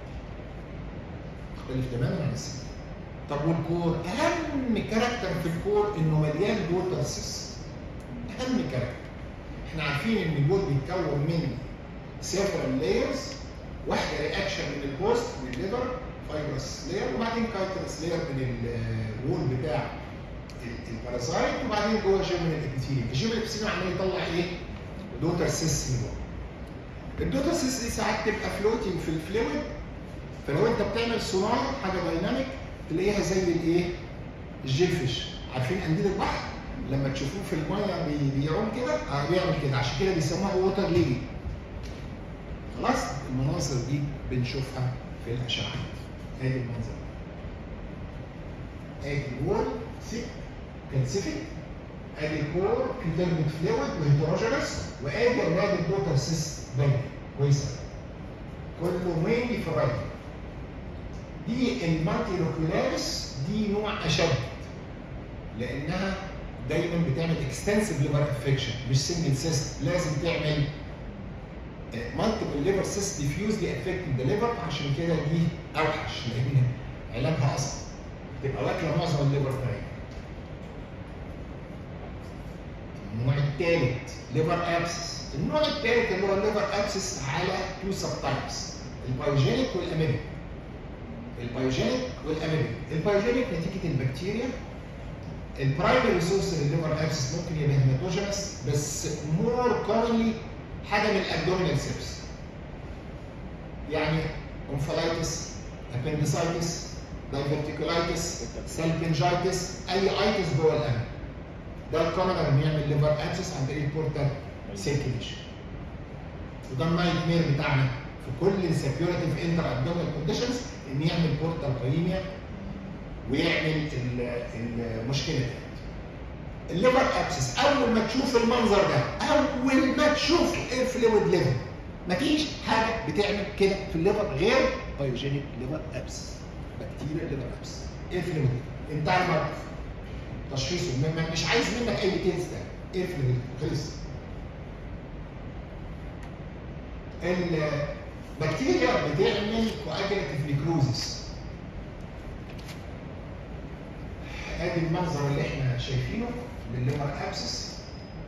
Speaker 1: مختلف تماما عن السن طب والكور اهم كاركتر في الكور انه مليان ووتر سيس اهم كاركتر احنا عارفين ان البول بيتكون من سيفرال لايرز واحده رياكشن من البوست من الليفر فايبرس لاير وبعدين كايترس لاير من الوول بتاع ال- البارازايت وبعدين جوه جيرمين الابيثيليوم الجيرمين الابيثيليوم عمال يطلع ايه؟ دوتر سيس من جوه الدوتر سيس دي ساعات تبقى فلوتنج في الفلويد فلو انت بتعمل صناعه حاجه دايناميك تلاقيها زي الايه؟ الجيلفش عارفين قنديل البحر لما تشوفوه في الميه بي- بيعوم كده اه بيعمل كده عشان كده بيسموها ووتر ليلي خلاص المناظر دي بنشوفها في الاشعه ادي المنظر ادي الوول سيك كالسيفيك ادي الكور كيترميك فلويد وهيتروجينس وادي اولاد الدوتر سيس باينه كويسه كله مينلي في الرايت دي المالتي روكولاريس دي نوع اشد لانها دايما بتعمل اكستنسيف ليفر افكشن مش سنجل سيست لازم تعمل مالتيبل ليفر سيست ديفيوزلي افكتنج ذا ليفر عشان كده دي اوحش لان علاجها اصعب تبقى واكله معظم الليفر بتاعي النوع الثالث ليفر ابسس النوع الثالث اللي هو الليفر ابسس على تو سب تايبس البايوجينيك والاميبيك البايوجينيك والاميبيك البايوجينيك نتيجه البكتيريا البرايمري سورس للليفر ابسس ممكن يبقى هيماتوجينس بس مور كومنلي حاجه من الابدومينال سيبس يعني انفلايتس ابندسايتس دايفرتيكولايتس سالبنجايتس اي ايتس جوه القلب ده الكومنر انه يعمل ليفر ابسس عن طريق البورتال سيركيليشن وده النايت مير بتاعنا في كل السكيورتيف انتر ابدومينال كونديشنز ان يعمل بورتال كايميا ويعمل ال- المشكله دي الليفر ابسس اول ما تشوف المنظر ده اول ما تشوف الفلويد ليفل مفيش حاجه بتعمل كده في الليفر غير بايوجينيك ليفر ابسس بكتيريا ليفر ابسس ايه الفلويد انت عارف تشخيصه م- م- مش عايز منك اي ديتيلز ده ايه الفلويد خلص البكتيريا بتعمل كواجريتيف نيكروزس ادي المنظر اللي احنا شايفينه للليفر ابسس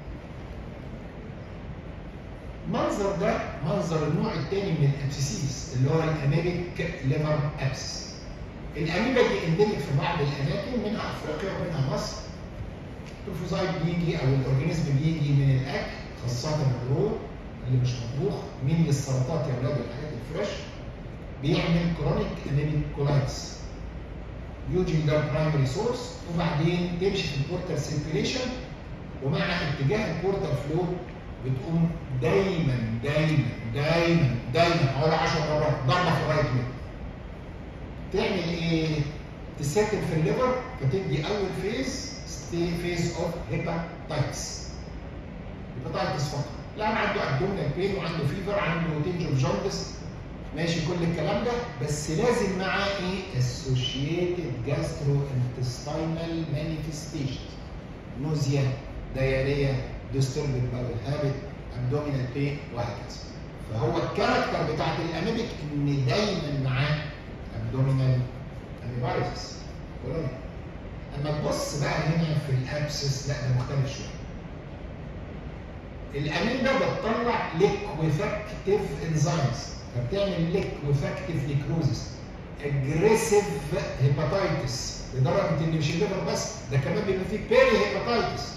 Speaker 1: المنظر ده منظر النوع الثاني من الابسيسيس اللي هو الاميبيك ليفر ابسس الاميبا دي اندمج في بعض الاماكن منها افريقيا ومنها مصر التروفوزايت بيجي او الاورجانيزم بيجي من الاكل خاصه الرو اللي مش مطبوخ مين للسلطات يا اولاد الحاجات الفريش بيعمل كرونيك انيميك كولايتس يوجد ده برايمري سورس وبعدين تمشي في البورتال سيركيليشن ومع اتجاه البورتال فلو بتقوم دايما دايما دايما دايما حوالي 10 مرات ضربه في الرايت ميد تعمل ايه؟ تسكن في الليفر فتدي اول فيز ستي فيز اوف هيباتايتس هيباتايتس فقط لا عنده ابدومينال بين وعنده فيفر عنده تنج اوف جوندس ماشي كل الكلام ده بس لازم معاه ايه؟ associated gastrointestinal manifestation نوزيا دياريا disturbed bowel habit abdominal pain وهكذا فهو الكاركتر بتاعت الاميبيك ان دايما معاه abdominal amybitis كولونيا اما تبص بقى هنا في الابسس لا ده مختلف شويه الاميبا بتطلع ليكويفاكتيف انزيمز فبتعمل ليكويفاكتيف نيكروزس اجريسيف هيباتايتس لدرجه ان مش الليفر بس ده كمان بيبقى فيه بيري هيباتايتس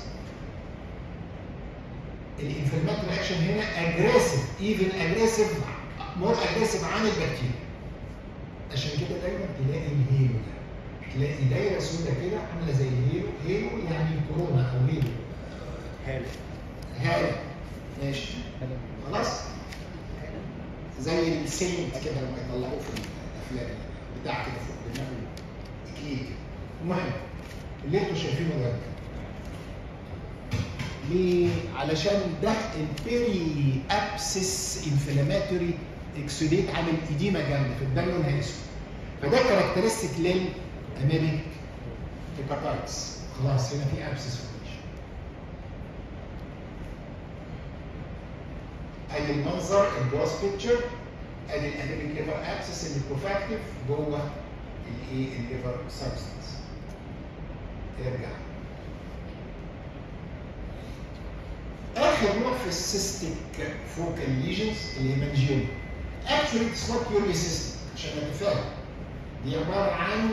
Speaker 1: الانفلاماتوري اكشن هنا اجريسيف ايفن اجريسيف مور اجريسيف عن البكتيريا عشان كده دايما تلاقي الهيلو ده تلاقي دايره سوداء كده عامله زي الهيلو هيلو يعني الكورونا او هيلو
Speaker 2: حلو
Speaker 1: هاله ماشي خلاص زي السينت كده لما يطلعوه في الافلام بتاع كده فوق دماغه اكليل كده المهم اللي انتوا شايفينه ده ليه؟ علشان ده البيري ابسس انفلاماتوري اكسوديت عامل ايديما جامده في الدم لونها اسود فده كاركترستيك للاميبيك هيباتايتس خلاص هنا في ابسس فورميشن ادي المنظر الجروس بيكتشر ادي الانيميك ليفر اكسس اللي كوفاكتيف جوه الايه الليفر سبستنس ارجع اخر نوع في السيستيك فوكال ليجنز الهيمانجيوما اكشولي اتس نوت بيورلي سيستيك عشان نتفاهم دي عباره عن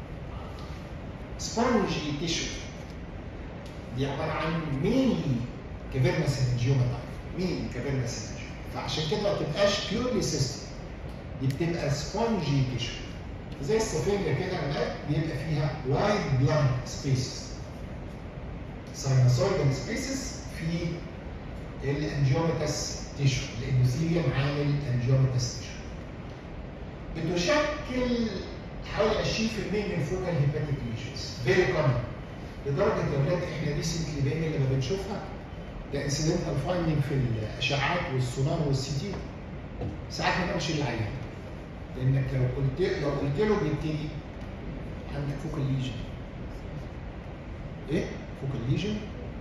Speaker 1: سبونجي تيشو دي عباره عن ميني كافيرنس هيمانجيوما ميني كافيرنس هيمانجيوما فعشان كده ما تبقاش بيورلي سيستيك دي بتبقى سبونجي تيشو زي السفنجه كده هناك بيبقى فيها وايد بلانك سبيسز ساينوسويدال سبيسز في الانجيوماتس تيشو الاندوثيليوم عامل انجيوماتس تيشو بتشكل حوالي 20% من فوكال هيباتيك ليجنز فيري كومن لدرجه يا اولاد احنا ريسنتلي بقينا لما بنشوفها ده انسيدنتال فايندنج في الاشعاعات والسونار والسي تي ساعات ما نقولش للعيان لانك لو قلت لو قلت له بيبتدي عندك فوكال ليجن ايه؟ فوكال ليجن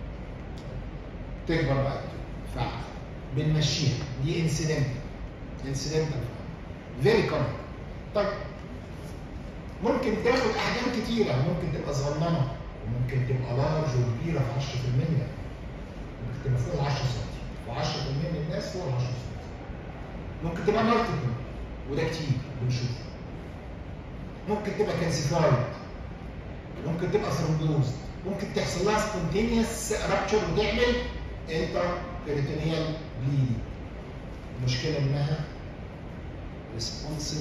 Speaker 1: تكبر بقى فبنمشيها دي انسيدنت انسيدنتال فيري كومن طيب ممكن تاخد احجام كتيره ممكن تبقى صغننه وممكن تبقى لارج وكبيره في 10% ممكن تبقى فوق ال 10 سم و10% من الناس فوق ال 10 سم ممكن تبقى مالتيبل وده كتير بنشوفه ممكن تبقى كالسيفايد ممكن تبقى ثرومبوز ممكن تحصل لها سبونتينيوس رابتشر وتعمل انتر بيريتونيال بليدنج المشكله انها ريسبونسيف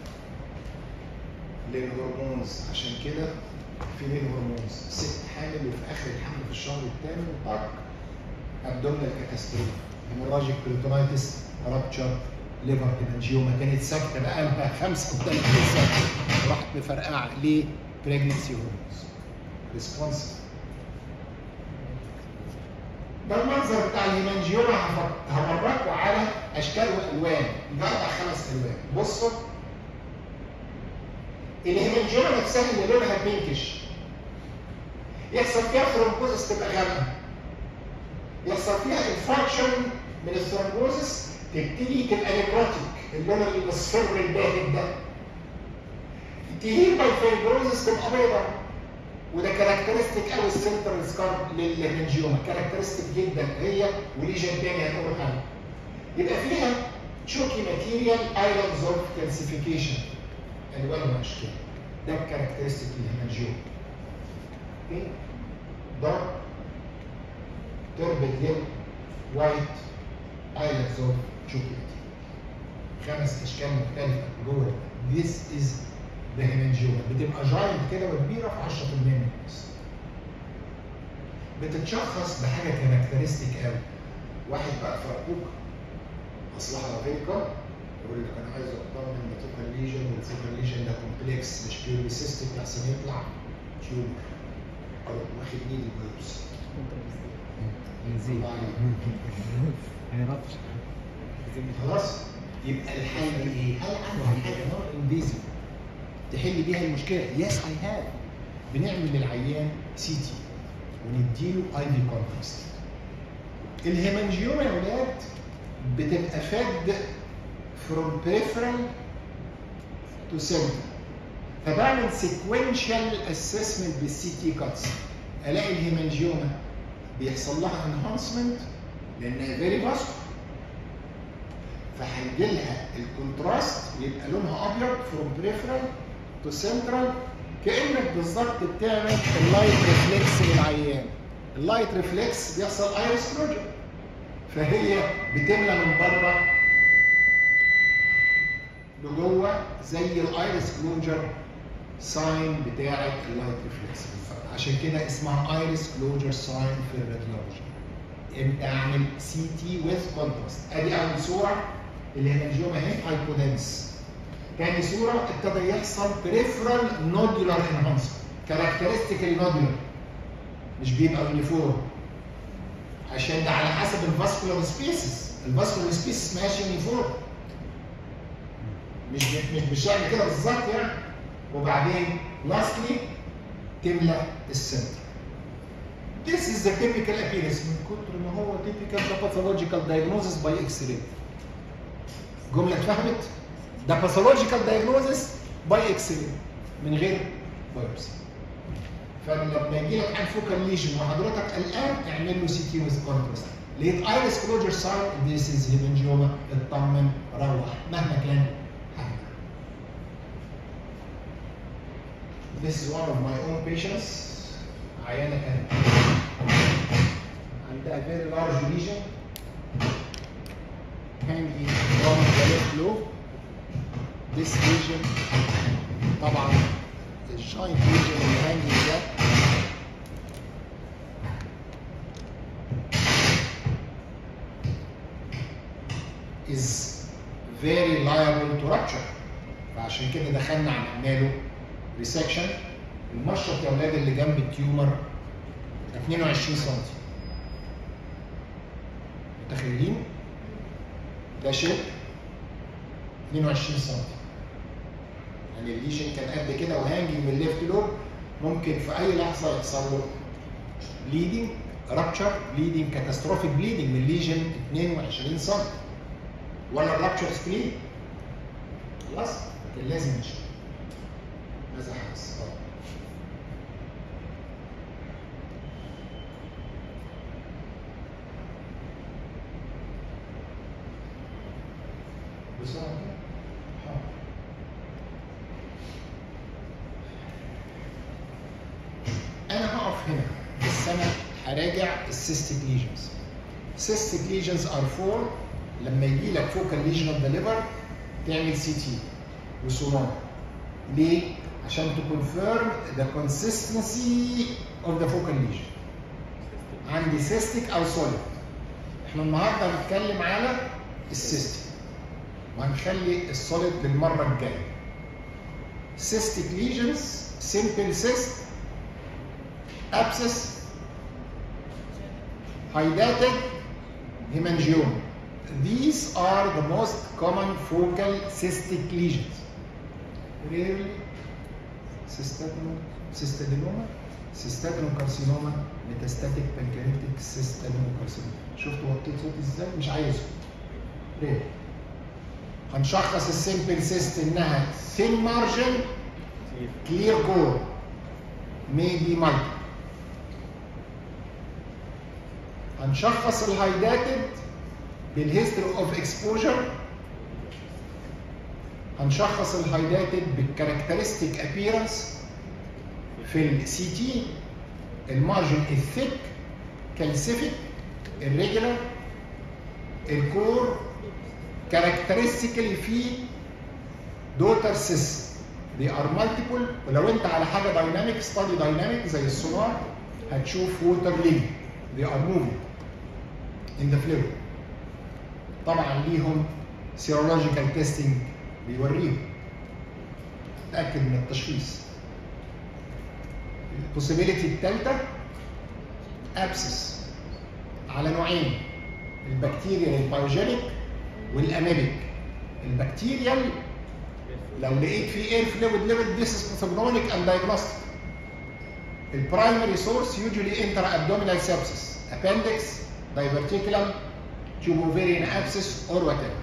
Speaker 1: للهرمونز عشان كده في مين هرمونز ست حامل وفي اخر الحمل في الشهر الثامن طق ابدومينال كاتاستروف هيموراجيك بيريتونايتس رابتشر ليفر تمنجيوما كانت ساكته بقى لها 35 سنه راحت مفرقعه ليه؟ بريجنسي هرمونز ريسبونسيف ده المنظر بتاع الهيمانجيوما هفرجكم على اشكال والوان ده اربع خمس الوان بصوا الهيمانجيوما نفسها اللي لونها بينكش يحصل فيها ثرومبوزس تبقى غامقه يحصل فيها انفاركشن من الثرومبوزس تبتدي تبقى نيكروتيك اللون اللي مصفر الباهت ده تهيل باي فايبروزس تبقى بيضاء وده كاركترستيك قوي السنترال سكار للهيمانجيوما كاركترستيك جدا هي وليجن تاني هنقول عنها يبقى فيها تشوكي ماتيريال ايلاندز اوف كالسيفيكيشن الوان واشكال ده الكاركترستيك للهيمانجيوما اوكي دارك تربت يل وايت ايلاندز اوف تشوكي خمس اشكال مختلفه جوه This is the hemangioma بتبقى جاينت كده وكبيره في 10% من الناس بتتشخص بحاجه كاركترستيك قوي واحد بقى فرقوك اصلها فيكا يقول لك انا عايز اطمن ده توكال ليجن والفوكال ليجن ده كومبلكس مش بيورلي سيستيك احسن يطلع تيومر او واخد نيد الفيروس
Speaker 4: نزيد هيربش
Speaker 1: خلاص يبقى الحل ايه؟ هل عندك حاجه نوع انفيزيف تحل بيها المشكله؟ يس اي هاف بنعمل للعيان سي تي ونديله اي في كونتكست الهيمانجيوما يا ولاد بتبقى فد فروم peripheral تو سنتر فبعمل سيكونشال اسسمنت بالسي تي كاتس الاقي الهيمانجيوما بيحصل لها انهانسمنت لانها فيري فاسكولار فهيجي لها الكونتراست يبقى لونها ابيض فروم بريفرال تو سنترال كانك بالظبط بتعمل اللايت ريفلكس للعيان اللايت ريفلكس بيحصل ايرس كلوجر فهي بتملى من بره لجوه زي الايرس كلوجر ساين بتاعه اللايت ريفلكس بالظبط عشان كده اسمها ايرس كلوجر ساين في الراديولوجي انت اعمل سي تي ويز كونتراست ادي اول صوره الهيمانجيوما اهي هايبودنس تاني صوره ابتدى يحصل بريفرال نودولار انهانسمنت كاركترستيكال نودولار مش بيبقى يونيفورم عشان ده على حسب الفاسكولار سبيسز الفاسكولار سبيسز ماشي يونيفورم مش مش بالشكل كده بالظبط يعني وبعدين لاستلي تملى السنتر This is the typical appearance من كتر ما هو typical ده pathological diagnosis by X-ray. جملة اتفهمت؟ ده pathological diagnosis by X-ray من غير بايوبسي. فلما يجي لك انفوكال ليجن وحضرتك قلقان اعمل له سي تي ويز كونتراست. لقيت ايرس كلوجر ساين ذيس از هيمنجيوما اطمن روح مهما كان حجمها. This is one of my own patients. عيانة كانت عندها very large lesion hanging from the left lobe. This lesion طبعا الجاينت lesion اللي hanging ده is very liable to rupture فعشان كده دخلنا عملنا له ريسكشن المشرط يا اولاد اللي جنب التيومر 22 سم متخيلين؟ ده شيء 22 سم يعني الليشن كان قد كده وهانجي من الليفت لوب ممكن في اي لحظه يحصل له بليدنج رابتشر بليدنج كاتاستروفيك بليدنج من ليجن 22 سم ولا الرابتشر سكرين خلاص كان لازم نشوف ماذا حدث؟ اه بسرعة كده. حاضر. أنا هقف هنا بس أنا هراجع السيستيك ليجنز. Cystic lesions are four لما يجي لك focal lesion of the liver تعمل سي تي وسونار. ليه؟ عشان تكونفيرم the consistency of the focal lesion. عندي cystic أو solid. احنا النهارده هنتكلم على السيستيك. وهنخلي السوليد للمره الجايه. Cystic lesions, simple cyst, abscess, hydatid, hemangioma. These are the most common focal cystic lesions. Rarely cystadenoma, cystadenoma, cystadenocarbcinoma, metastatic pancreatic cystadenocarbcinoma. شفتوا وطيت صوتي ازاي؟ مش عايزه. رير. هنشخص السيمبل سيست انها ثين مارجن كلير كور ميبي مالتي هنشخص الهايداتد بالهيستوري اوف اكسبوجر هنشخص الهايداتد بالكاركترستيك ابييرنس في السي تي المارجن الثيك كالسيفيك الريجولار الكور كاركترستيكالي في دوتر سيس دي ار مالتيبل ولو انت على حاجه دايناميك ستادي دايناميك زي السونار هتشوف ووتر ليج دي ار موفينج ان ذا فلويد طبعا ليهم سيرولوجيكال تيستنج بيوريهم تاكد من التشخيص البوسيبيليتي الثالثه ابسس على نوعين البكتيريا البايوجينيك والاميبيك البكتيريال لو لقيت في اير فلويد ليفل ذيس از باثوجنوميك اند دايجنوستيك البرايمري سورس يوجولي انتر ابدومينال سيبسس appendix diverticulum tubovarian abscess or whatever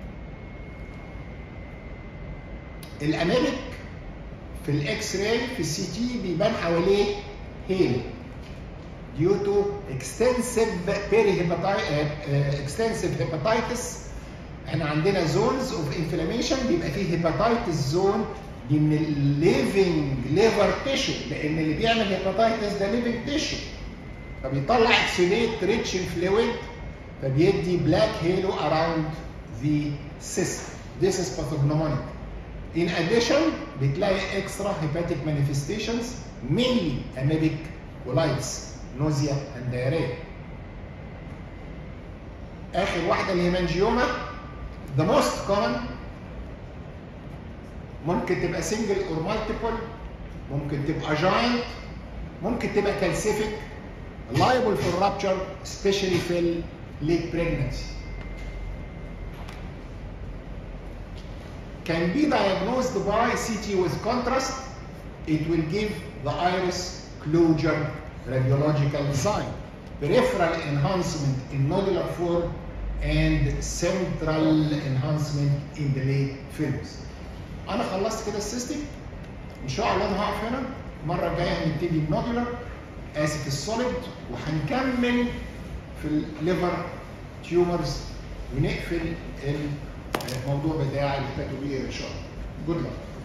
Speaker 1: الاميبيك في الاكس راي في السي تي بيبان حواليه هيل due to extensive perihepatitis extensive hepatitis احنا عندنا زونز اوف انفلاميشن بيبقى فيه هيباتايتس زون دي من الليفنج ليفر تيشو لان اللي بيعمل هيباتايتس ده ليفنج تيشو فبيطلع اكسيديت ريتش فلويد فبيدي بلاك هيلو اراوند ذا سيست This is pathognomonic. In addition بتلاقي extra hepatic manifestations mainly amoebic colitis, nausea and diarrhea. اخر واحده الهيمانجيوما the most common ممكن تبقى single or multiple ممكن تبقى giant ممكن تبقى calcific liable for rupture especially في late pregnancy can be diagnosed by CT with contrast it will give the iris closure radiological design peripheral enhancement in nodular form and central enhancement in the late films انا خلصت كده السيستم ان شاء الله انا هقف هنا المره الجايه هنبتدي النودولار اسف السوليد وهنكمل في الليفر تيومرز ونقفل الموضوع بتاع الباتوبير ان شاء الله جود لك